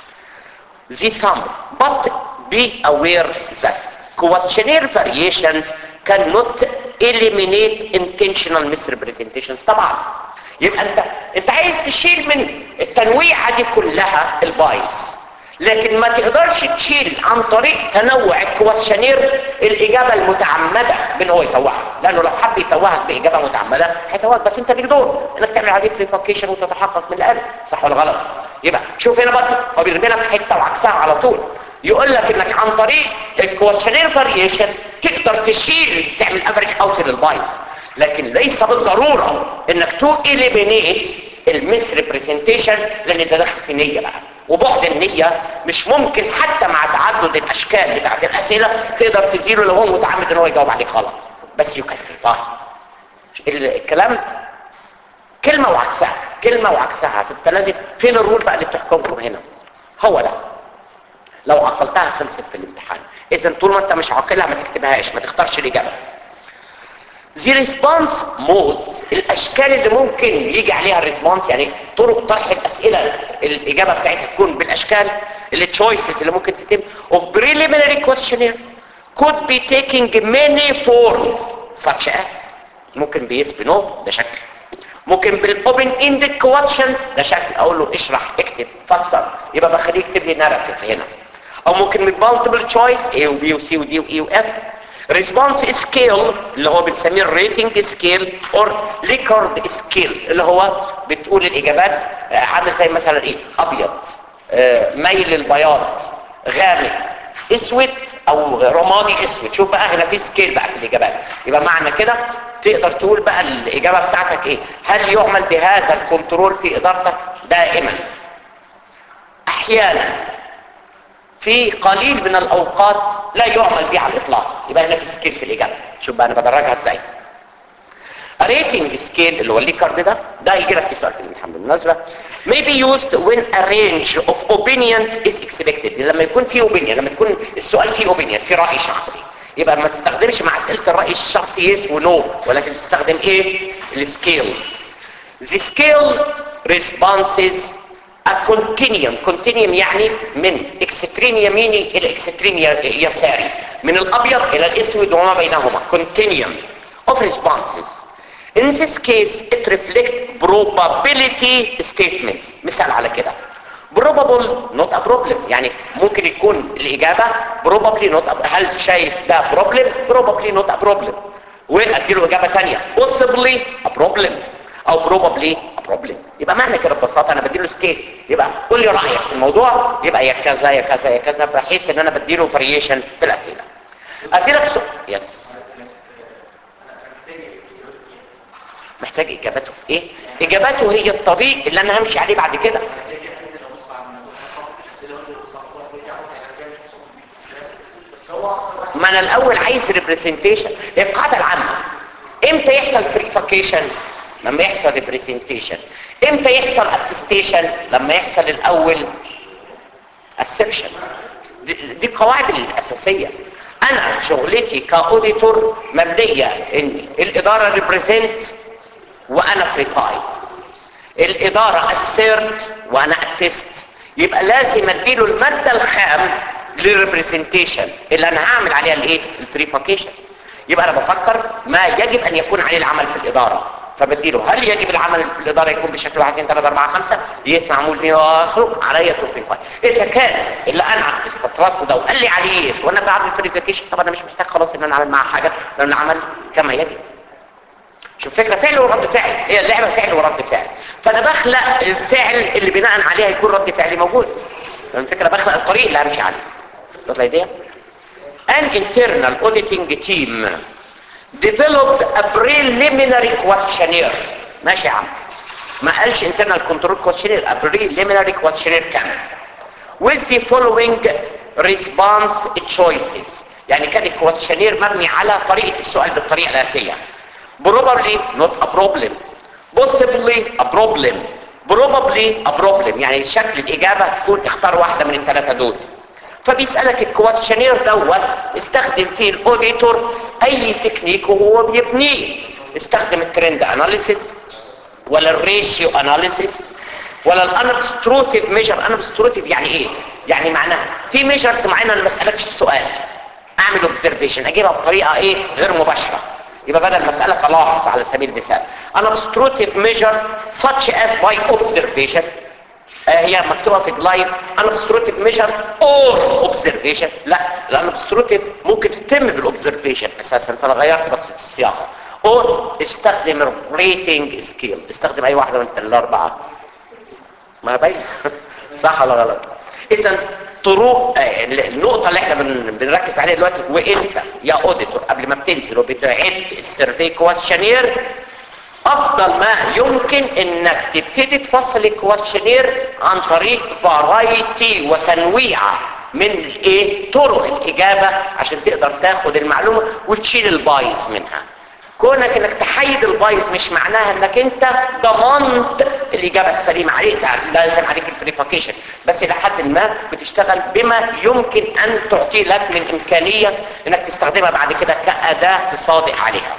the sum but be aware that questionnaire variations cannot eliminate intentional misrepresentations طبعا يبقى انت انت عايز تشيل من التنويعه دي كلها البايس لكن ما تقدرش تشيل عن طريق تنوع الكويشنير الاجابه المتعمده بان هو يتوهك لانه لو حب يتوهك باجابه متعمده هيتوهك بس انت ليك دور انك تعمل عليه فيريفيكيشن وتتحقق من القلب صح ولا غلط يبقى شوف هنا برضه هو بيرمي لك حته وعكسها على طول يقول لك انك عن طريق الكويشنير فاريشن تقدر تشيل تعمل افريج اوت للبايس لكن ليس بالضروره انك تو اليمينيت المس ريبريزنتيشن لان ده داخل في نيه بقى وبعد النيه مش ممكن حتى مع تعدد الاشكال بتاعت الاسئله تقدر تزيله لو هو متعمد ان هو يجاوب عليك غلط بس يكفر الكلام كلمه وعكسها كلمه وعكسها فانت لازم فين الرول بقى اللي بتحكمكم هنا هو ده لو عقلتها خلصت في الامتحان اذا طول ما انت مش عاقلها ما تكتبهاش ما تختارش الاجابه The response modes الاشكال اللي ممكن يجي عليها الريسبونس يعني طرق طرح الاسئله الاجابه بتاعتها تكون بالاشكال اللي choices اللي ممكن تتم of preliminary questionnaire could be taking many forms such as ممكن بيس بنو ده شكل ممكن بالاوبن اندد كويشنز ده شكل اقول له اشرح اكتب فسر يبقى بخليه يكتب لي ناراتيف هنا او ممكن من مالتيبل تشويس A و B و C و D و E و F ريسبونس سكيل اللي هو بنسميه الريتنج سكيل اور ليكارد سكيل اللي هو بتقول الاجابات عامل زي مثلا ايه ابيض آه ميل للبياض غامق اسود او رمادي اسود شوف بقى هنا في سكيل بقى في الاجابات يبقى معنى كده تقدر تقول بقى الاجابه بتاعتك ايه هل يعمل بهذا الكنترول في ادارتك دائما احيانا في قليل من الاوقات لا يعمل به على الاطلاق يبقى هنا في سكيل في الاجابه شوف بقى انا بدرجها ازاي ريتنج سكيل اللي هو الليكارد ده ده يجي لك في سؤال في الامتحان بالمناسبه may be used when a range of opinions is expected لما يكون في opinion لما يكون السؤال فيه opinion في راي شخصي يبقى ما تستخدمش مع اسئله الراي الشخصي يس ونو ولكن تستخدم ايه السكيل the scale responses a continuum continuum يعني من extreme يميني الى extreme يساري من الابيض الى الاسود وما بينهما continuum of responses in this case it reflects probability statements مثال على كده probable not a problem يعني ممكن يكون الإجابة probably not a هل شايف ده problem probably not a problem وأديله إجابة تانية possibly a problem أو probably a problem يبقى معنى كده ببساطة أنا بديله سكيل يبقى قول لي رأيك في الموضوع يبقى يا كذا يا كذا يا كذا بحيث إن أنا بديله فاريشن في الأسئلة أديلك سؤال يس محتاج إجابته في إيه؟ إجابته هي الطريق اللي أنا همشي عليه بعد كده ما انا الاول عايز ريبريزنتيشن القاعده العامه امتى يحصل فريفاكيشن لما يحصل ريبريزنتيشن امتى يحصل اتستيشن لما يحصل الاول assertion دي, دي القواعد الاساسيه انا شغلتي كاوديتور مبنيه ان الاداره ريبريزنت وانا فريفاي الاداره اسيرت وانا اتست يبقى لازم اديله الماده الخام للريبريزنتيشن اللي انا هعمل عليها الايه الفريفاكيشن يبقى انا بفكر ما يجب ان يكون عليه العمل في الاداره فبديله هل يجب العمل في الاداره يكون بشكل 1 2 3 4 5 يس معمول بيه واخره عليا تو فريفاي اذا كان اللي انا استطردته ده وقال لي عليه يس وانا بعمل فريفاكيشن طب انا مش محتاج خلاص ان انا اعمل معاه حاجه لان العمل كما يجب شوف فكرة فعل ورد فعل هي اللعبة فعل ورد فعل فانا بخلق الفعل اللي بناء عليه هيكون رد فعلي موجود الفكرة بخلق الطريق اللي همشي عليه تطلع ايديها an internal auditing team developed a preliminary questionnaire ماشي يا عم ما قالش internal control questionnaire a preliminary questionnaire كامل with the following response choices يعني كان الكويشنير مبني على طريقة السؤال بالطريقة الآتية probably not a problem possibly a problem probably a problem يعني شكل الإجابة تكون اختار واحدة من الثلاثة دول فبيسألك الكويشنير دوت استخدم فيه الاوديتور اي تكنيك وهو بيبنيه استخدم الترند اناليسيس ولا الريشيو اناليسيس ولا الانبستروتيف ميجر انبستروتيف يعني ايه يعني معناها في ميجرز معينه انا ما اسالكش السؤال اعمل اوبزرفيشن اجيبها بطريقه ايه غير مباشره يبقى بدل ما اسالك الاحظ على سبيل المثال انبستروتيف ميجر such as by observation هي مكتوبة في اللايف unobstructed measure or observation لا الانبستروتيف ممكن تتم بالاوبزرفيشن اساسا فانا غيرت بس في السياق or استخدم rating scale استخدم اي واحدة من الاربعة ما باين صح ولا غلط اذا طرق النقطة اللي احنا بنركز عليها دلوقتي وانت يا اوديتور قبل ما بتنزل وبتعد السيرفي كويشنير افضل ما يمكن انك تبتدي تفصل الكويشنير عن طريق فرايتي وتنويعه من الايه طرق الاجابه عشان تقدر تاخد المعلومه وتشيل البايظ منها كونك انك تحيد البايظ مش معناها انك انت ضمنت الاجابه السليمه عليك لازم عليك الفريفاكيشن بس الى حد ما بتشتغل بما يمكن ان تعطي لك من امكانيه انك تستخدمها بعد كده كاداه تصادق عليها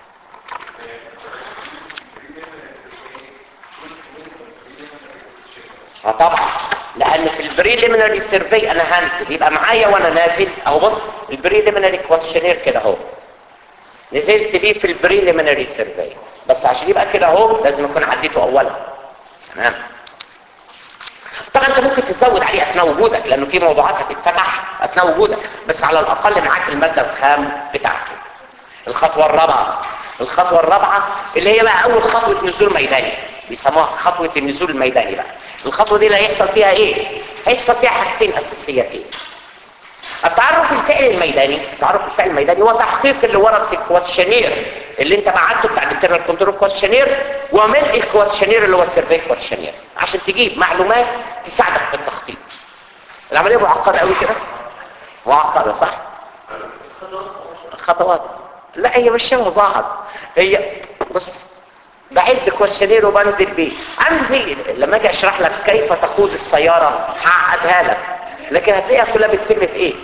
اه طبعا لان في البريليمينري سيرفي انا هنزل يبقى معايا وانا نازل اهو بص البريليمينري كويشنير كده اهو نزلت بيه في البريليمينري سيرفي بس عشان يبقى كده اهو لازم اكون عديته اولا تمام طبعا انت ممكن تزود عليه اثناء وجودك لانه في موضوعات هتتفتح اثناء وجودك بس على الاقل معاك الماده الخام بتاعته الخطوه الرابعه الخطوه الرابعه اللي هي بقى اول خطوه نزول ميداني بيسموها خطوه النزول الميداني بقى الخطوه دي اللي هيحصل فيها ايه هيحصل فيها حاجتين اساسيتين التعرف الفعلي الميداني التعرف الفعلي الميداني هو تحقيق اللي ورد في الكواتشنير اللي انت بعته بتاع الانترنال كنترول كواتشنير وملء الكواتشنير اللي هو السيرفي كواتشنير عشان تجيب معلومات تساعدك في التخطيط العمليه معقده قوي كده معقده صح الخطوات لا هي مش شبه بعض هي بص بعد كويشنير وبنزل بيه عامل زي لما اجي اشرح لك كيف تقود السياره هعقدها لك لكن هتلاقيها كلها بتتم في ايه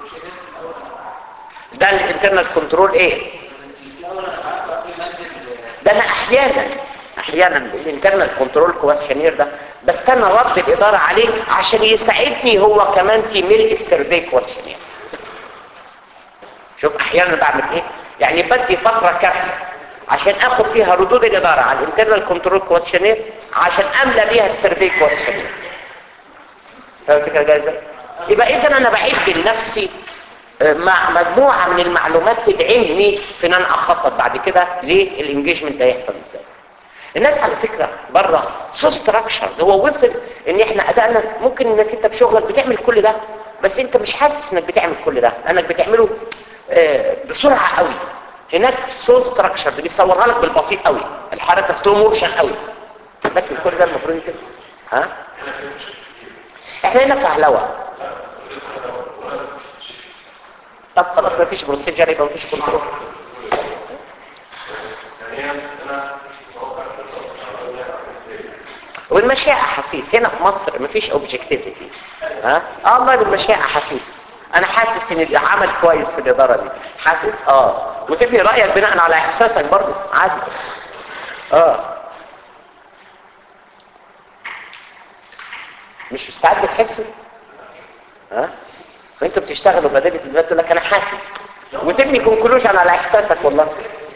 ده الانترنال كنترول ايه ده انا احيانا احيانا الانترنال كنترول كويشنير ده بستنى رد الاداره عليه عشان يساعدني هو كمان في ملء السيرفي كويشنير شوف احيانا بعمل ايه يعني بدي فتره كافيه عشان اخد فيها ردود الاداره على الانترنال كنترول كويشنير عشان املى بيها السيرفي كويشنير فاهم الفكره جايه ازاي يبقى اذا انا بعد لنفسي آه، مع مجموعه من المعلومات تدعمني في ان انا اخطط بعد كده ليه الانجيجمنت ده يحصل ازاي الناس على فكره بره سو ستراكشر هو وصل ان احنا ادائنا ممكن انك انت في شغلك بتعمل كل ده بس انت مش حاسس انك بتعمل كل ده لانك بتعمله آه، بسرعه قوي هناك سو ستراكشر بيصورها لك بالبطيء قوي الحركه سلو موشن قوي لكن كل ده المفروض كده ها احنا هنا في هلوه طب خلاص مفيش بروسيجر يبقى مفيش كنترول والمشيئة احاسيس هنا في مصر مفيش اوبجكتيفيتي ها اه والله بالمشيئة احاسيس انا حاسس ان ده عمل كويس في الاداره دي حاسس اه وتبني رايك بناء على احساسك برضه عادي اه مش مستعد تحسه ها فانتوا بتشتغلوا بدل الفيديوهات تقول لك انا حاسس وتبني كونكلوجن على احساسك والله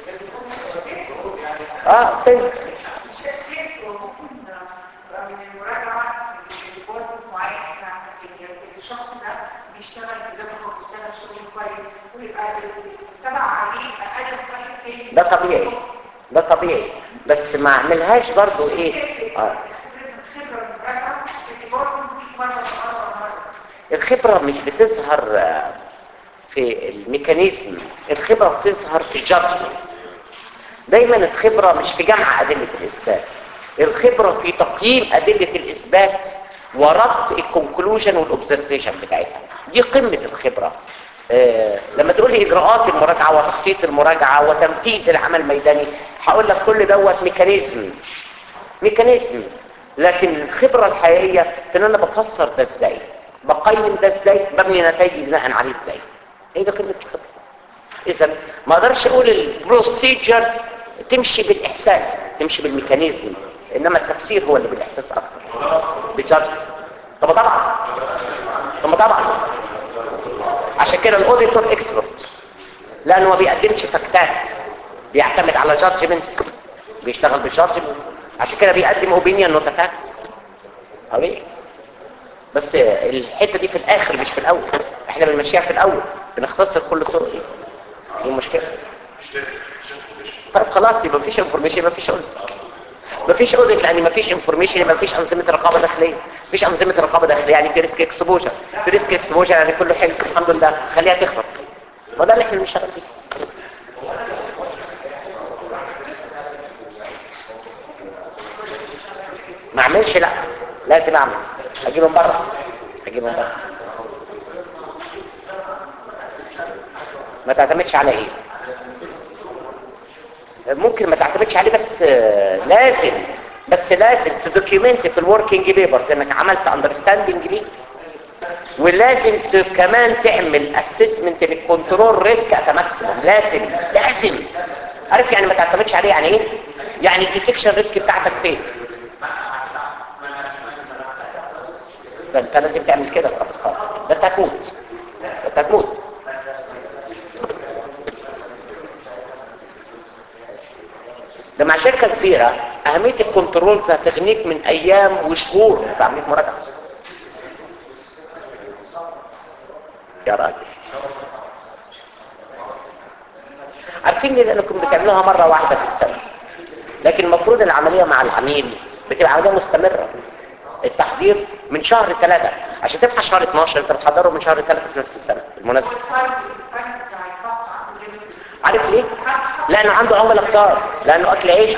اه سنس شكيت وممكن من المراجعة الريبورت معين احنا الشخص ده بيشتغل في ده بيشتغل شغل كويس ويبقى تبع عليه اقل كويس تاني ده طبيعي ده طبيعي بس ما اعملهاش برضو ايه اه خبرة المراجعة الريبورت مش مرة مرة مرة الخبرة مش بتظهر آه، في الميكانيزم الخبرة بتظهر في الجادجمنت دايما الخبرة مش في جمع أدلة الإثبات الخبرة في تقييم أدلة الإثبات وربط الكونكلوجن والأوبزرفيشن بتاعتها دي قمة الخبرة آه لما تقول لي إجراءات المراجعة وتخطيط المراجعة وتنفيذ العمل الميداني هقول لك كل دوت ميكانيزم ميكانيزم لكن الخبرة الحقيقية في ان انا بفسر ده ازاي بقيم ده ازاي ببني نتائجي بناء عليه ازاي هي ده قمة الخبرة اذا ما اقدرش اقول البروسيجرز تمشي بالاحساس تمشي بالميكانيزم انما التفسير هو اللي بالاحساس اكتر بجادج طب طبعا طب طبعا عشان كده الاوديتور اكسبرت لانه ما بيقدمش فاكتات بيعتمد على جادجمنت بيشتغل بالجادجمنت عشان كده بيقدم اوبينيون نوت فاكت طبيعي بس الحته دي في الاخر مش في الاول احنا بنمشيها في الاول بنختصر كل الطرق دي دي المشكله طيب خلاص يبقى مفيش انفورميشن يبقى مفيش اوديت مفيش اوديت لان مفيش انفورميشن يبقى مفيش انظمه رقابه داخليه مفيش انظمه رقابه داخليه يعني في ريسك اكسبوجر في ريسك اكسبوجر يعني كله حلو الحمد لله خليها تخرب ما ده اللي احنا بنشتغل فيه ما اعملش لا لازم اعمل اجيب من بره اجيب من بره ما تعتمدش على ايه ممكن ما تعتمدش عليه بس آه، لازم بس لازم تدوكيومنت في الوركينج بيبرز انك عملت اندرستاندنج ليه ولازم ت- كمان تعمل اسسمنت للكنترول ريسك ات ماكسيموم لازم لازم عارف يعني ما تعتمدش عليه يعني ايه يعني الديتكشن ريسك بتاعتك فين ده انت لازم تعمل كده صح صح ده انت هتموت ده انت هتموت ده مع شركة كبيرة أهمية الكنترول هتغنيك من أيام وشهور في عملية مراجعة يا راجل عارفين ليه لأنكم بتعملوها مرة واحدة في السنة لكن المفروض العملية مع العميل بتبقى عملية مستمرة التحضير من شهر ثلاثة عشان تفتح شهر 12 انت بتحضره من شهر ثلاثة في نفس السنة بالمناسبة عارف ليه؟ لأنه عنده عملاء كتار لأنه أكل عيش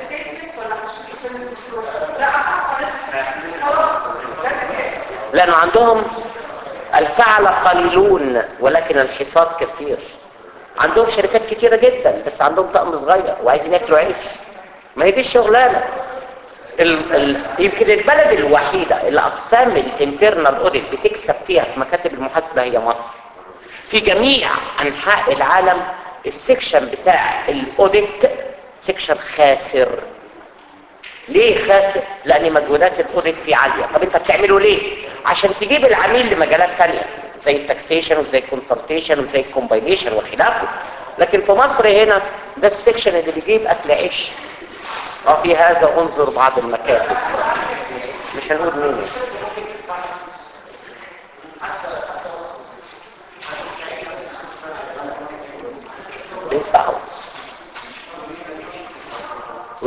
لأنه عندهم الفعل قليلون ولكن الحصاد كثير عندهم شركات كتيرة جدا بس عندهم طقم صغير وعايزين ياكلوا عيش ما هي دي الشغلانة ال... ال... يمكن البلد الوحيدة اللي أقسام الانترنال اوديت بتكسب فيها في مكاتب المحاسبة هي مصر في جميع أنحاء العالم السكشن بتاع الاوديت سكشن خاسر ليه خاسر؟ لأن مجهودات الاوديت فيه عالية طب انت بتعمله ليه؟ عشان تجيب العميل لمجالات تانية زي التاكسيشن وزي الكونسلتيشن وزي الكومباينيشن وخلافه لكن في مصر هنا ده السكشن اللي بيجيب اكل عيش وفي هذا انظر بعض المكاتب مش هنقول مين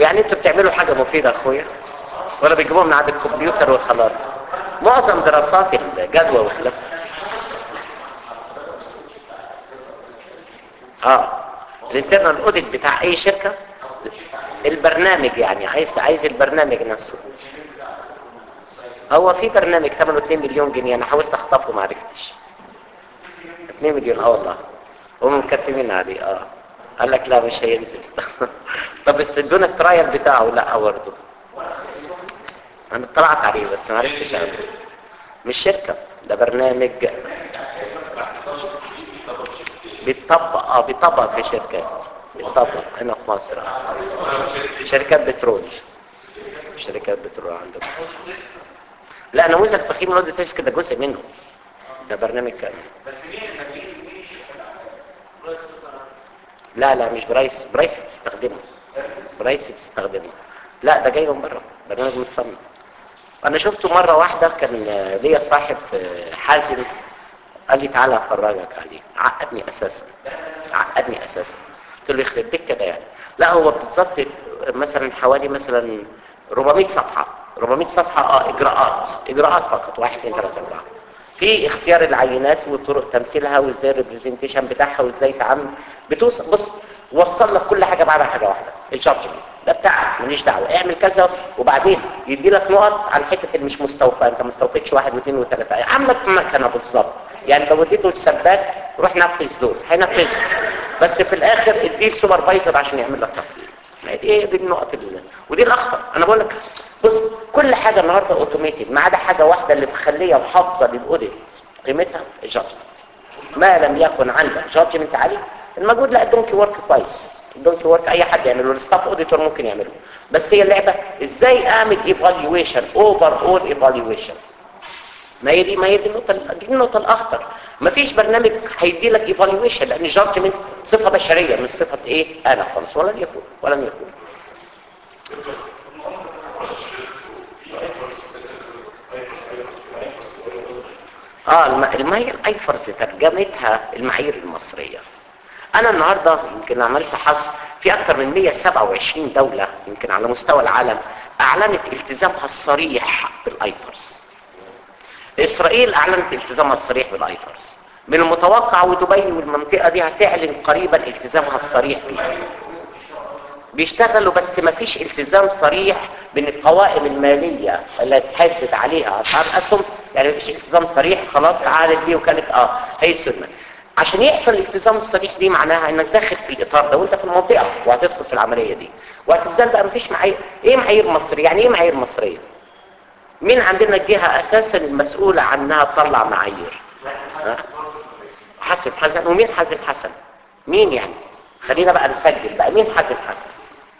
يعني انتوا بتعملوا حاجة مفيدة يا اخويا ولا بيجيبوها من عند الكمبيوتر وخلاص معظم دراسات الجدوى وخلافه اه الانترنال اوديت بتاع اي شركة البرنامج يعني عايز عايز البرنامج نفسه هو في برنامج ثمنه 2 مليون جنيه انا حاولت اخطفه ما عرفتش 2 مليون اه والله هم مكتمين عليه اه قال لك لا مش هينزل طب بس ادونا الترايل بتاعه لا برضه انا اطلعت عليه بس ما عرفتش اعمله مش شركة ده برنامج بيطبق اه بيطبق في شركات بيطبق هنا في مصر شركات بترول شركات بترول عندكم لا نموذج تقييم الواد تيسك ده جزء منه ده برنامج كامل لا لا مش برايس برايس بتستخدمه برايس بتستخدمه لا ده جاي من بره برنامج متصمم انا شفته مره واحده كان ليا صاحب في حازم قال لي تعالى افرجك عليه عقدني اساسا عقدني اساسا قلت له يخرب بيك كده يعني لا هو بالظبط مثلا حوالي مثلا 400 صفحه 400 صفحه اه اجراءات اجراءات فقط واحد اثنين ثلاثه اربعه في اختيار العينات وطرق تمثيلها وازاي الريبريزنتيشن بتاعها وازاي تعمل بتوصل بص وصل لك كل حاجه بعدها حاجه واحده الجادجمنت ده بتاعك ماليش دعوه اعمل كذا وبعدين يدي لك نقط على الحته اللي مش مستوفى انت ما استوفيتش واحد واثنين وثلاثه عاملك مكنه بالظبط يعني لو اديته السباك روح نفذ دول هينفذ بس في الاخر اديه السوبرفايزر عشان يعمل لك تقييم ما دي ايه دي النقط اللي ودي الاخطر انا بقول لك بص كل حاجه النهارده اوتوميتد ما عدا حاجه واحده اللي مخليه محافظه للاوديت قيمتها الجادجمنت ما لم يكن عندك جادجمنت عالي المجهود لا الدونكي ورك كويس الدونكي ورك اي حد يعمله الستاف اوديتور ممكن يعمله بس هي اللعبه ازاي اعمل ايفالويشن اوفر اول ايفالويشن ما هي دي ما هي دي النقطه دي النقطه الاخطر ما فيش برنامج هيدي لك ايفالويشن لان جادجمنت صفه بشريه مش صفه ايه انا خالص ولن يكون ولن يكون اه الم- المعايير الايفرز ترجمتها المعايير المصريه انا النهارده يمكن عملت حصر في اكثر من 127 دوله يمكن على مستوى العالم اعلنت التزامها الصريح بالايفرز اسرائيل اعلنت التزامها الصريح بالايفرز من المتوقع ودبي والمنطقه دي هتعلن قريبا التزامها الصريح بيها بيشتغلوا بس ما فيش التزام صريح بين القوائم المالية اللي اتحدد عليها اسعار اسهم يعني ما فيش التزام صريح خلاص تعالت دي وكانت اه هي السنة عشان يحصل الالتزام الصريح دي معناها انك داخل في الاطار ده وانت في المنطقة وهتدخل في العملية دي وهتنزل بقى ما فيش معايير ايه معايير مصرية يعني ايه معايير مصرية مين عندنا الجهة اساسا المسؤولة عنها تطلع معايير ها؟ حسن حسن ومين حازم حسن مين يعني خلينا بقى نسجل بقى مين حازم حسن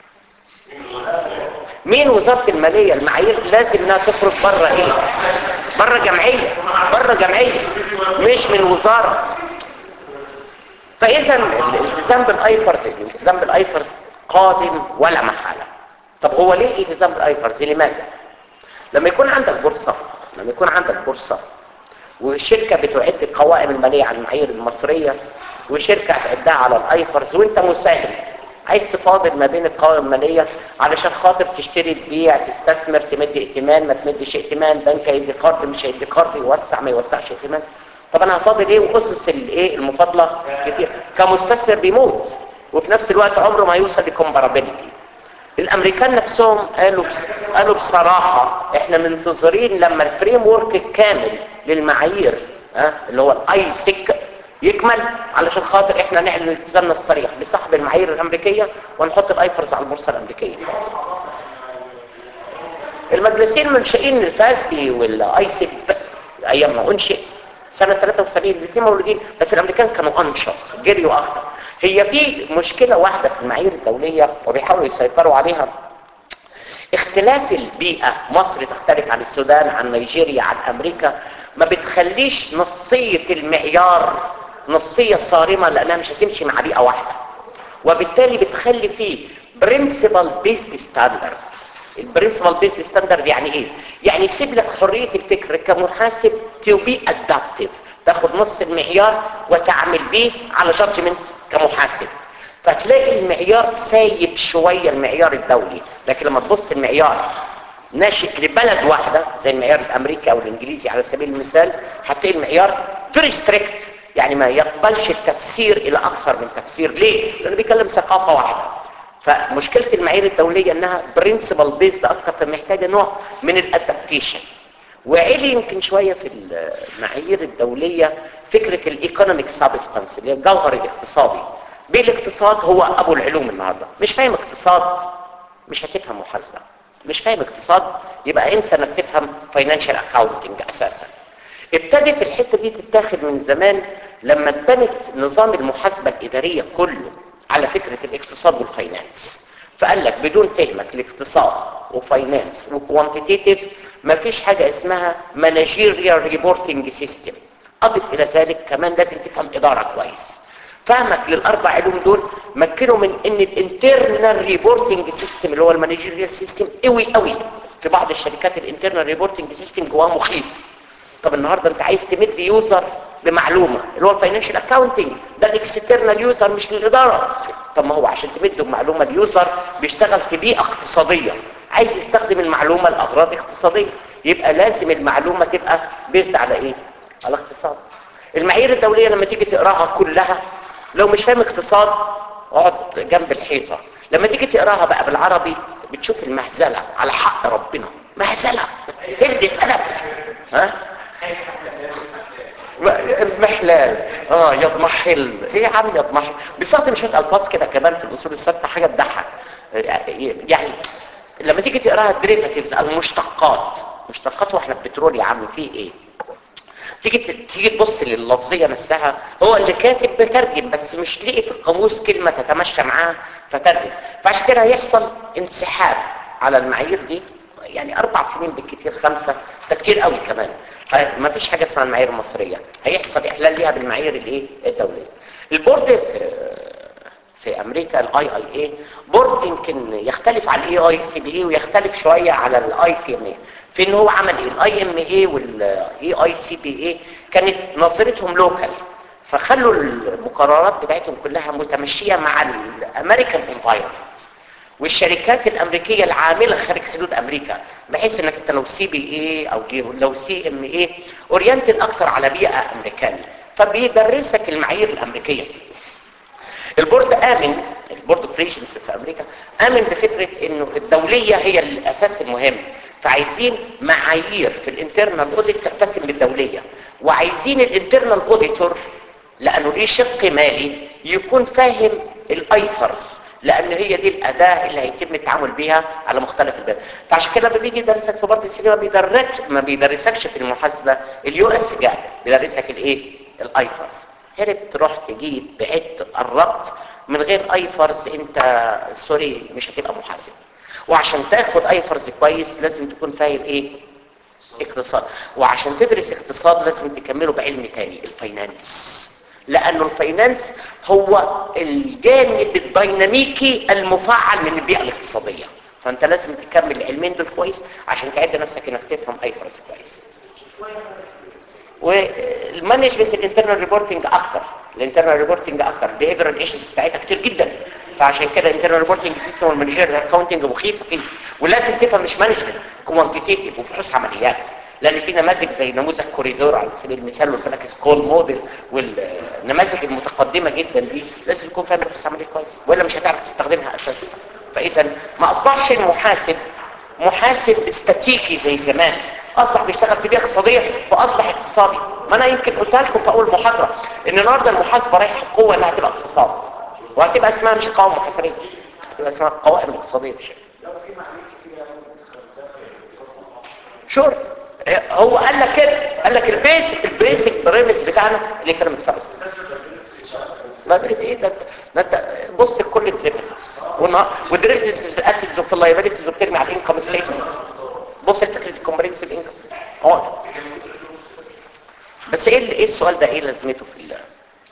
مين وزارة المالية المعايير لازم انها تخرج بره ايه بره جمعية بره جمعية مش من وزارة فاذا الالتزام بالايفرز الالتزام بالايفرز قادم ولا محالة طب هو ليه الالتزام بالايفرز لماذا لما يكون عندك بورصة لما يكون عندك بورصة وشركة بتعد القوائم المالية على المعايير المصرية وشركة هتعدها على الايفرز وانت مساهم عايز تفاضل ما بين القوائم المالية علشان خاطر تشتري تبيع تستثمر تمد ائتمان ما تمدش ائتمان بنك هيدي قرض مش هيدي قرض يوسع ما يوسعش ائتمان طب انا هفاضل ايه واسس الايه المفاضله كتير كمستثمر بيموت وفي نفس الوقت عمره ما يوصل لكومبارابيلتي الامريكان نفسهم قالوا بس قالوا بصراحه احنا منتظرين لما الفريم ورك الكامل للمعايير ها اللي هو الاي سيك يكمل علشان خاطر احنا نعلن التزامنا الصريح بسحب المعايير الامريكيه ونحط الايفرز على البورصه الامريكيه المجلسين المنشئين الفاسبي والاي سيب ايام ما انشئ سنه 73 الاثنين مولودين بس الامريكان كانوا انشط جريوا اكتر هي في مشكله واحده في المعايير الدوليه وبيحاولوا يسيطروا عليها اختلاف البيئة مصر تختلف عن السودان عن نيجيريا عن امريكا ما بتخليش نصية المعيار نصية صارمة لانها مش هتمشي مع بيئة واحدة وبالتالي بتخلي فيه برنسبل بيست ستاندرد البرنسبل بيست ستاندرد يعني ايه يعني يسيب لك حرية الفكر كمحاسب تو بي ادابتيف تاخد نص المعيار وتعمل بيه على جادجمنت كمحاسب فتلاقي المعيار سايب شوية المعيار الدولي لكن لما تبص المعيار ناشئ لبلد واحدة زي المعيار الامريكي او الانجليزي على سبيل المثال هتلاقي المعيار فيري ستريكت يعني ما يقبلش التفسير الى اكثر من تفسير ليه؟ لانه بيتكلم ثقافة واحدة فمشكلة المعايير الدولية انها برنسبل بيزد اكتر فمحتاجة نوع من الادابتيشن وعلي يمكن شوية في المعايير الدولية فكرة الايكونوميك سابستانس اللي هي الجوهر الاقتصادي بالاقتصاد هو ابو العلوم النهاردة مش فاهم اقتصاد مش هتفهم محاسبة مش فاهم اقتصاد يبقى انسى انك تفهم فاينانشال اكاونتنج اساسا ابتدت الحته دي تتاخد من زمان لما اتبنت نظام المحاسبه الاداريه كله على فكره الاقتصاد والفاينانس فقال لك بدون فهمك لاقتصاد وفاينانس وكوانتيتيف مفيش حاجه اسمها مانجيريال ريبورتنج سيستم اضف الى ذلك كمان لازم تفهم اداره كويس فهمك للاربع علوم دول مكنوا من ان الانترنال ريبورتنج سيستم اللي هو المانجيريال سيستم قوي قوي في بعض الشركات الانترنال ريبورتنج سيستم جواه مخيف طب النهارده انت عايز تمد يوزر بمعلومه اللي هو الفاينانشال اكاونتنج ده الاكسترنال يوزر مش للاداره طب ما هو عشان تمده بمعلومه اليوزر بيشتغل في بيئه اقتصاديه عايز يستخدم المعلومه لاغراض اقتصاديه يبقى لازم المعلومه تبقى بيزد على ايه على اقتصاد المعايير الدوليه لما تيجي تقراها كلها لو مش فاهم اقتصاد اقعد جنب الحيطه لما تيجي تقراها بقى بالعربي بتشوف المهزله على حق ربنا مهزله هدة قلب ها المحلال اه يضمحل ايه يا عم يضمحل بيستخدم شويه الفاظ كده كمان في الاصول الثابته حاجه تضحك يعني لما تيجي تقراها الدريفاتيفز المشتقات مشتقات واحنا البترول يا عم فيه ايه تيجي تيجي تبص لللفظيه نفسها هو اللي كاتب بترجم بس مش لقي في القاموس كلمه تتمشى معاه فترجم فعشان كده هيحصل انسحاب على المعايير دي يعني اربع سنين بالكثير خمسه ده كتير قوي كمان ما فيش حاجه اسمها المعايير المصريه هيحصل احلال ليها بالمعايير الايه الدوليه البورد في في امريكا الاي اي اي بورد يمكن يختلف عن الاي اي سي بي اي ويختلف شويه على الاي سي ام اي في ان هو عمل ايه الاي ام اي والاي اي سي بي اي كانت نظرتهم لوكال فخلوا المقررات بتاعتهم كلها متمشيه مع الامريكان انفايرمنت والشركات الامريكيه العامله خارج حدود امريكا بحيث انك انت لو سي بي اي او لو سي ام اي اورينتد اكتر على بيئه امريكانيه فبيدرسك المعايير الامريكيه البورد امن البورد اوف ريجنز في امريكا امن بفكره انه الدوليه هي الاساس المهم فعايزين معايير في الانترنال اوديت تتسم بالدوليه وعايزين الانترنال اوديتور لانه ليه شق مالي يكون فاهم الايفرز لان هي دي الاداه اللي هيتم التعامل بيها على مختلف البلاد فعشان كده لما بيجي يدرسك في بورد السينما بيدرك ما بيدرسكش في المحاسبه اليو اس جاد بيدرسك الايه الايفرز هربت رحت جيت بعدت قربت من غير ايفرز انت سوري مش هتبقى محاسب وعشان تاخد ايفرز كويس لازم تكون فاهم ايه اقتصاد وعشان تدرس اقتصاد لازم تكمله بعلم تاني الفاينانس لانه الفاينانس هو الجانب الديناميكي المفعل من البيئه الاقتصاديه فانت لازم تكمل العلمين دول كويس عشان تعد نفسك انك تفهم ايفرز كويس والمانجمنت الانترنال ريبورتنج اكتر الانترنال ريبورتنج اكتر البيهيفيرال ايشنز بتاعتها كتير جدا فعشان كده الانترنال ريبورتنج سيستم والمانجير اكاونتنج مخيفه فيه ولازم تفهم مش مانجمنت كوانتيتيف وبحوث عمليات لان في نماذج زي نموذج كوريدور على سبيل المثال والبلاك سكول موديل والنماذج المتقدمه جدا دي لازم يكون فاهم بحوث عمليه كويس والا مش هتعرف تستخدمها اساسا فاذا ما اصبحش المحاسب محاسب استاتيكي زي زمان اصبح بيشتغل في بيئه اقتصاديه فاصبح اقتصادي ما انا يمكن قلتها لكم في اول محاضره ان النهارده المحاسبه رايحه قوه انها تبقى اقتصاد وهتبقى اسمها مش قوائم محاسبيه هتبقى اسمها قوائم اقتصاديه بشكل شور هو قال لك كده قال لك البيسك البيسك بريمس بتاعنا الايكونوميك ساينس ما بقيت ايه ده ده انت بص لكل الديريفيتيفز والديريفيتيفز الاسيدز وفي اللايبيلتيز وبترمي على الانكم ستيتمنت بص لفكره الكومبرينسيف انكم اقعد بس ايه ايه السؤال ده ايه لازمته في الله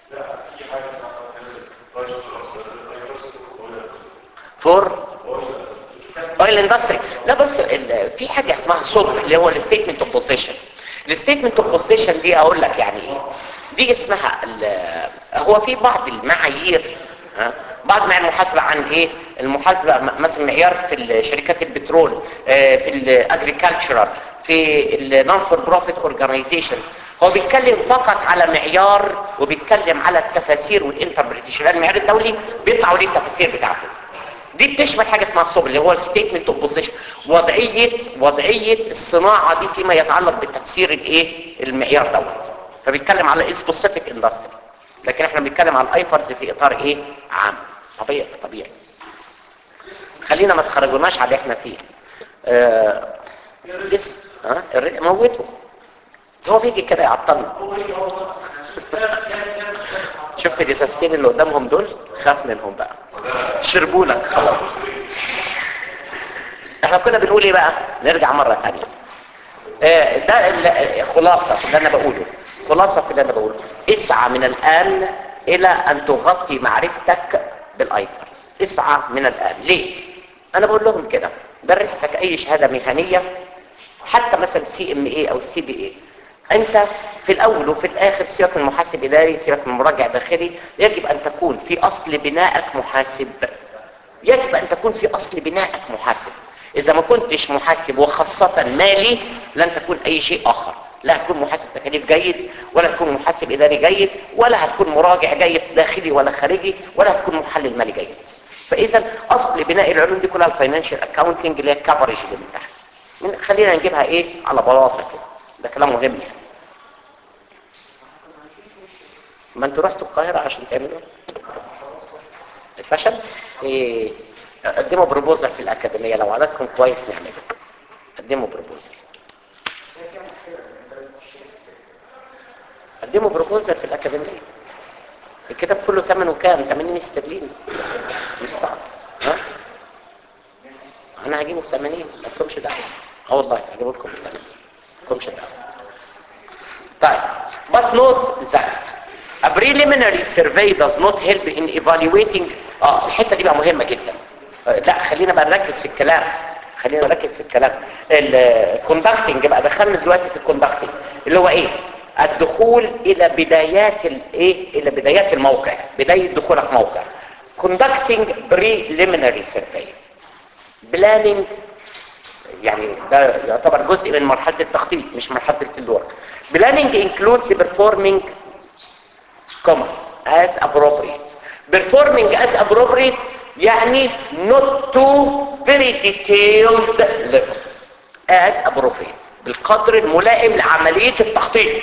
فور اويل اندستري لا بص في حاجه اسمها صدق اللي هو الستيتمنت اوف بوزيشن الستيتمنت اوف بوزيشن دي اقول لك يعني ايه دي اسمها هو في بعض المعايير ها بعض معايير المحاسبه عن ايه المحاسبه م- مثلا معيار في ال- شركات البترول آه، في الاجريكلتشرال في النون فور بروفيت اورجانيزيشنز هو بيتكلم فقط على معيار وبيتكلم على التفاسير والانتربريتيشن لان المعيار الدولي بيطلعوا ليه التفاسير بتاعته دي بتشمل حاجه اسمها الصبر اللي هو الستيتمنت اوف بوزيشن وضعيه وضعيه الصناعه دي فيما يتعلق بتفسير الايه المعيار دوت فبيتكلم على سبيسيفيك اندستري لكن احنا بنتكلم على الايفرز في اطار ايه عام طبيعي طبيعي خلينا ما تخرجوناش على اللي احنا فيه آه لسه ها الرق موته هو بيجي كده يعطلنا شفت الازازتين اللي قدامهم دول خاف منهم بقى شربوا لك خلاص احنا كنا بنقول ايه بقى نرجع مرة تانية آه، ده ال- خلاصة في اللي انا بقوله خلاصة في اللي انا بقوله اسعى من الان الى ان تغطي معرفتك بالايفرز اسعى من الان ليه انا بقول لهم كده درستك اي شهادة مهنية حتى مثلا سي ام اي او سي بي اي انت في الاول وفي الاخر سيبك من محاسب اداري سيبك من مراجع داخلي يجب ان تكون في اصل بنائك محاسب يجب ان تكون في اصل بنائك محاسب اذا ما كنتش محاسب وخاصة مالي لن تكون اي شيء اخر لا هتكون محاسب تكاليف جيد ولا هتكون محاسب اداري جيد ولا هتكون مراجع جيد داخلي ولا خارجي ولا هتكون محلل مالي جيد فاذا اصل بناء العلوم دي كلها الفاينانشال اكاونتنج اللي هي الكفرج اللي من تحت من- خلينا نجيبها ايه على بلاطه كده ده كلام مهم يعني ما انتوا رحتوا القاهره عشان تعملوا الفشل ايه قدموا بروبوزل في الاكاديميه لو عددكم كويس نعمله قدموا بروبوزل قدموا بروبوزل في الاكاديميه الكتاب كله ثمنه كام 80 استرليني مش صعب ها انا هجيبه ب 80 ما لكمش دعوه اه والله هجيبه لكم ب 80 ما لكمش دعوه طيب but note that a preliminary survey does not help in evaluating اه الحته دي بقى مهمه جدا آه، لا خلينا بقى نركز في الكلام خلينا نركز في الكلام الكوندكتنج بقى دخلنا دلوقتي في الكوندكتنج اللي هو ايه الدخول الى بدايات الايه الى بدايات الموقع بدايه دخولك موقع conducting preliminary survey planning يعني ده يعتبر جزء من مرحلة التخطيط مش مرحلة الفيلد ورك planning includes performing comma as appropriate performing as appropriate يعني not to very detailed level as appropriate بالقدر الملائم لعملية التخطيط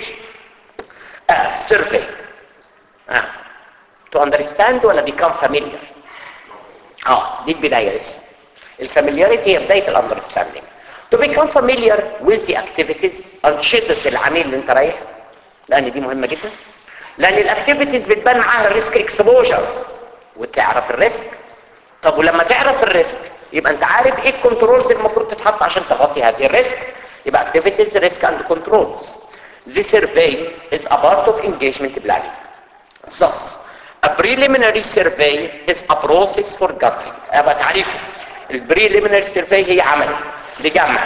آه survey آه. to understand ولا become familiar اه دي البداية لسه الفاميلياريتي هي بداية الاندرستاندينج to become familiar with the activities أنشطة العميل اللي انت رايح لأن دي مهمة جدا لأن الاكتيفيتيز بتبان معاها الريسك اكسبوجر وتعرف الريسك طب ولما تعرف الريسك يبقى انت عارف ايه الكنترولز المفروض تتحط عشان تغطي هذه الريسك يبقى activities risk and controls the survey is a part of engagement planning thus a preliminary survey is a process for gathering ابقى تعريفه البريليمينري سيرفي هي عمل لجمع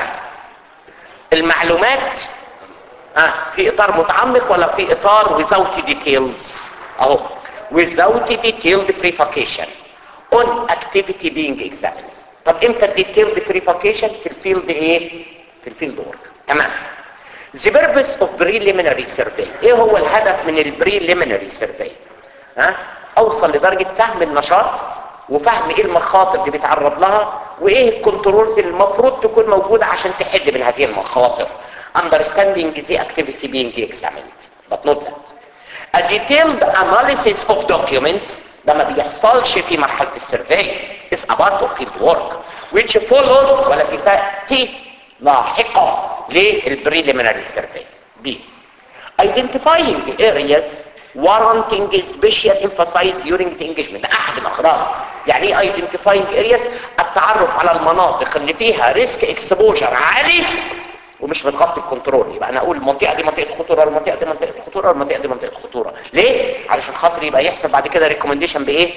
المعلومات آه في اطار متعمق ولا في اطار without details اهو without detailed verification on activity being examined طب امتى الديتيلد verification في الفيلد ايه في الفيلد ورك تمام the purpose of preliminary survey ايه هو الهدف من البريليمينري سيرفي ها اوصل لدرجة فهم النشاط وفهم ايه المخاطر اللي بيتعرض لها وايه الكنترولز اللي المفروض تكون موجودة عشان تحد من هذه المخاطر understanding the activity being examined but not that a detailed analysis of documents ده ما بيحصلش في مرحلة السيرفي is a part of field work which follows والتي تأتي لاحقا للبريليمينري سيرفي B identifying areas warranting special emphasis during the engagement ده احد الاغراض يعني ايه identifying areas التعرف على المناطق اللي فيها ريسك اكسبوجر عالي ومش بتغطي الكنترول يبقى انا اقول المنطقه دي منطقه خطوره المنطقه دي منطقه خطوره المنطقه دي منطقه خطوره ليه علشان خاطر يبقى يحصل بعد كده ريكومنديشن بايه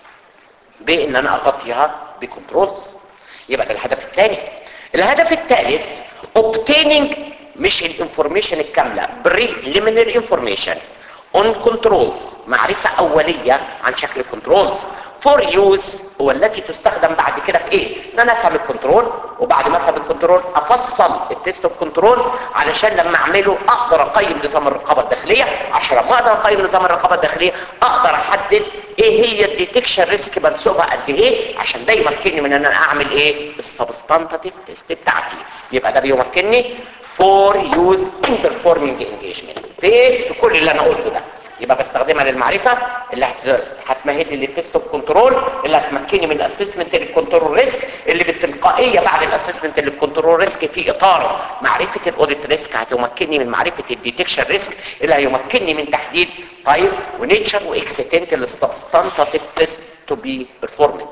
بان انا اغطيها بكنترولز يبقى ده الهدف الثاني الهدف الثالث obtaining مش الانفورميشن الكامله preliminary information on controls معرفة أولية عن شكل controls فور يوز والتي تستخدم بعد كده في ايه ان انا افهم الكنترول وبعد ما افهم الكنترول افصل التيست اوف كنترول علشان لما اعمله اقدر اقيم نظام الرقابه الداخليه عشان لما اقدر اقيم نظام الرقابه الداخليه اقدر احدد ايه هي الديتكشن ريسك منسوبها قد ايه عشان ده يمكنني من ان انا اعمل ايه السبستانتيف تيست بتاعتي يبقى ده بيمكنني فور يوز ان بيرفورمينج انجيجمنت في في كل اللي انا قلته ده يبقى بستخدمها للمعرفة اللي هت- هتمهد لي للتيست اوف كنترول اللي هتمكنني من الاسسمنت للكنترول ريسك اللي بالتلقائية بعد الاسسمنت للكنترول ريسك في اطار معرفة الاوديت ريسك هتمكنني من معرفة الديتكشن ريسك اللي هيمكنني من تحديد تايب ونيتشر واكستنت للسبستانتيف تيست تو بي performed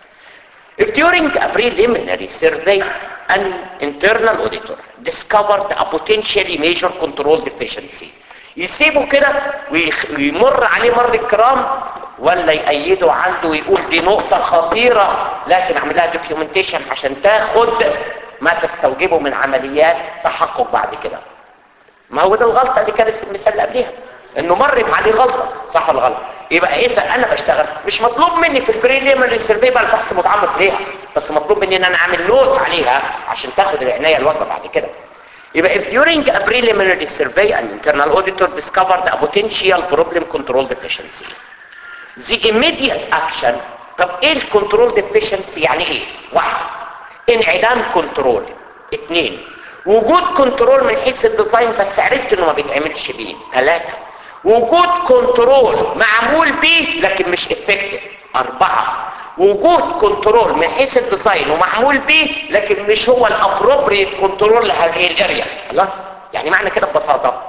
If during a preliminary survey an internal auditor discovered a potentially major control deficiency يسيبه كده ويخ- ويمر عليه مر الكرام ولا يأيده عنده ويقول دي نقطة خطيرة لازم اعمل لها دوكيومنتيشن عشان تاخد ما تستوجبه من عمليات تحقق بعد كده ما هو ده الغلطة اللي كانت في المثال اللي قبلها انه مرت عليه غلطة صح ولا غلط يبقى اذا انا بشتغل مش مطلوب مني في البريليمري سيرفي بقى الفحص متعمق ليها بس مطلوب مني ان انا اعمل نوت عليها عشان تاخد العناية الواجبة بعد كده يبقى if during a preliminary survey an internal auditor discovered a potential problem control deficiency the immediate action طب ايه الكنترول deficiency يعني ايه واحد انعدام كنترول اثنين وجود كنترول من حيث الديزاين بس عرفت انه ما بيتعملش بيه ثلاثة وجود كنترول معمول بيه لكن مش افكتيف اربعة وجود كنترول من حيث الديزاين ومعمول بيه لكن مش هو الابروبريت كنترول لهذه الاريا الله يعني معنى كده ببساطة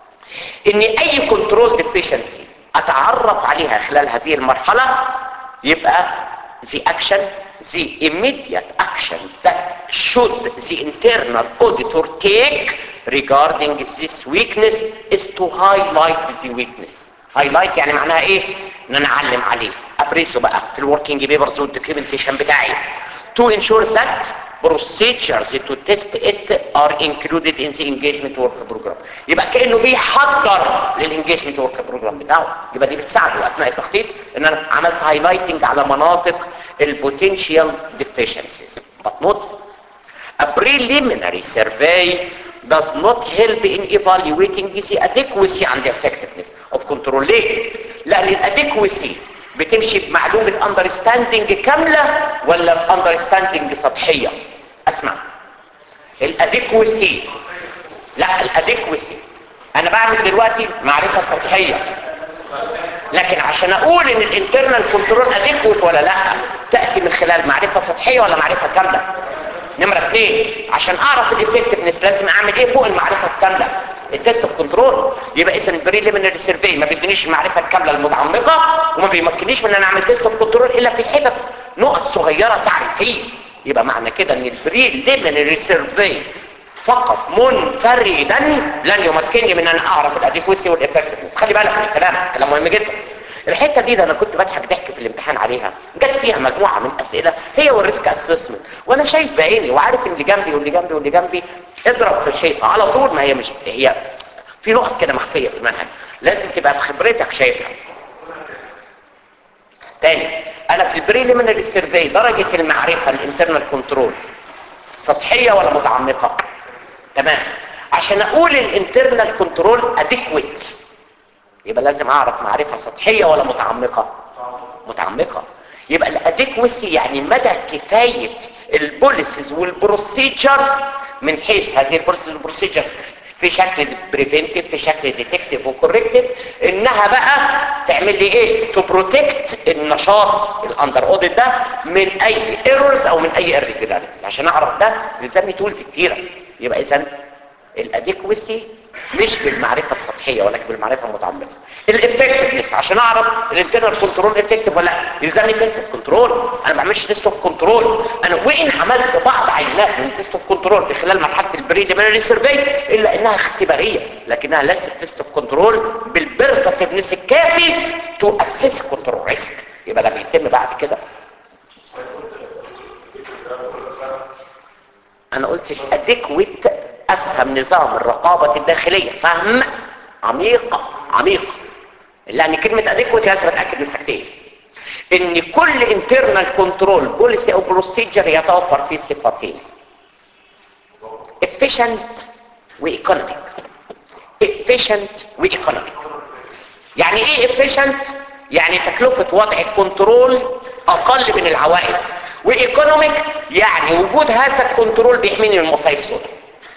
ان اي كنترول ديفيشنسي اتعرف عليها خلال هذه المرحلة يبقى the action the immediate action that should the internal auditor take regarding this weakness is to highlight the weakness highlight يعني معناها ايه ان انا اعلم عليه ابريسه بقى في الوركينج بيبرز والدوكيومنتيشن بتاعي to ensure that procedures to test it are included in the engagement work program يبقى كأنه بيحضر للانجيجمنت work program بتاعه يبقى دي بتساعده اثناء التخطيط ان انا عملت هايلايتنج على مناطق البوتنشال deficiencies but not A preliminary survey does not help in evaluating the adequacy and the effectiveness of control ليه؟ لأن الاديكوسي بتمشي بمعلومة understanding كاملة ولا understanding سطحية؟ اسمع الاديكوسي لا الاديكوسي انا بعمل دلوقتي معرفة سطحية لكن عشان اقول ان الانترنال كنترول اديكوت ولا لا تأتي من خلال معرفة سطحية ولا معرفة كاملة نمرة اثنين عشان اعرف الافكتفنس لازم اعمل ايه فوق المعرفة الكاملة التست اوف كنترول يبقى اذا البريليمينري سيرفي ما بيدينيش المعرفة الكاملة المتعمقة وما بيمكننيش من ان انا اعمل تيست اوف كنترول الا في حتت نقط صغيرة تعريفية يبقى معنى كده ان البريليمينري سيرفي فقط منفردا لن يمكنني من ان اعرف الاديكوسي والافكتفنس خلي بالك من الكلام كلام مهم جدا الحته دي ده انا كنت بضحك ضحك في الامتحان عليها جت فيها مجموعه من اسئله هي والريسك اسسمنت وانا شايف بعيني وعارف ان اللي جنبي واللي جنبي واللي جنبي اضرب في الحيطه على طول ما هي مش هي في نقط كده مخفيه في المنهج لازم تبقى بخبرتك شايفها تاني انا في البريليمينري سيرفي درجه المعرفه الانترنال كنترول سطحيه ولا متعمقه تمام عشان اقول الانترنال كنترول اديكويت يبقى لازم اعرف معرفة سطحية ولا متعمقة متعمقة يبقى الاديكوسي يعني مدى كفاية البوليسز والبروسيجرز من حيث هذه البوليسز والبروسيجرز في شكل بريفنتيف في شكل ديتكتيف وكوركتيف انها بقى تعمل لي ايه تو بروتكت النشاط الاندر اوديت ده من اي ايرورز او من اي irregularities عشان اعرف ده يلزمني تولز كتيره يبقى اذا الاديكوسي مش بالمعرفة السطحية ولكن بالمعرفة المتعمقة الافكتفنس عشان اعرف الانترنال كنترول افكتيف ولا لا يلزمني تيست اوف كنترول انا ما بعملش تيست اوف كنترول انا وان عملت بعض عينات من تيست اوف كنترول في خلال مرحله البريليمينري سيرفي الا انها اختباريه لكنها ليست تيست اوف كنترول بالبرفاسفنس الكافي تو اسس كنترول ريسك يبقى ده بيتم بعد كده انا قلت اديكويت افهم نظام الرقابة الداخلية فهم عميق عميق لان كلمة اديكويت لازم اتأكد من حاجتين ان كل انترنال كنترول بوليسي او بروسيجر يتوفر فيه صفتين efficient وايكونوميك efficient وايكونوميك يعني ايه efficient يعني تكلفة وضع الكنترول اقل من العوائد وايكونوميك يعني وجود هذا الكنترول بيحميني من المصايب السوداء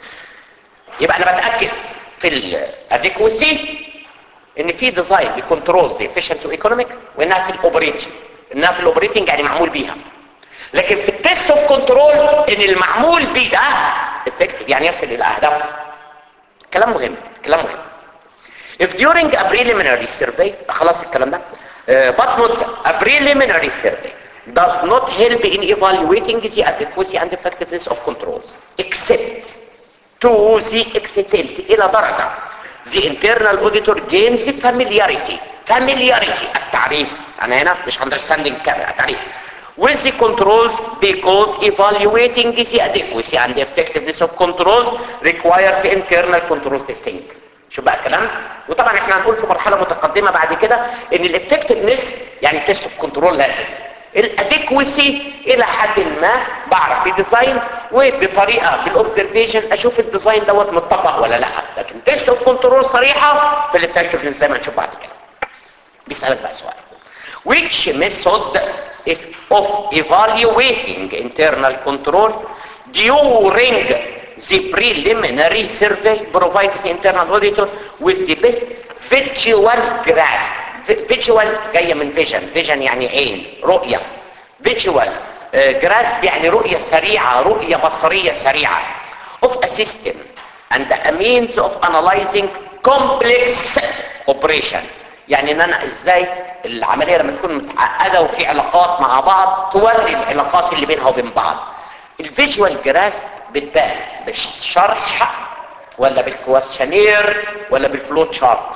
يبقى انا بتاكد في الاديكوسي ان في ديزاين لكنترولز efficient وايكونوميك وانها في الاوبريتنج انها في الاوبريتنج يعني معمول بيها لكن في التيست اوف كنترول ان المعمول بيه ده افكتيف يعني يصل الى اهدافه كلام مهم كلام مهم if during a preliminary survey خلاص الكلام ده uh, but not a preliminary survey does not help in evaluating the adequacy and effectiveness of controls except to the extent الى درجة the internal auditor gains familiarity familiarity التعريف انا هنا مش understanding كامل التعريف with the controls because evaluating the adequacy and effectiveness of controls requires internal control testing شو بقى الكلام وطبعا احنا هنقول في مرحله متقدمه بعد كده ان الافكتفنس يعني تيست اوف كنترول لازم الاديكوسي الى حد ما بعرف بديزاين وبطريقه بالاوبزرفيشن اشوف الديزاين دوت متطبق ولا لا لكن تيست اوف كنترول صريحه في الافكتفنس زي ما هنشوف بعد كده بيسالك بقى سؤال which method if of evaluating internal control during the preliminary survey provides the internal auditor with the best visual grasp visual جاية من vision vision يعني عين رؤية visual uh, grasp يعني رؤية سريعة رؤية بصرية سريعة of a system and a means of analyzing complex operation يعني ان انا ازاي العملية لما تكون متعقدة وفي علاقات مع بعض توري العلاقات اللي بينها وبين بعض الفيجوال جراسب بتبان بالشرح ولا بالكواشنير ولا بالفلوت شارت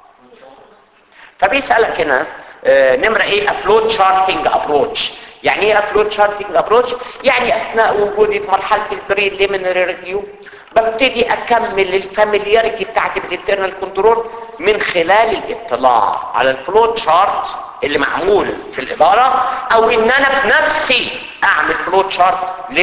فبيسألك هنا آه نمرة ايه افلوت شارتنج ابروتش يعني ايه افلوت شارتنج ابروتش يعني اثناء وجودي في مرحلة البريليمينري ريفيو ببتدي اكمل الفاميلياريتي بتاعتي بالانترنال كنترول من خلال الاطلاع على الفلوت شارت اللي معمول في الادارة او ان انا بنفسي اعمل فلوت شارت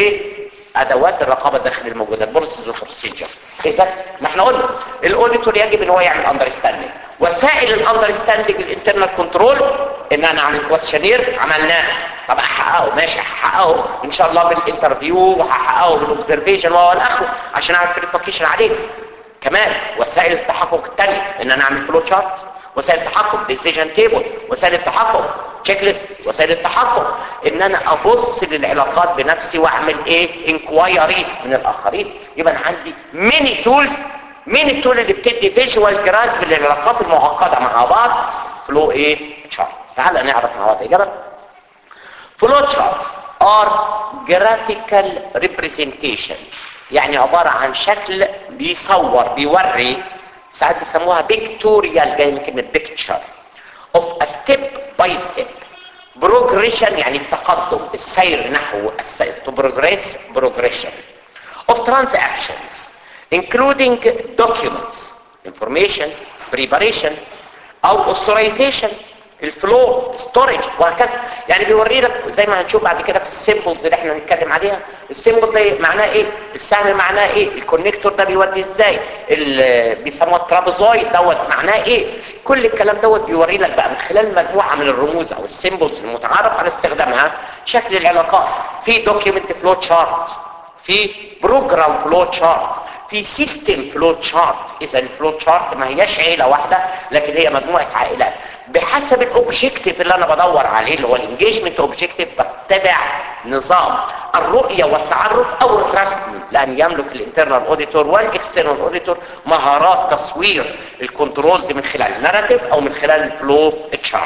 لادوات الرقابة الداخلية الموجودة البوليسيز والبروسيجر اذا ما احنا قلنا الاوديتور يجب ان هو يعمل اندرستاندنج وسائل الاندرستاندنج الانترنال كنترول ان انا اعمل كويشنير عملناه طب احققه ماشي هحققه ان شاء الله بالانترفيو وهحققه بالاوبزرفيشن وهو الاخر عشان اعمل فيريفيكيشن عليه كمان وسائل التحقق الثانيه ان انا اعمل فلو شارت وسائل التحقق ديسيجن تيبل وسائل التحقق تشيك ليست وسائل التحقق ان انا ابص للعلاقات بنفسي واعمل ايه انكوايري من الاخرين يبقى انا عندي ميني تولز مين التول اللي بتدي فيجوال جراسب للعلاقات المعقده مع بعض فلو ايه شارت تعال نعرف مع بعض الاجابه فلو شارت ار جرافيكال ريبريزنتيشن يعني عباره عن شكل بيصور بيوري ساعات بيسموها بيكتوريال جاي من كلمه بيكتشر اوف ا ستيب باي ستيب بروجريشن يعني التقدم السير نحو السير تو بروجريس بروجريشن اوف transactions including documents information preparation او authorization الفلو ستورج وهكذا يعني بيوري لك زي ما هنشوف بعد كده في السيمبلز اللي احنا هنتكلم عليها السيمبل ده معناه ايه السهم معناه ايه الكونكتور ده بيودي ازاي بيسموه الترابيزويد دوت معناه ايه كل الكلام دوت بيوري لك بقى من خلال مجموعه من الرموز او السيمبلز المتعارف على استخدامها شكل العلاقات في دوكيومنت فلو تشارت في بروجرام فلو تشارت في سيستم فلو تشارت اذا الفلو تشارت ما هياش عيله واحده لكن هي مجموعه عائلات بحسب الاوبجيكتيف اللي انا بدور عليه اللي هو الانجيجمنت اوبجيكتيف بتبع نظام الرؤيه والتعرف او الرسم لان يملك الانترنال اوديتور والاكسترنال اوديتور مهارات تصوير الكنترولز من خلال الناراتيف او من خلال الفلو تشارت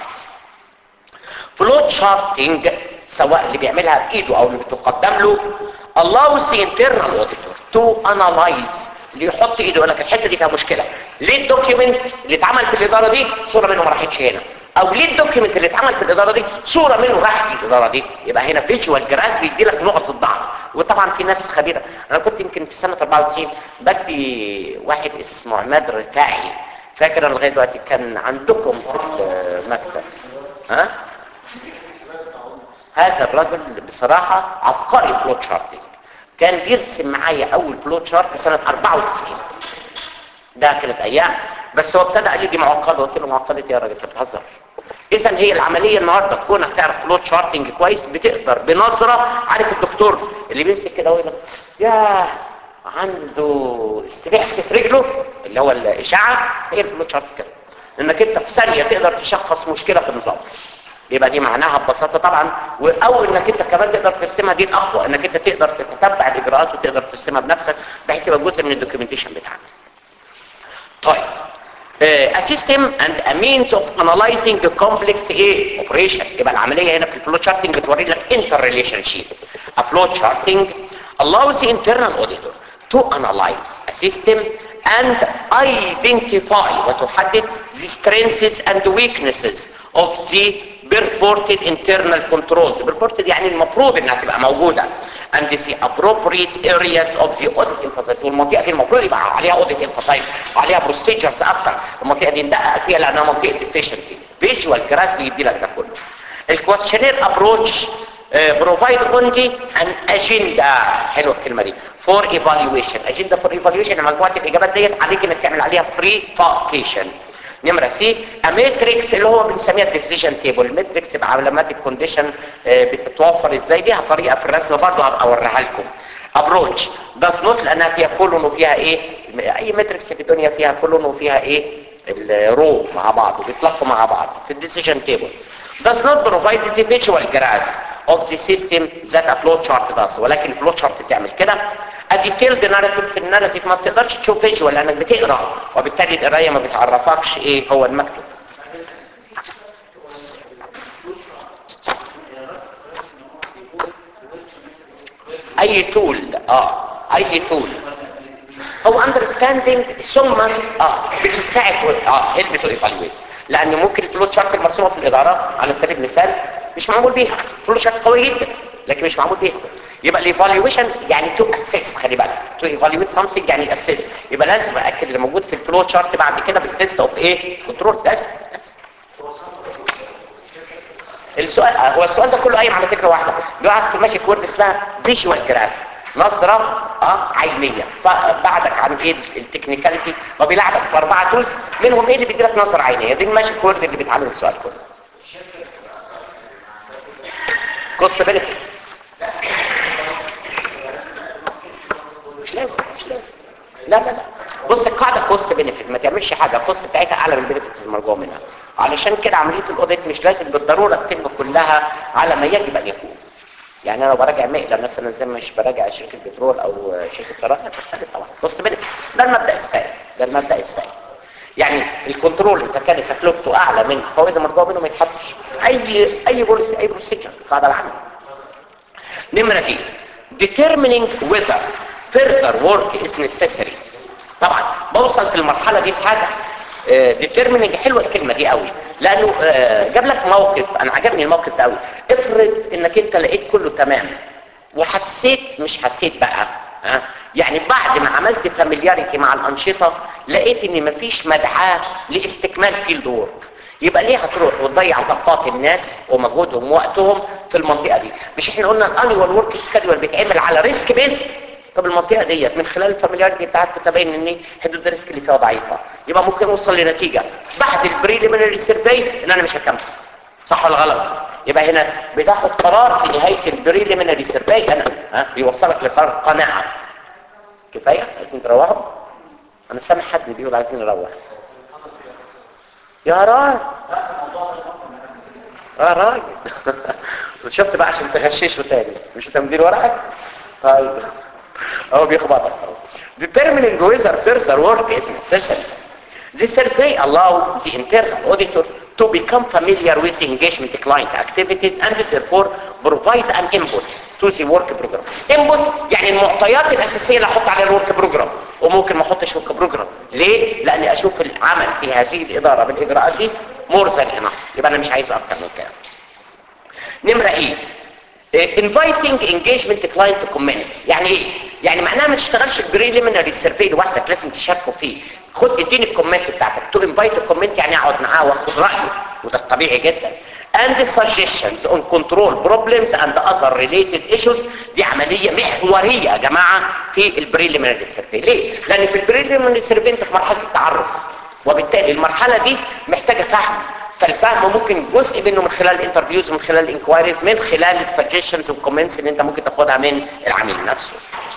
فلو تشارتنج سواء اللي بيعملها بايده او اللي بتقدم له allows the internal auditor to analyze اللي يحط ايده يقول لك الحته دي فيها مشكله ليه الدوكيومنت اللي اتعمل في الاداره دي صوره منه ما راحتش هنا او ليه الدوكيومنت اللي اتعمل في الاداره دي صوره منه راحت في الاداره دي يبقى هنا فيجوال جراس بيدي لك نقط الضعف وطبعا في ناس خبيره انا كنت يمكن في سنه 94 بدي واحد اسمه عماد رفاعي فاكر لغايه دلوقتي كان عندكم في المكتب ها هذا الرجل بصراحة عبقري فلوت شارتنج كان بيرسم معايا اول فلوت شارت سنة 94 ده كانت ايام بس هو ابتدى قال لي دي معقده قلت له معقده إيه يا راجل انت بتهزر اذا هي العمليه النهارده كونك تعرف فلوت شارتنج كويس بتقدر بنظره عارف الدكتور اللي بيمسك كده ويقول لك يا عنده استبحث في رجله اللي هو الاشعه هي الفلوت شارت كده انك انت في ثانيه تقدر تشخص مشكله في النظام يبقى دي معناها ببساطه طبعا او انك انت كمان تقدر ترسمها دي الاقوى انك انت تقدر تتبع الاجراءات وتقدر ترسمها بنفسك بحيث يبقى جزء من الدوكيومنتيشن بتاعك طيب a system and a means of analyzing the complex A operation يبقى العملية هنا في الفلو charting بتوري لك interrelationship a flow charting allows the internal auditor to analyze a system and identify وتحدد the strengths and weaknesses of the purported internal controls purported يعني المفروض انها تبقى موجودة and the appropriate areas of the audit emphasized والمنطقة دي المفروض يبقى عليها audit emphasized عليها procedures اكتر المنطقة دي ندقق فيها لانها منطقة efficiency visual graph بيدي لك ده كله الكويشنير ابروتش بروفايد only an agenda حلوه الكلمه دي for evaluation agenda for evaluation مجموعه الاجابات ديت عليك انك تعمل عليها verification نمرة سي ماتريكس اللي هو بنسميها الديسيجن تيبل الماتريكس بعلامات الكونديشن بتتوفر ازاي ليها طريقة في الرسم برضه هبقى اوريها لكم ابروتش داز نوت لانها فيها كولون وفيها ايه اي ماتريكس في الدنيا فيها كولون وفيها ايه الرو مع بعض وبيتلقوا مع بعض في الديسيجن تيبل does not provide the visual graph of the system that a flow chart does ولكن الفلو chart بتعمل كده الديتيلد ناراتيف في الناراتيف ما بتقدرش تشوف فيجوال لانك بتقرا وبالتالي القرايه ما بتعرفكش ايه هو المكتوب اي تول اه اي تول هو اندرستاندينج ثم اه بتساعد اه هيلب تو ايفالويت لان ممكن الفلو شارت المرسومه في الاداره على سبيل المثال مش معمول بيها فلو شارت قوي جدا لكن مش معمول بيها يبقى الايفالويشن يعني تو اسيس خلي بالك تو ايفالويت سامثينج يعني اسيس يبقى لازم ااكد اللي موجود في الفلو شارت بعد كده بالتيست اوف ايه كنترول تيست السؤال هو السؤال ده كله قايم على فكره واحده بيقعد في ماجيك وورد اسمها فيجوال جراف نظره اه عينيه فبعدك عن ايه التكنيكاليتي وبيلعبك في اربعه تولز منهم ايه اللي بيدي لك نظره عينيه دي الماجيك وورد اللي بيتعامل السؤال كله كوست بنفيت مش لازم مش لازم لا لا لا بص القاعده كوست بنفيت ما تعملش حاجه الكوست بتاعتها اعلى من البنفيت المرجو منها علشان كده عمليه الاوديت مش لازم بالضروره تتم كلها على ما يجب ان يكون يعني انا لو براجع مقلة مثلا زي ما مش براجع شركه بترول او شركه طيران بتختلف طبعا كوست بنفيت ده المبدا السائد ده المبدا السائد يعني الكنترول اذا كانت تكلفته اعلى من فوائد المرجو منه ما يتحطش اي اي بوليسي اي بروسيجر القاعده العامه نمره دي determining whether further work is necessary طبعا بوصل في المرحله دي لحاجه ديترميننج حلوه الكلمه دي قوي لانه آه جاب لك موقف انا عجبني الموقف ده قوي افرض انك انت لقيت كله تمام وحسيت مش حسيت بقى ها يعني بعد ما عملت فاميلياريتي مع الانشطه لقيت ان مفيش مدعاه لاستكمال فيلد وورك يبقى ليه هتروح وتضيع طاقات الناس ومجهودهم ووقتهم في المنطقه دي مش احنا قلنا الانيوال ورك سكادول بيتعمل على ريسك بيست طب المنطقه ديت من خلال الفاميلياريتي بتاعتك تبين ان حدود الريسك اللي فيها ضعيفه يبقى ممكن اوصل لنتيجه بعد البريليمينري سيرفي ان انا مش هكمل صح ولا غلط يبقى هنا بتاخد قرار في نهايه البريليمينري سيرفي انا ها بيوصلك لقرار قناعه كفايه عايزين تروحوا انا سامع حد بيقول عايزين نروح يا راجل يا راجل شفت بقى عشان تغششه تاني مش تمدير ورقك طيب هو بيخبطك determining whether further work is necessary the survey allow the internal auditor to become familiar with the engagement client activities and therefore provide an input to the work program input يعني المعطيات الاساسيه اللي احط عليها الورك بروجرام وممكن ما احطش ورك بروجرام ليه لاني اشوف العمل في هذه الاداره بالاجراءات دي مور ذان يبقى انا مش عايز اكتر من كده نمره ايه inviting engagement client to comments يعني ايه يعني معناها ما تشتغلش البريليمينري سيرفي لوحدك لازم تشاركوا فيه خد اديني الكومنت بتاعتك تو انفايت الكومنت يعني اقعد معاه واخد رايه وده طبيعي جدا and suggestions on control problems and other related issues دي عملية محورية يا جماعة في البريليمينري سيرفي ليه؟ لأن في البريليمينري سيرفي انت في مرحلة التعرف وبالتالي المرحلة دي محتاجة فهم فالفهم ممكن جزء منه من خلال الانترفيوز من خلال الانكوايريز من خلال السجشنز والكومنتس اللي انت ممكن تاخدها من العميل نفسه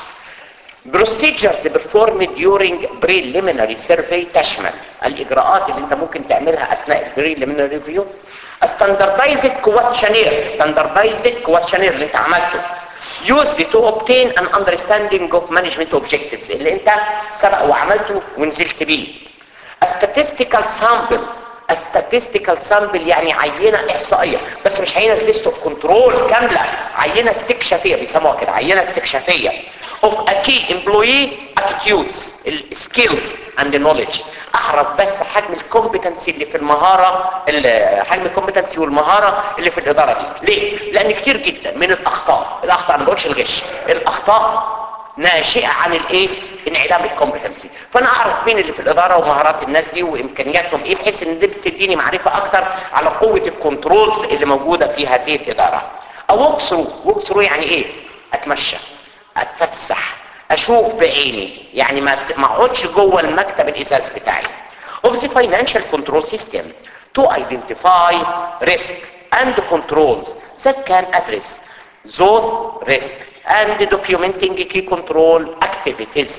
procedures performed during preliminary survey تشمل الإجراءات اللي انت ممكن تعملها أثناء preliminary review standardized questionnaire standardized questionnaire اللي انت عملته used to obtain an understanding of management objectives اللي انت سبق وعملته ونزلت بيه a statistical sample a statistical sample يعني عينة إحصائية بس مش عينة list of control كاملة عينة استكشافية بيسموها كده عينة استكشافية of a key employee attitudes ال skills and the knowledge اعرف بس حجم الكومبتنسي اللي في المهارة ال- حجم الكومبتنسي والمهارة اللي في الإدارة دي ليه؟ لأن كتير جدا من الأخطاء الأخطاء أنا ما بقولش الغش الأخطاء ناشئة عن الايه انعدام الكومبتنسي فانا اعرف مين اللي في الاداره ومهارات الناس دي وامكانياتهم ايه بحيث ان دي بتديني معرفه اكتر على قوه الكنترولز اللي موجوده في هذه الاداره او ووك ثرو ووك ثرو يعني ايه اتمشى اتفسح اشوف بعيني يعني ما ما اقعدش جوه المكتب الازاز بتاعي of the financial control system to identify risk and controls that can address those risk and documenting key control activities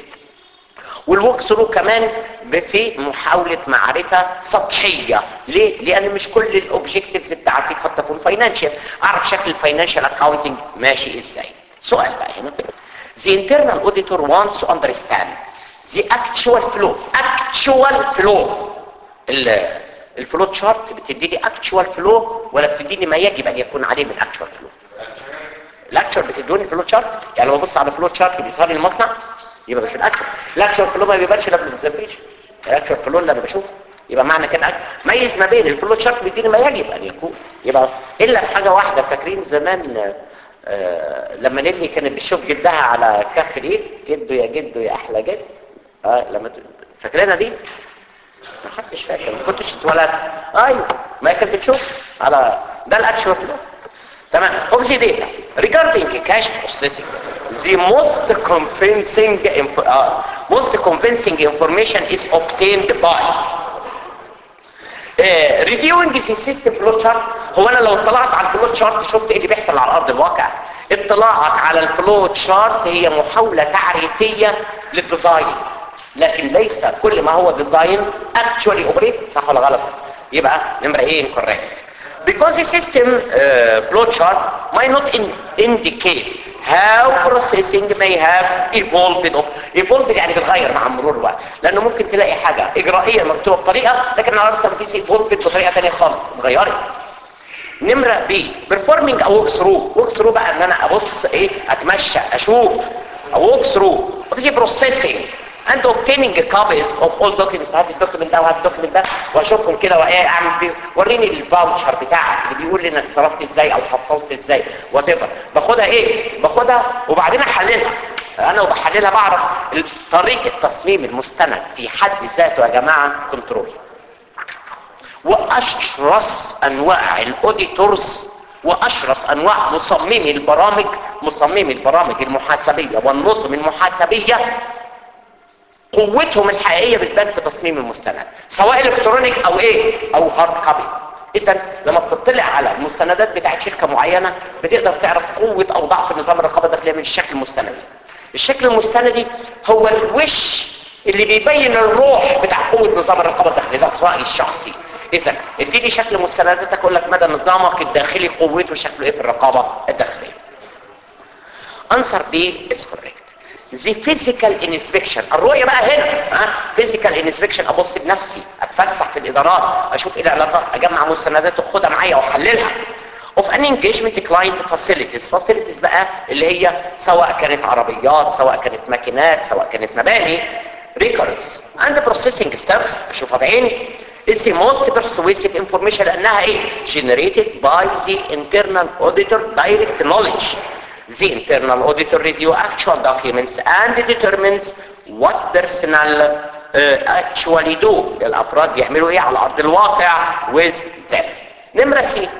والوك ثرو كمان في محاولة معرفة سطحية ليه؟ لأن مش كل الأوبجيكتيفز بتاعتي قد تكون فاينانشال أعرف شكل الفاينانشال أكاونتنج ماشي إزاي سؤال بقى هنا The internal auditor wants to understand the actual flow actual flow ال- الفلو تشارت بتديني actual flow ولا بتديني ما يجب أن يكون عليه من actual flow الاكشر بتدوني فلو تشارت يعني لما ببص على فلو تشارت بيظهر لي المصنع يبقى مش الاكشر الاكشر فلو ما بيبانش الا في الاوبزرفيشن الاكشر فلو اللي انا بشوفه يبقى معنى كده أك- ميز ما بين الفلو تشارت بيديني ما يجب ان يكون يبقى الا في حاجه واحده فاكرين زمان آه لما نيلي كانت بتشوف جدها على كف الايد جده يا جده يا احلى جد اه لما ت- فاكرينها دي ما حدش فاكر ما كنتش اتولدت ايوه ما هي كانت بتشوف على ده الاكشوال فلو تمام اوبجي داتا regarding cash processing the most convincing info, uh, most convincing information is obtained by uh, reviewing the system flow chart هو انا لو اطلعت على الفلو تشارت شفت ايه اللي بيحصل على ارض الواقع اطلاعك على الفلو تشارت هي محاولة تعريفية للديزاين لكن ليس كل ما هو ديزاين actually operated صح ولا غلط يبقى نمرة ايه incorrect because the system uh, flow chart might not in indicate how processing may have evolved of evolved يعني بتغير مع مرور الوقت لانه ممكن تلاقي حاجة اجرائية مكتوبة بطريقة لكن على الارض تنفيذ evolved بطريقة تانية خالص اتغيرت نمرة بي performing a walk through walk through بقى ان انا ابص ايه اتمشى اشوف a walk through of the processing and obtaining copies of all documents هات الدوكيمنت ده وهات الدوكيمنت ده واشوفهم كده وايه اعمل فيه وريني الفاوتشر بتاعك اللي بيقول لي انك صرفت ازاي او حصلت ازاي وات باخدها ايه باخدها وبعدين احللها انا وبحللها بعرف طريقه تصميم المستند في حد ذاته يا جماعه كنترول واشرس انواع الاوديتورز واشرس انواع مصممي البرامج مصممي البرامج المحاسبيه والنظم المحاسبيه قوتهم الحقيقيه بتبان في تصميم المستند سواء الكترونيك او ايه او هارد كوبي اذا لما بتطلع على المستندات بتاعت شركه معينه بتقدر تعرف قوه او ضعف نظام الرقابه الداخليه من الشكل المستندي الشكل المستندي هو الوش اللي بيبين الروح بتاع قوه نظام الرقابه الداخليه ده في رايي الشخصي اذا اديني شكل مستنداتك اقول لك مدى نظامك الداخلي قوته شكله ايه في الرقابه الداخليه answer B is correct the physical inspection الرؤية بقى هنا ها physical inspection ابص بنفسي اتفسح في الادارات اشوف ايه العلاقات اجمع مستندات واخدها معايا واحللها of an engagement client facilities facilities بقى اللي هي سواء كانت عربيات سواء كانت ماكينات سواء كانت مباني records and processing steps اشوفها بعيني is the most persuasive information لانها ايه generated by the internal auditor direct knowledge the internal auditor review actual documents and determines what personnel uh, actually do الافراد يعملوا ايه على ارض الواقع with them نمرة سي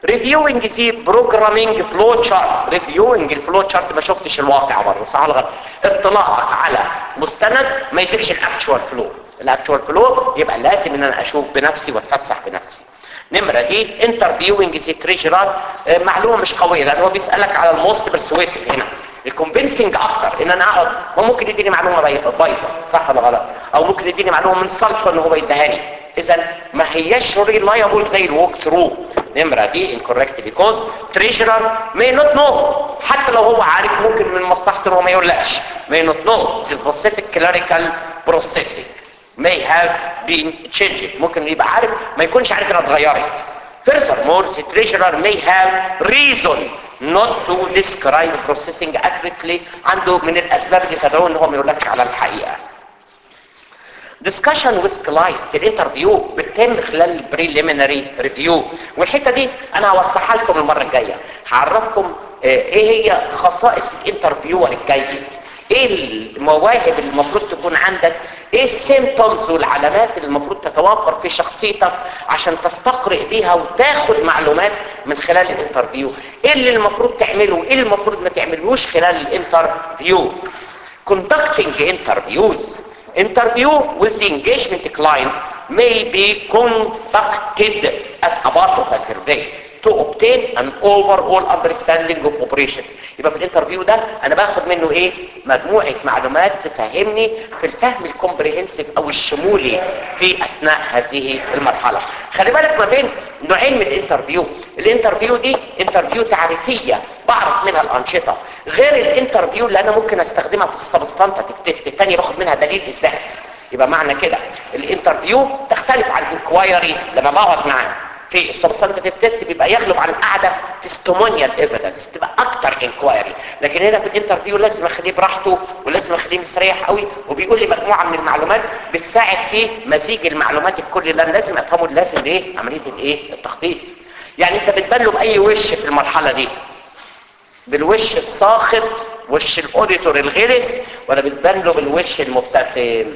reviewing the programming flow chart reviewing الفلو chart ما شفتش الواقع برضه صح ولا غلط اطلاعك على مستند ما يديكش الاكتشوال فلو الاكتشوال فلو يبقى لازم ان انا اشوف بنفسي واتفسح بنفسي نمرة دي انترفيوينج زي تريجرر معلومة مش قوية لان هو بيسألك على الموست برسويسيف هنا الكونفنسنج اكتر ان انا اقعد هو ممكن يديني معلومة بايظة صح ولا غلط او ممكن يديني معلومة من صالحه ان هو يديهاني اذا ما هياش ريلايبل زي الوك ثرو نمرة دي incorrect because treasurer may not know حتى لو هو عارف ممكن من مصلحته ان هو ما يقولكش may not know the specific clerical processing may have been changed ممكن يبقى عارف ما يكونش عارف انها اتغيرت furthermore the treasurer may have reason not to describe processing accurately عنده من الاسباب اللي تدعوه ان هو ما يقولكش على الحقيقه discussion with client الانترفيو بتتم خلال البريليمينري ريفيو والحته دي انا هوضحها لكم المره الجايه هعرفكم آه، ايه هي خصائص الانترفيور الجيد ايه المواهب اللي المفروض تكون عندك ايه السيمتومز والعلامات اللي المفروض تتوفر في شخصيتك عشان تستقرئ بيها وتاخد معلومات من خلال الانترفيو ايه اللي المفروض تعمله وايه اللي المفروض ما تعملوش خلال الانترفيو conducting interviews interview with the engagement client may be conducted as a part of a survey to obtain an overall understanding of operations يبقى في الانترفيو ده انا باخد منه ايه مجموعة معلومات تفهمني في الفهم الكومبريهنسيف او الشمولي في اثناء هذه المرحلة خلي بالك ما بين نوعين من الانترفيو الانترفيو دي انترفيو تعريفية بعرف منها الانشطة غير الانترفيو اللي انا ممكن استخدمها في السبستانتاتيف تيست الثانيه باخد منها دليل اثبات يبقى معنى كده الانترفيو تختلف عن الانكوايري لما بقعد معاه في السبستانتيف تيست بيبقى يغلب عن القعده تستمونيال ايفيدنس بتبقى اكتر انكوايري لكن هنا في الانترفيو لازم اخليه براحته ولازم اخليه مستريح قوي وبيقول لي مجموعه من المعلومات بتساعد في مزيج المعلومات الكل اللي انا لازم افهمه لازم ايه عمليه الايه التخطيط يعني انت بتبان له باي وش في المرحله دي بالوش الساخط وش الاوديتور الغلس ولا بتبان له بالوش المبتسم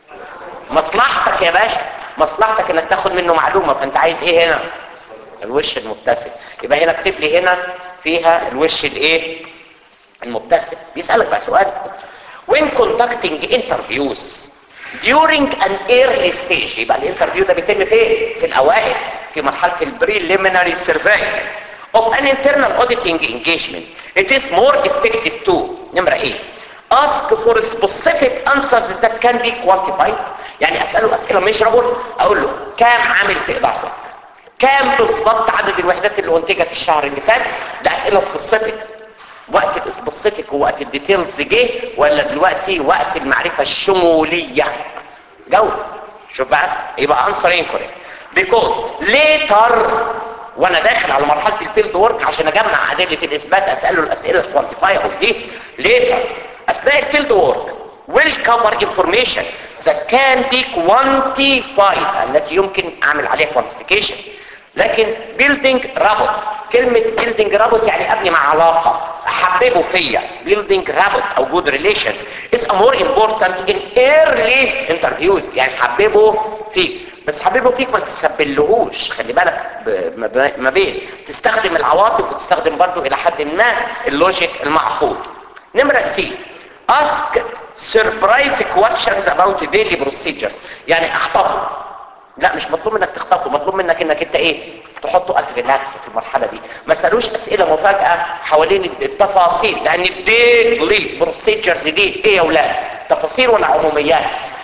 مصلحتك يا باشا مصلحتك انك تاخد منه معلومة فانت عايز ايه هنا الوش المبتسم يبقى هنا اكتب لي هنا فيها الوش الايه المبتسم بيسألك بقى سؤال when conducting interviews during an early stage يبقى الانترفيو ده بيتم فين في الاوائل في مرحلة البريليمينري survey of an internal auditing engagement it is more effective to نمرة ايه ask for specific answers that can be quantified يعني اسأله اسئلة مش اقول اقول له كام عامل في ادارتك كام بالظبط عدد الوحدات اللي انتجت الشهر اللي فات ده اسئلة سبيسيفيك وقت السبيسيفيك ووقت الديتيلز جه ولا دلوقتي وقت المعرفة الشمولية جو شوف بقى يبقى answer incorrect because later وانا داخل على مرحله الفيلد ورك عشان اجمع ادله الاثبات اساله الاسئله الكوانتيفايبل دي ليتر اثناء الفيلد ورك will cover information that can be quantified التي يمكن اعمل عليها quantification لكن building rapport كلمة building rapport يعني ابني مع علاقة احببه فيا building rapport او good relations is more important in early interviews يعني حببه فيك بس حبيبه فيك ما تسبلهوش خلي بالك ما بين تستخدم العواطف وتستخدم برضو الى حد ما اللوجيك المعقول نمرة سي ask surprise questions about daily procedures يعني اخطفه لا مش مطلوب منك تخطفه مطلوب منك انك انت ايه تحطه ات ريلاكس في المرحله دي ما تسالوش اسئله مفاجاه حوالين التفاصيل لان الديلي بروسيجرز دي ايه يا اولاد تفاصيل ولا عموميات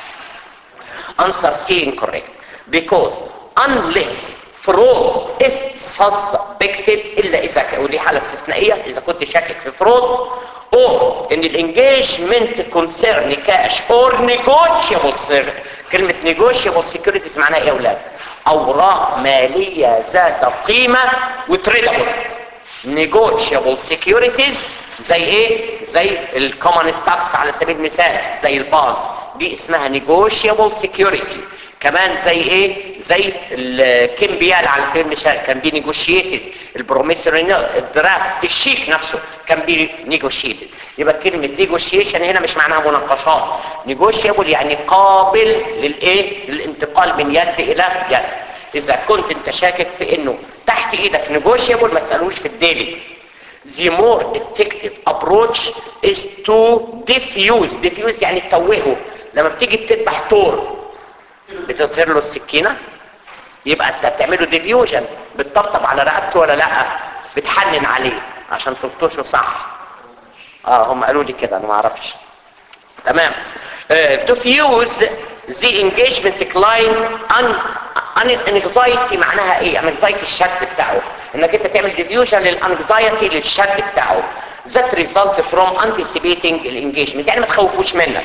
answer C incorrect because unless fraud is suspected الا اذا ك... ودي حاله استثنائيه اذا كنت شاكك في fraud or ان الانجيجمنت concern cash or negotiable كلمه negotiable securities معناها ايه يا اولاد اوراق ماليه ذات قيمه وتريدبل negotiable securities زي ايه زي الكومن ستوكس على سبيل المثال زي البونز دي اسمها negotiable security كمان زي ايه زي الكمبيال على سبيل المثال كان بي نيجوشيتد البروميسوري الدرافت الشيك نفسه كان بي نيجوشيتد يبقى كلمه نيجوشيشن هنا مش معناها مناقشات نيجوشيبل يعني قابل للايه للانتقال من يد الى يد اذا كنت انت شاكك في انه تحت تحت ايدك negotiable ما تسالوش في الديلي the more effective approach is to diffuse diffuse يعني تتوهه لما بتيجي بتذبح طور بتظهر له السكينة يبقى انت بتعمله ديفيوجن بتطبطب على رقبته ولا لا بتحنن عليه عشان تلطشه صح اه هم قالوا لي كده انا ما اعرفش تمام diffuse the engagement decline un anxiety معناها ايه anxiety الشد بتاعه انك انت تعمل diffusion للانكزايتي للشد بتاعه that result from anticipating الانجيجمنت يعني ما تخوفوش منك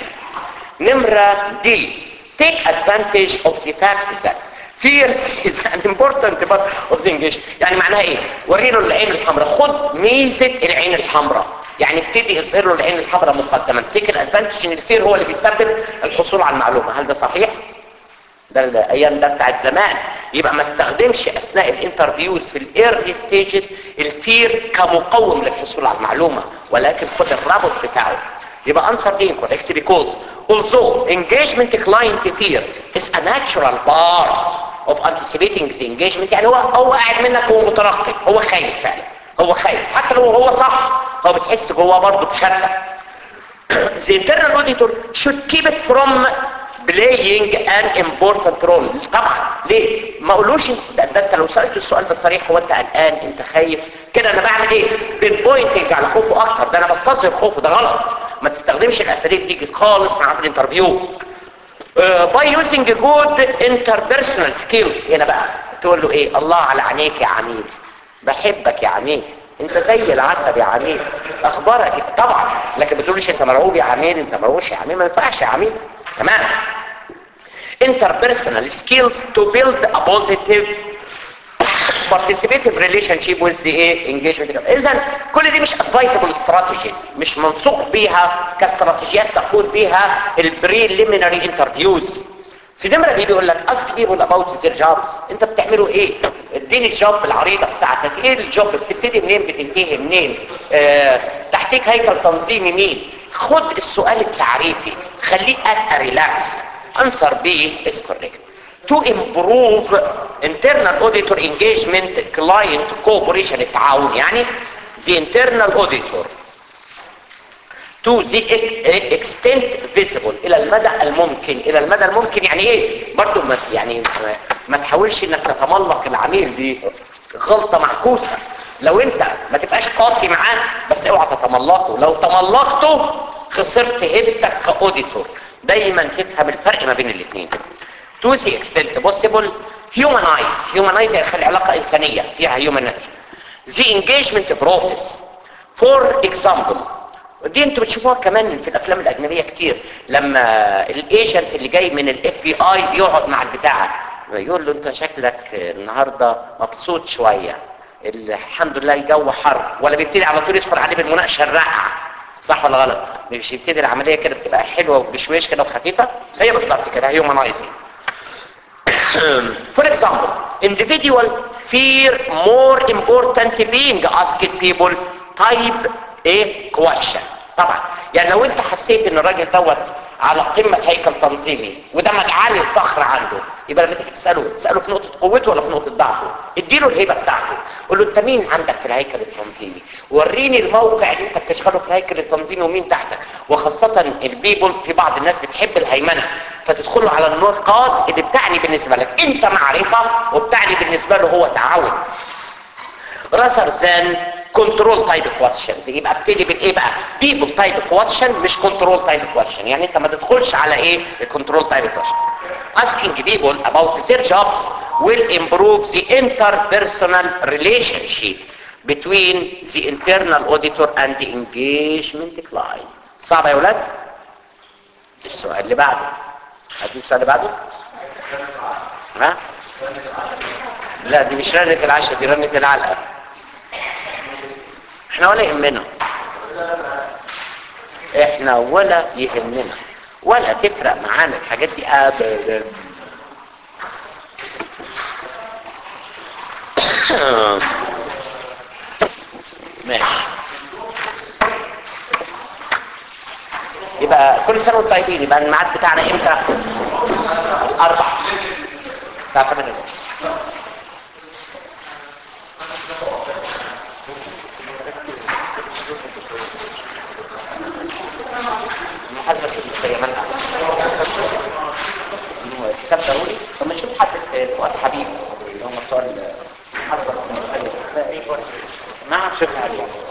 نمرة دي take advantage of the fact that fears is an important part of the engagement يعني معناها ايه وري له العين الحمراء خد ميزة العين الحمراء يعني ابتدي اظهر له العين الحمراء مقدما take advantage ان الفير هو اللي بيسبب الحصول على المعلومة هل ده صحيح؟ ده الايام ده بتاعت زمان يبقى ما استخدمش اثناء الانترفيوز في الايرلي ستيجز الفير كمقوم للحصول على المعلومه ولكن خد الرابط بتاعه يبقى answer دي incorrect because although engagement client fear is a natural part of anticipating the engagement يعني هو هو قاعد منك هو مترقب هو خايف فعلا هو خايف حتى لو هو صح هو بتحس جواه برضه بشده the internal auditor should keep it from playing an important role طبعا ليه ما اقولوش ده, ده انت لو سالت السؤال ده صريح هو انت قلقان انت خايف كده انا بعمل ايه بنبوينتنج على خوفه اكتر ده انا بستصغر خوفه ده غلط ما تستخدمش الاساليب دي خالص مع في الانترفيو uh, by using good interpersonal skills هنا بقى تقول له ايه الله على عينيك يا عميل بحبك يا عميل انت زي العسل يا عميل اخبارك إيه؟ طبعا لكن بتقولش انت مرعوب يا عميل انت مرعوش يا عميل ما ينفعش يا عميل تمام interpersonal skills to build a positive participative relationship with the ايه engagement اذا كل دي مش advisable strategies مش منسوق بيها كاستراتيجيات تقود بيها البريليمينري انترفيوز في نمرة دي بيقول لك ask people about their jobs انت بتعملوا ايه اديني الجوب العريضة بتاعتك ايه الجوب بتبتدي منين بتنتهي منين اه تحتيك هيكل تنظيمي مين خد السؤال التعريفي خليه at a relax answer B is correct to improve internal auditor engagement client cooperation التعاون يعني the internal auditor to the extent visible الى المدى الممكن الى المدى الممكن يعني ايه برضو ما يعني ما, ما تحاولش انك تتملق العميل دي غلطة معكوسة لو انت ما تبقاش قاسي معاه بس اوعى تتملقه لو تملقته خسرت هيبتك كاوديتور دايما تفهم الفرق ما بين الاثنين to the extent possible humanize humanize يعني خلي علاقة انسانية فيها human the engagement process for example دي انتوا بتشوفوها كمان في الافلام الاجنبيه كتير لما الايجنت اللي جاي من الاف بي اي يقعد مع البتاع يقول له انت شكلك النهارده مبسوط شويه الحمد لله الجو حر ولا بيبتدي على طول يدخل عليه بالمناقشه الرائعه صح ولا غلط مش يبتدي العمليه كده بتبقى حلوه وبشويش كده وخفيفه هي بالظبط كده هيومنايزنج For example, individual fear more important being asked people type ايه question طبعا يعني لو انت حسيت ان الراجل دوت على قمة هيكل تنظيمي وده مجعل الفخر عنده يبقى لما تيجي تساله تساله في نقطة قوته ولا في نقطة ضعفه اديله الهيبة بتاعته قول له انت مين عندك في الهيكل التنظيمي وريني الموقع اللي انت بتشغله في الهيكل التنظيمي ومين تحتك وخاصة البيبل في بعض الناس بتحب الهيمنة فتدخلوا على النقاط اللي بتعني بالنسبة لك انت معرفة وبتعني بالنسبة له هو تعاون rather than كنترول تايب كويشنز يبقى ابتدي بالايه بقى بيبل تايب كويشن مش كنترول تايب كويشن يعني انت ما تدخلش على ايه الكنترول تايب كويشن asking people about their jobs will improve the interpersonal relationship between the internal auditor and the engagement client صعب يا ولاد السؤال اللي بعده عارفين السؤال اللي بعده ها لا دي مش رنة العشاء دي رنة العلقة احنا ولا يهمنا احنا ولا يهمنا ولا تفرق معانا الحاجات دي ابدا ماشي يبقى كل سنه وانتم طيبين يبقى الميعاد بتاعنا امتى؟ أربعة الساعة 8 ونص فؤاد حبيب اللي هم بتوع المحافظه من الخليج نعم شكرا عليك